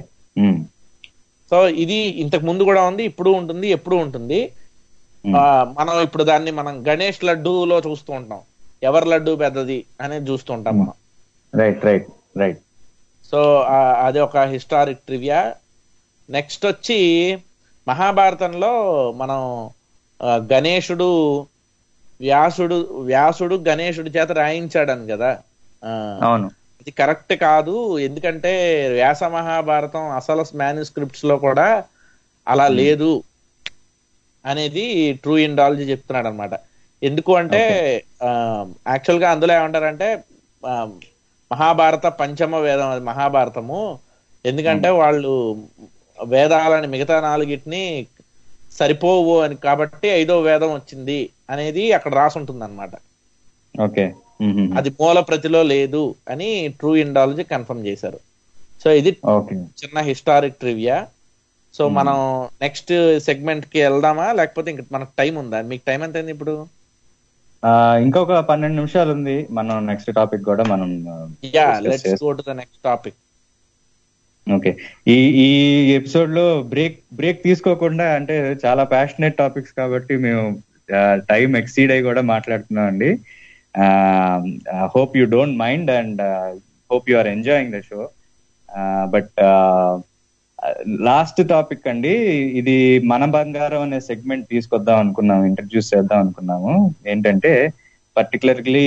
సో ఇది ఇంతకు ముందు కూడా ఉంది ఇప్పుడు ఉంటుంది ఎప్పుడు ఉంటుంది ఆ, మనం ఇప్పుడు దాన్ని మనం గణేష్ లడ్డూలో చూస్తూ ఉంటాం ఎవరి లడ్డు పెద్దది అనేది చూస్తూ ఉంటాం మనం రైట్ రైట్ రైట్ సో ఆ, అది ఒక హిస్టారిక్ ట్రివియా నెక్స్ట్ వచ్చి మహాభారతంలో మనం ఆ, గణేశుడు వ్యాసుడు వ్యాసుడు గణేశుడి చేత రాయించాడని కదా ఆ, అవును ఇది కరెక్ట్ కాదు ఎందుకంటే వ్యాస మహాభారతం అసలు మాన్యుస్క్రిప్ట్స్ లో కూడా అలా లేదు అనేది ట్రూ ఇండాలజీ చెప్తున్నాడు అనమాట ఎందుకు అంటే యాక్చువల్ గా అందులో ఏమంటారంటే ఆ, మహాభారత పంచమ వేదం అది మహాభారతము ఎందుకంటే వాళ్ళు వేదాలని మిగతా నాలుగిటిని సరిపోవు అని కాబట్టి ఐదో వేదం వచ్చింది అనేది అక్కడ రాసి ఉంటుంది అనమాట ఓకే అది మూల ప్రతిలో లేదు అని ట్రూ ఇండాలజీ కన్ఫర్మ్ చేశారు సో ఇది ఓకే చిన్న హిస్టారిక్ ట్రివియా సో మనం నెక్స్ట్ సెగ్మెంట్ కి వెళ్దామా లేకపోతే ఇంక మనకు టైం ఉందా మీకు టైం ఎంత అయింది ఇప్పుడు ఇంకొక పన్నెండు నిమిషాలు ఉంది మనం నెక్స్ట్ టాపిక్ కూడా మనం ఆ, యా discuss లెట్స్ చేస్తాం. Go to the next topic okay ఈ ఈ ఎపిసోడ్ లో బ్రేక్ బ్రేక్ తీసుకోకుండా అంటే చాలా ప్యాషనెట్ టాపిక్స్ కాబట్టి మేము టైం ఎక్సీడ్ అయి కూడా మాట్లాడుతున్నాం అండి hope you don't mind and hope you are enjoying the show but last topic అండి ఇది మన బంగారం అనే సెగ్మెంట్ తీసుకొద్దాం అనుకున్నాము ఇంట్రడ్యూస్ చేద్దాం అనుకున్నాము ఏంటంటే పర్టికులర్లీ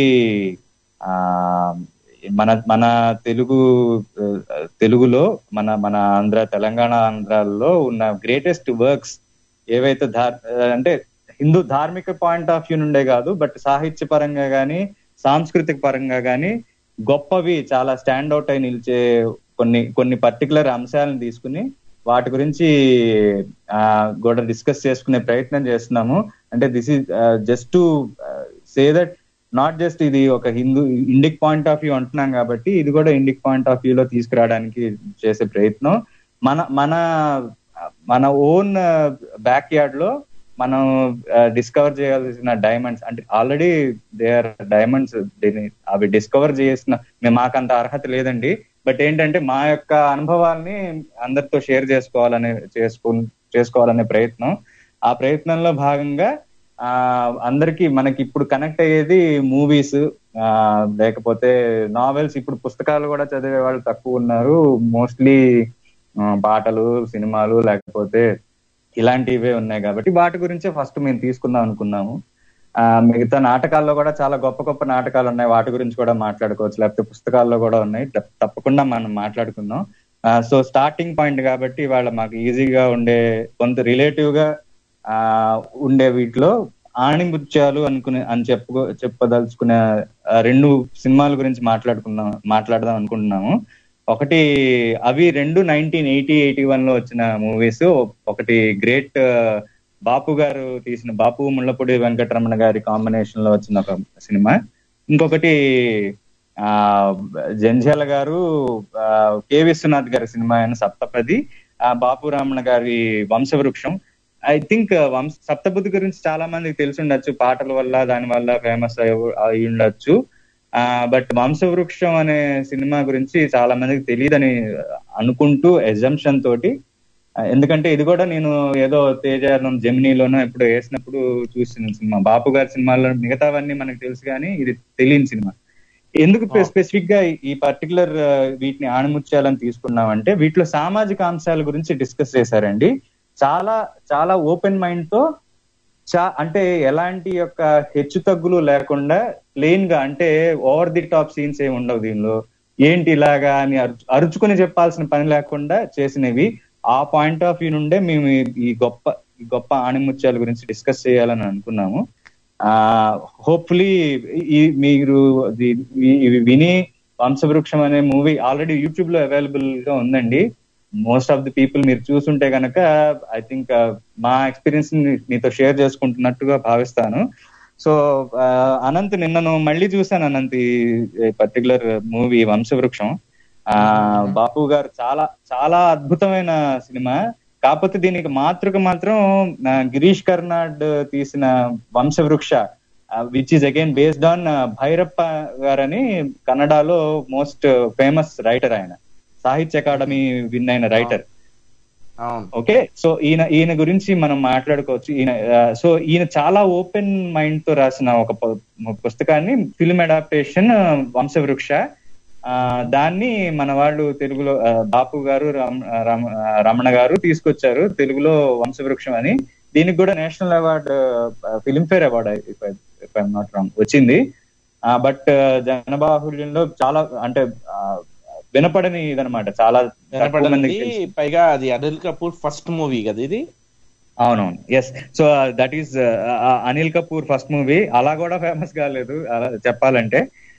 మన మన తెలుగు ఆ, తెలుగులో మన మన ఆంధ్ర తెలంగాణ ఆంధ్రాల్లో ఉన్న గ్రేటెస్ట్ వర్క్స్ ఏవైతే ధార్ అంటే హిందూ ధార్మిక పాయింట్ ఆఫ్ వ్యూ నుండే కాదు బట్ సాహిత్య పరంగా గానీ సాంస్కృతిక పరంగా గానీ గొప్పవి చాలా స్టాండ్ అవుట్ అయి నిలిచే కొన్ని కొన్ని పర్టికులర్ అంశాలను తీసుకుని వాటి గురించి ఆ, కూడా డిస్కస్ చేసుకునే ప్రయత్నం చేస్తున్నాము అంటే this is just to say that not just ఇది ఒక Hindu Indic point of view అంటున్నాం కాబట్టి ఇది కూడా ఇండిక్ పాయింట్ ఆఫ్ వ్యూ లో తీసుకురావడానికి చేసే ప్రయత్నం మన మన మన ఓన్ బ్యాక్ యార్డ్ లో మనం డిస్కవర్ చేయాల్సిన డైమండ్స్ అంటే ఆల్రెడీ దే ఆర్ డైమండ్స్ అవి డిస్కవర్ చేసిన మేము మాకంత అర్హత లేదండి బట్ ఏంటంటే మా యొక్క అనుభవాల్ని అందరితో షేర్ చేసుకోవాలనే చేసుకు చేసుకోవాలనే ప్రయత్నం ఆ ప్రయత్నంలో భాగంగా ఆ అందరికి మనకి ఇప్పుడు కనెక్ట్ అయ్యేది మూవీస్ ఆ లేకపోతే నావెల్స్ ఇప్పుడు పుస్తకాలు కూడా చదివే వాళ్ళు తక్కువ ఉన్నారు మోస్ట్లీ పాటలు సినిమాలు లేకపోతే ఇలాంటివే ఉన్నాయి కాబట్టి వాటి గురించే ఫస్ట్ మేము తీసుకుందాం అనుకున్నాము ఆ మిగతా నాటకాల్లో కూడా చాలా గొప్ప గొప్ప నాటకాలు ఉన్నాయి వాటి గురించి కూడా మాట్లాడుకోవచ్చు లేకపోతే పుస్తకాల్లో కూడా ఉన్నాయి తప్ప- తప్పకుండా మనం మాట్లాడుకుందాం సో స్టార్టింగ్ పాయింట్ కాబట్టి వాళ్ళ మాకు ఈజీగా ఉండే కొంత రిలేటివ్ గా ఆ ఉండే వీటిలో ఆణిముత్యాలు అనుకునే అని చెప్పుకో చెప్పదలుచుకునే ఆ, రెండు సినిమాల గురించి మాట్లాడుకుందాం మాట్లాడదాం అనుకుంటున్నాము ఒకటి అవి రెండు నైన్టీన్ ఎయిటీ ఎయిటీ వన్ లో వచ్చిన మూవీస్ ఒకటి గ్రేట్ బాపు గారు తీసిన బాపు ముళ్ళపూడి వెంకటరమణ గారి కాంబినేషన్ లో వచ్చిన ఒక సినిమా ఇంకొకటి ఆ జంధ్యాల గారు ఆ, కె విశ్వనాథ్ గారి సినిమా అయిన సప్తపది ఆ, బాపు రామణ గారి వంశవృక్షం ఐ థింక్ వంశ సప్తబుద్ధి గురించి చాలా మందికి తెలిసి ఉండొచ్చు పాటల వల్ల దాని వల్ల ఫేమస్ అయి ఉండొచ్చు బట్ వంశవృక్షం అనే సినిమా గురించి చాలా మందికి తెలియదని అనుకుంటూ ఎగ్జంప్షన్ తోటి ఆ, ఎందుకంటే ఇది కూడా నేను ఏదో తేజ జమినీలోనో ఎప్పుడో వేసినప్పుడు చూసిన సినిమా బాపు గారి సినిమాలో మిగతావన్నీ మనకు తెలుసు కానీ ఇది తెలియని సినిమా ఎందుకు Oh. స్పెసిఫిక్ గా ఈ పర్టికులర్ వీటిని ఆణిముత్యాలని తీసుకున్నామంటే వీటిలో సామాజిక అంశాల గురించి డిస్కస్ చేశారండి చాలా చాలా ఓపెన్ మైండ్ తో చా అంటే ఎలాంటి యొక్క హెచ్చు తగ్గులు లేకుండా ప్లెయిన్ గా అంటే ఓవర్ ది టాప్ సీన్స్ ఏమి ఉండవు దీనిలో ఏంటి ఇలాగా అని అరు- అరుచుకుని చెప్పాల్సిన పని లేకుండా చేసినవి ఆ పాయింట్ ఆఫ్ వ్యూ నుండే మేము ఈ- ఈ గొప్ప ఈ గొప్ప ఆణిముత్యాల గురించి డిస్కస్ చేయాలని అనుకున్నాము ఆ హోప్ఫుల్లీ ఈ మీరు ఇది- ఈ- ఇవి విని వంశవృక్షం అనే మూవీ ఆల్రెడీ యూట్యూబ్ లో అవైలబుల్ గా ఉందండి మోస్ట్ ఆఫ్ ది పీపుల్ మీరు చూసుంటే గనక ఐ థింక్ మా ఎక్స్పీరియన్స్ మీతో షేర్ చేసుకుంటున్నట్టుగా భావిస్తాను సో అనంత్ నిన్నను మళ్ళీ చూశాను అనంత్ ఈ పర్టికులర్ మూవీ వంశవృక్షం ఆ బాపు గారు చాలా చాలా అద్భుతమైన సినిమా కాకపోతే దీనికి మాతృక మాత్రం ఆ, గిరీష్ కర్నాడ్ తీసిన Vamshavruksha which is again based on Bhyrappa గారని కన్నడలో మోస్ట్ ఫేమస్ రైటర్ ఆయన సాహిత్య అకాడమీ విన్ అయిన రైటర్ అవును ఓకే సో ఈయన ఈయన గురించి మనం మాట్లాడుకోవచ్చు ఈయన ఆ, సో ఈయన చాలా ఓపెన్ మైండ్ తో రాసిన ఒక పు- పుస్తకాన్ని ఫిల్మ్ అడాప్టేషన్ వంశవృక్ష ఆ, దాన్ని మన వాళ్ళు తెలుగులో ఆ, బాపు గారు రామ్- రామ్- రమణ గారు తీసుకొచ్చారు తెలుగులో వంశవృక్షం అని దీనికి కూడా national award Filmfare award not wrong వచ్చింది బట్ జనబాహుల్యంలో చాలా అంటే ఆ, వినపడని ఇదనమాట చాలా తక్కువ వినపడింది మందికి తెలుసు. పైగా అది అనిల్ కపూర్ ఫస్ట్ మూవీ కదా ఇది అవునవును yes so that is Anil Kapoor first movie అలా కూడా ఫేమస్ కాలేదు అలా చెప్పాలంటే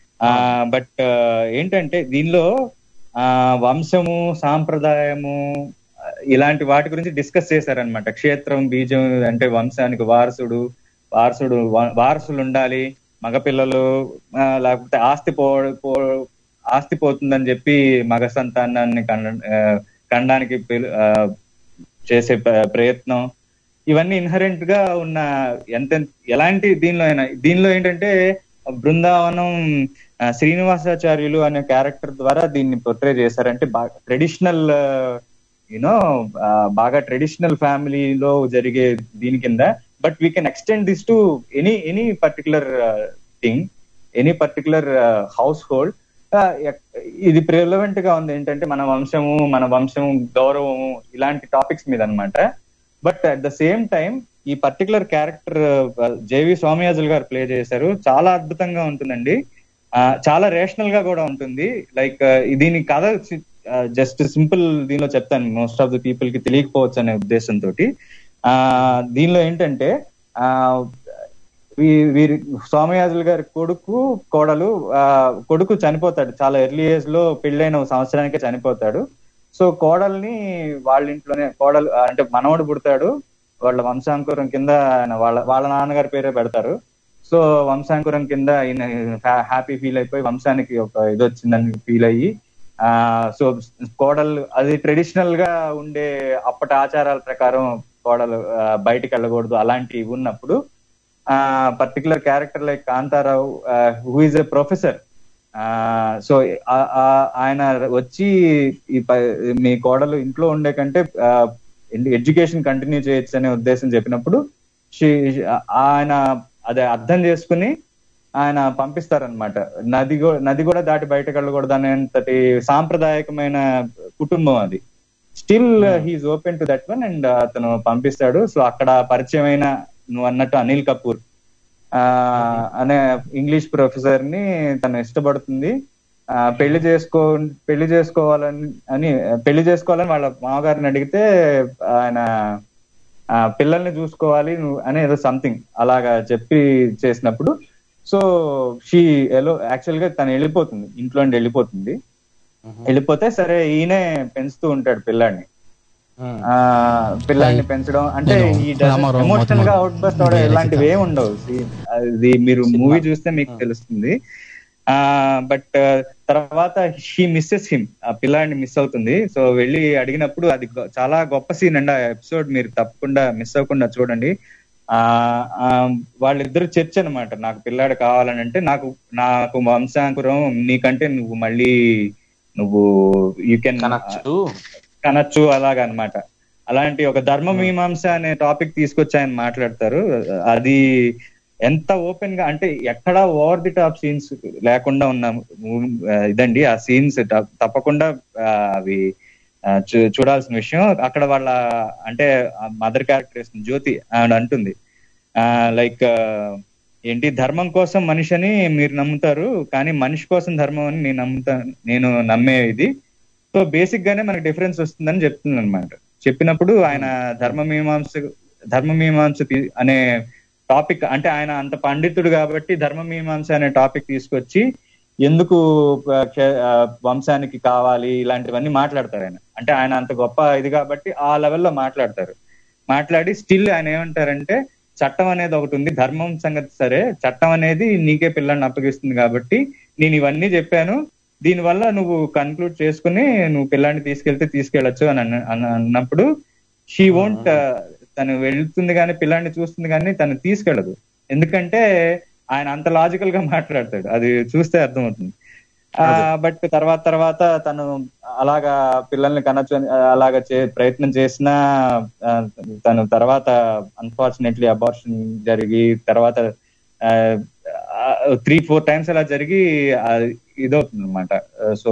బట్ ఏంటంటే దీనిలో ఆ, వంశము సాంప్రదాయము ఆ, ఇలాంటి వాటి గురించి డిస్కస్ చేశారనమాట క్షేత్రం బీజం అంటే వంశానికి వారసుడు వారసుడు వా- వారసులు ఉండాలి మగపిల్లలు ఆ, లేకపోతే ఆస్తి పో పో- ఆస్తి పోతుందని చెప్పి మగ సంతానాన్ని కన ఆ, కనడానికి పిలు- ఆ, చేసే ప్ర- ప్రయత్నం ఇవన్నీ ఇన్హరెంట్ గా ఉన్న ఎంత ఎలాంటి దీనిలో అయినా దీనిలో ఏంటంటే బృందావనం ఆ, శ్రీనివాసాచార్యులు అనే క్యారెక్టర్ ద్వారా దీన్ని పొట్రే చేశారంటే బాగా ట్రెడిషనల్ యూనో బాగా ట్రెడిషనల్ ఫ్యామిలీలో జరిగే దీని కింద but we can extend this to any any particular thing any particular household ఇది ప్రిలవెంట్ గా ఉంది ఏంటంటే మన వంశము మన వంశము గౌరవము ఇలాంటి టాపిక్స్ మీద అన్నమాట but at the same time ఈ పర్టికులర్ క్యారెక్టర్ జేవి సోమయాజుల్ గారు ప్లే చేశారు చాలా అద్భుతంగా ఉంటుందండి ఆ, చాలా రేషనల్ గా కూడా ఉంటుంది లైక్ దీని కథ జస్ట్ సింపుల్ దీనిలో చెప్తాను మోస్ట్ ఆఫ్ ది పీపుల్ కి తెలియకపోవచ్చు అనే ఉద్దేశంతో ఆ దీనిలో ఏంటంటే ఆ వీ- వీరి సోమయాజుల గారి కొడుకు కోడలు ఆ కొడుకు చనిపోతాడు చాలా ఎర్లీ ఏజ్ లో పెళ్ళైన ఒక సంవత్సరానికే చనిపోతాడు సో కోడల్ని వాళ్ళ ఇంట్లోనే కోడలు అంటే మనవడు పుడతాడు వాళ్ళ వంశాంకురం కింద ఆయన వాళ్ళ వాళ్ళ నాన్నగారి పేరే పెడతారు సో వంశాంకురం కింద ఈయన హ్యాపీ ఫీల్ అయిపోయి వంశానికి ఒక ఇది వచ్చిందని ఫీల్ అయ్యి ఆ సో కోడలు అది ట్రెడిషనల్ గా ఉండే అప్పటి ఆచారాల ప్రకారం కోడలు ఆ, బయటికి వెళ్ళకూడదు అలాంటివి ఉన్నప్పుడు ఆ particular character like Kantha Rao who is a professor so ఆయన వచ్చి ఈ ప- మీ కోడలు ఇంట్లో ఉండే కంటే ఎడ్యుకేషన్ కంటిన్యూ చేయొచ్చు అనే ఉద్దేశం చెప్పినప్పుడు she- ఆయన అదే అర్థం చేసుకుని ఆయన పంపిస్తారనమాట నది కూ- నది కూడా దాటి బయటకు వెళ్ళకూడదు అనేంతటి సాంప్రదాయకమైన కుటుంబం అది still he is open to that one and అతను పంపిస్తాడు సో అక్కడ పరిచయమైన నువ్వు అన్నట్టు అనిల్ కపూర్ ఆ అనే ఇంగ్లీష్ ప్రొఫెసర్ ని తను ఇష్టపడుతుంది ఆ పెళ్లి చేసుకో పెళ్లి చేసుకోవాలని అని పెళ్లి చేసుకోవాలని వాళ్ళ మామగారిని అడిగితే ఆయన ఆ పిల్లల్ని చూసుకోవాలి నువ్వు అని ఏదో సంథింగ్ అలాగా చెప్పి చేసినప్పుడు సో షీ ఎలో యాక్చువల్ గా తను వెళ్ళిపోతుంది ఇంట్లో నుండి వెళ్ళిపోతుంది వెళ్ళిపోతే సరే ఈయనే పెంచుతూ ఉంటాడు పిల్లాడిని ఆ పిల్లాడిని పెంచడం అంటే నేను ఈ రామారావు ఎమోషనల్ గా మోతమల్ అవుట్ బస్ట్ అవడం వేరే ఇలాంటివి చిత్రం. ఏమి ఉండవు See, అది మీరు మూవీ చూస్తే మీకు తెలుస్తుంది బట్ తర్వాత షీ మిస్సెస్ హిమ్ ఆ పిల్లాడిని మిస్ అవుతుంది సో వెళ్ళి అడిగినప్పుడు అది గొ- చాలా గొప్ప సీన్ అండి ఆ ఎపిసోడ్ మీరు తప్పకుండా మిస్ అవ్వకుండా చూడండి ఆ ఆ, వాళ్ళిద్దరు చర్చ అనమాట నాకు పిల్లాడు కావాలని అంటే నాకు నాకు వంశాంకురం నీకంటే నువ్వు మళ్ళీ నువ్వు యూ కెన్ కనొచ్చు కనొచ్చు అలాగ అన్నమాట అలాంటి ఒక ధర్మ మీమాంస అనే టాపిక్ తీసుకొచ్చి ఆయన మాట్లాడతారు అది ఎంత ఓపెన్ గా అంటే ఎక్కడ ఓవర్ ది టాప్ సీన్స్ లేకుండా ఉన్న mov- ఆ, ఇదండి ఆ సీన్స్ తప్పకుండా ఆ, అవి ఆ, చూ- చూడాల్సిన విషయం అక్కడ వాళ్ళ అంటే మదర్ క్యారెక్టర్ జ్యోతి ఆవిడ అంటుంది లైక్ ఏంటి ధర్మం కోసం మనిషి అని మీరు నమ్ముతారు కానీ మనిషి కోసం ధర్మం అని నేను నమ్ముతా నేను నమ్మే ఇది సో బేసిక్ గానే మనకి డిఫరెన్స్ వస్తుందని చెప్తుంది అనమాట చెప్పినప్పుడు ఆయన ధర్మమీమాంస ధర్మమీమాంస తీ- అనే టాపిక్ అంటే ఆయన అంత పండితుడు కాబట్టి ధర్మమీమాంస అనే టాపిక్ తీసుకొచ్చి ఎందుకు ఆ, క్ష- ఆ, వంశానికి కావాలి ఇలాంటివన్నీ మాట్లాడతారు ఆయన అంటే ఆయన అంత గొప్ప ఇది కాబట్టి ఆ లెవెల్లో మాట్లాడతారు మాట్లాడి స్టిల్ ఆయన ఏమంటారంటే చట్టం అనేది ఒకటి ఉంది ధర్మం సంగతి సరే చట్టం అనేది నీకే పిల్లల్ని అప్పగిస్తుంది కాబట్టి నేను ఇవన్నీ చెప్పాను దీనివల్ల నువ్వు కన్క్లూడ్ చేసుకుని నువ్వు పిల్లాన్ని తీసుకెళ్తే తీసుకెళ్ళొచ్చు అని అన్న- అన్న- అన్నప్పుడు షీ వోంట్ తను వెళ్తుంది కానీ పిల్లాన్ని చూస్తుంది కానీ తను తీసుకెళ్ళదు ఎందుకంటే ఆయన అంత లాజికల్ గా మాట్లాడతాడు అది చూస్తే అర్థమవుతుంది బట్ తర్వాత తర్వాత తను అలాగా పిల్లల్ని కనొచ్చు అని, ఆ, అలాగా చే ప్రయత్నం చేసినా ఆ, తను తర్వాత అన్ఫార్చునేట్లీ అబార్షన్ జరిగి తర్వాత త్రీ ఫోర్ టైమ్స్ అలా జరిగి ఆ, ఇదవుతుంది అనమాట సో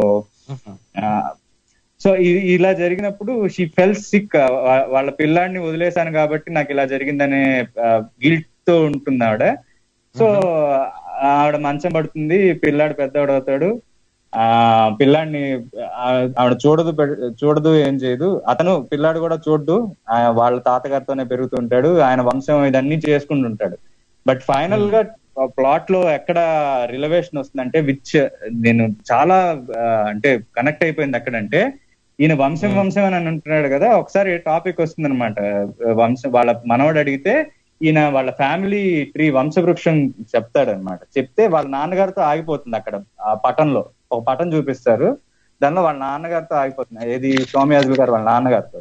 సో ఇలా జరిగినప్పుడు షీ ఫెల్ సిక్ వాళ్ళ పిల్లాడిని వదిలేశాను కాబట్టి నాకు ఇలా జరిగిందనే గిల్ట్ తో ఉంటుంది ఆవిడ సో ఆవిడ మంచం పడుతుంది పిల్లాడు పెద్దవాడు అవుతాడు ఆ పిల్లాడిని ఆ- ఆవిడ చూడదు పె- చూడదు ఏం చేయదు అతను పిల్లాడు కూడా చూడదు ఆ, వాళ్ళ తాతగారితోనే పెరుగుతుంటాడు ఆయన వంశం ఇదన్నీ చేసుకుంటుంటాడు బట్ ఫైనల్ గా ప్లాట్ లో ఎక్కడ రిలవేషన్ వస్తుందంటే విచ్ నేను చాలా ఆ, అంటే కనెక్ట్ అయిపోయింది అక్కడంటే ఈయన వంశం వంశం అని అంటున్నాడు కదా ఒకసారి టాపిక్ వస్తుంది అనమాట వంశం వాళ్ళ మనవడు అడిగితే ఈయన వాళ్ళ ఫ్యామిలీ ట్రీ వంశవృక్షం చెప్తాడు అనమాట చెప్తే వాళ్ళ నాన్నగారితో ఆగిపోతుంది అక్కడ ఆ పటంలో ఒక పటం చూపిస్తారు దానిలో వాళ్ళ నాన్నగారితో ఆగిపోతుంది ఏది సోమయాజులు గారు వాళ్ళ నాన్నగారితో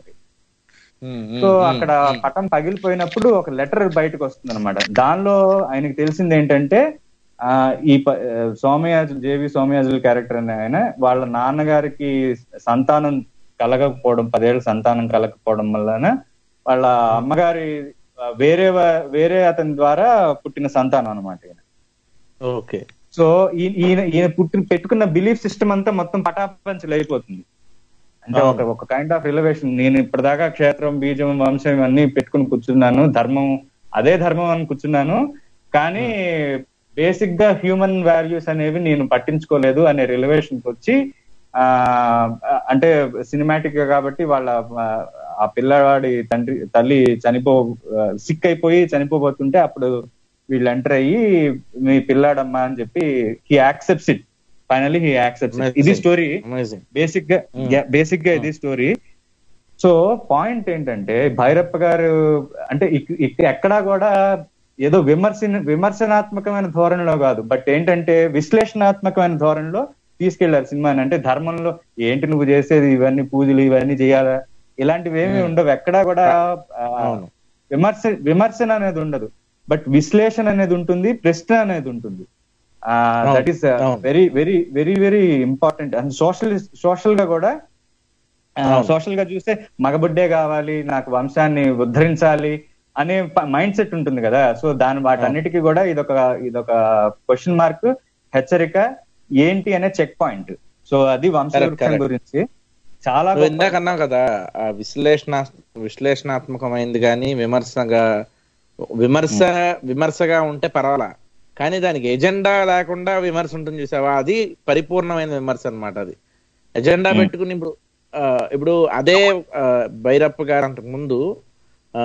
సో అక్కడ పటం పగిలిపోయినప్పుడు ఒక లెటర్ బయటకు వస్తుంది అనమాట దానిలో ఆయనకి తెలిసింది ఏంటంటే ఆ ఈ ప- ఆ, సోమయాజులు జేవి సోమయాజుల క్యారెక్టర్ అనే ఆయన వాళ్ళ నాన్నగారికి సంతానం కలగకపోవడం పదేళ్ళ సంతానం కలగకపోవడం వలన వాళ్ళ అమ్మగారి ఆ, వేరే వా- వేరే అతని ద్వారా పుట్టిన సంతానం అనమాట ఈయన ఓకే సో ఈ- ఈయన ఈయన పుట్టిన పెట్టుకున్న బిలీఫ్ సిస్టమ్ అంతా మొత్తం పటాపంచలు అయిపోతుంది అంటే ఒక ఒక కైండ్ ఆఫ్ రిలవేషన్ నేను ఇప్పటిదాకా క్షేత్రం బీజం వంశం ఇవన్నీ పెట్టుకుని కూర్చున్నాను ధర్మం అదే ధర్మం అని కూర్చున్నాను కానీ బేసిక్ గా హ్యూమన్ వాల్యూస్ అనేవి నేను పట్టించుకోలేదు అనే రిలవేషన్ కి వచ్చి ఆ అంటే సినిమాటిక్ గా కాబట్టి వాళ్ళ ఆ, ఆ పిల్లవాడి తండ్రి తల్లి చనిపో సిక్ అయిపోయి చనిపోబోతుంటే అప్పుడు వీళ్ళు ఎంటర్ అయ్యి మీ పిల్లాడమ్మా అని చెప్పి he accepts it finally he accepts ఇది స్టోరీ అమేజింగ్ బేసిక్ గా బేసిక్ గా ఇది స్టోరీ సో పాయింట్ ఏంటంటే భైరప్ప గారు అంటే ఇక్- ఇక్- ఎక్కడా కూడా ఏదో విమర్శ విమర్శనాత్మకమైన ధోరణిలో కాదు బట్ ఏంటంటే విశ్లేషణాత్మకమైన ధోరణిలో తీసుకెళ్లారు సినిమాని అంటే ధర్మంలో ఏంటి నువ్వు చేసేది ఇవన్నీ పూజలు ఇవన్నీ చేయాలా ఇలాంటివి ఏమి ఉండవు ఎక్కడా కూడా ఆ, అవును. విమర్శ విమర్శన అనేది ఉండదు బట్ విశ్లేషణ అనేది ఉంటుంది ప్రశ్న అనేది ఉంటుంది దట్ ఈస్ అవును. Very very very very important and social social గా కూడా అవును. సోషల్ గా చూస్తే మగబుడ్డే కావాలి నాకు వంశాన్ని ఉద్ధరించాలి అనే మైండ్ సెట్ ఉంటుంది కదా సో దాని వాటన్నిటికీ కూడా ఇదొక ఇదొక క్వశ్చన్ మార్క్ హెచ్చరిక ఏంటి అనే చెక్ పాయింట్ సో అది వంశవృక్షం correct. గురించి చాలా నువ్వు గొప్ప- ఇందాక అన్నావు కదా ఆ విశ్లేషణ విశ్లేషణాత్మకమైంది కానీ విమర్శగా విమర్శ విమర్శగా ఉంటే పర్వాలా కానీ దానికి ఎజెండా లేకుండా విమర్శ ఉంటుంది చూసావా అది పరిపూర్ణమైన విమర్శ అన్నమాట అది ఎజెండా పెట్టుకుని ఇప్పుడు ఆ, ఇప్పుడు అదే ఆ, భైరప్ప గారు అంతకు ముందు ఆ,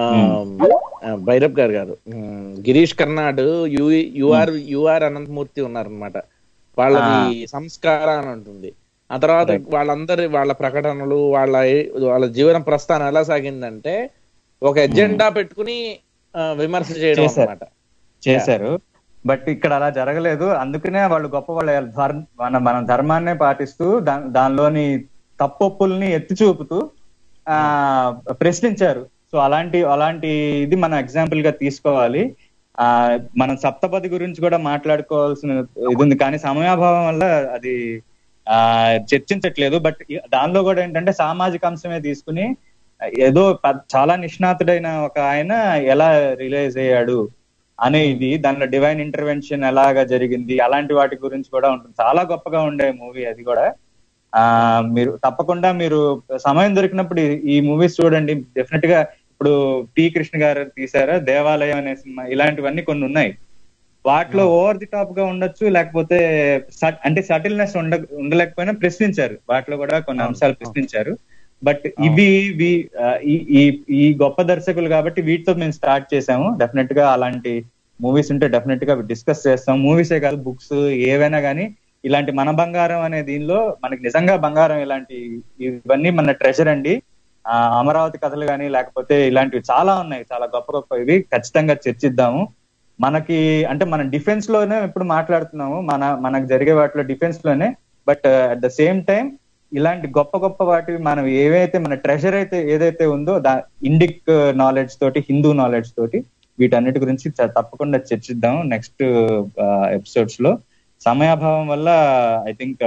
ఆ, భైరప్ గారు గారు ఉమ్, గిరీష్ కర్నాడ్ యు యుఆర్ యుఆర్ అనంతమూర్తి ఉన్నారనమాట వాళ్ళది సంస్కార అని ఉంటుంది ఆ తర్వాత వాళ్ళందరి వాళ్ళ ప్రకటనలు వాళ్ళ ఏ- వాళ్ళ జీవన ప్రస్థానం ఎలా సాగిందంటే ఒక ఎజెండా పెట్టుకుని ఆ, విమర్శ చేయడం చేశారు. అన్నమాట చేశారు బట్ ఇక్కడ అలా జరగలేదు అందుకనే వాళ్ళు గొప్ప వాళ్ళ ధర్- మన మన ధర్మాన్నే పాటిస్తూ దా- దానిలోని తప్పొప్పుల్ని ఎత్తి చూపుతూ ఆ ప్రశ్నించారు సో అలాంటి అలాంటి ఇది మనం ఎగ్జాంపుల్ గా తీసుకోవాలి ఆ మనం సప్తపది గురించి కూడా మాట్లాడుకోవాల్సిన ఇది ఉంది కానీ సమయాభావం వల్ల అది ఆ చర్చించట్లేదు బట్ దానిలో కూడా ఏంటంటే సామాజిక అంశమే తీసుకుని ఏదో ప- చాలా నిష్ణాతుడైన ఒక ఆయన ఎలా రిలైజ్ అయ్యాడు అనే ఇది దానిలో డివైన్ ఇంటర్వెన్షన్ ఎలాగా జరిగింది అలాంటి వాటి గురించి కూడా ఉంటుంది చాలా గొప్పగా ఉండే మూవీ అది కూడా ఆ మీరు తప్పకుండా మీరు సమయం దొరికినప్పుడు ఈ- ఈ మూవీస్ చూడండి డెఫినెట్ గా ఇప్పుడు పి కృష్ణ గారు తీసారా దేవాలయం అనే సినిమా ఇలాంటివన్నీ కొన్ని ఉన్నాయి వాటిలో ఓవర్ ది టాప్ గా ఉండొచ్చు లేకపోతే సట్- అంటే సటిల్నెస్ ఉండ ఉండలేకపోయినా ప్రశ్నించారు వాటిలో కూడా కొన్ని అంశాలు ప్రశ్నించారు బట్ ఇవి ఇవి- ఆ, ఈ ఈ- ఈ గొప్ప దర్శకులు కాబట్టి వీటితో మేము స్టార్ట్ చేసాము డెఫినెట్ గా అలాంటి మూవీస్ ఉంటే డెఫినెట్ గా డిస్కస్ చేస్తాం మూవీసే కాదు బుక్స్ ఏవైనా కానీ ఇలాంటి మన బంగారం అనే దీనిలో మనకి నిజంగా బంగారం ఇలాంటి ఇవన్నీ మన ట్రెజర్ అండి ఆ, అమరావతి కథలు కానీ లేకపోతే ఇలాంటివి చాలా ఉన్నాయి చాలా గొప్ప గొప్ప ఇవి ఖచ్చితంగా చర్చిద్దాము మనకి అంటే మనం డిఫెన్స్ లోనే ఇప్పుడు మాట్లాడుతున్నాము మన మనకు జరిగే వాటిలో డిఫెన్స్ లోనే but at the same time ఇలాంటి గొప్ప గొప్ప వాటివి మనం ఏవైతే మన ట్రెజర్ అయితే ఏదైతే ఉందో దా ఇండిక్ నాలెడ్జ్ తోటి హిందూ నాలెడ్జ్ తోటి వీటన్నిటి గురించి చ- తప్పకుండా చర్చిద్దాం నెక్స్ట్ ఎపిసోడ్స్ లో సమయాభావం వల్ల ఐ థింక్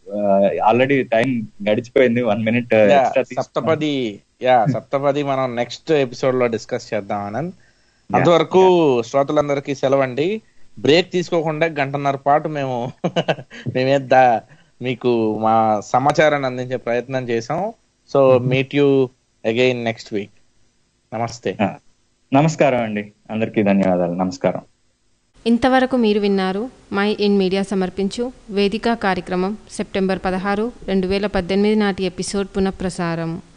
ఆల్రెడీ టైం గడిచిపోయింది one minute yeah, extra Saptapadi yeah Saptapadi మనం నెక్స్ట్ ఎపిసోడ్ లో డిస్కస్ చేద్దాం ఆనంద్ అంతవరకు శ్రోతలందరికీ సెలవండి బ్రేక్ తీసుకోకుండా గంటన్నర పాటు మేము మేమే దా మీకు మా సమాచారాన్ని అందించే ప్రయత్నం చేసాం so meet you again next week నమస్తే నమస్కారం అండి అందరికీ ధన్యవాదాలు నమస్కారం ఇంతవరకు మీరు విన్నారు మై ఇన్ మీడియా సమర్పించు వేదిక కార్యక్రమం సెప్టెంబర్ పదహారు రెండు వేల పద్దెనిమిది నాటి ఎపిసోడ్ పునఃప్రసారం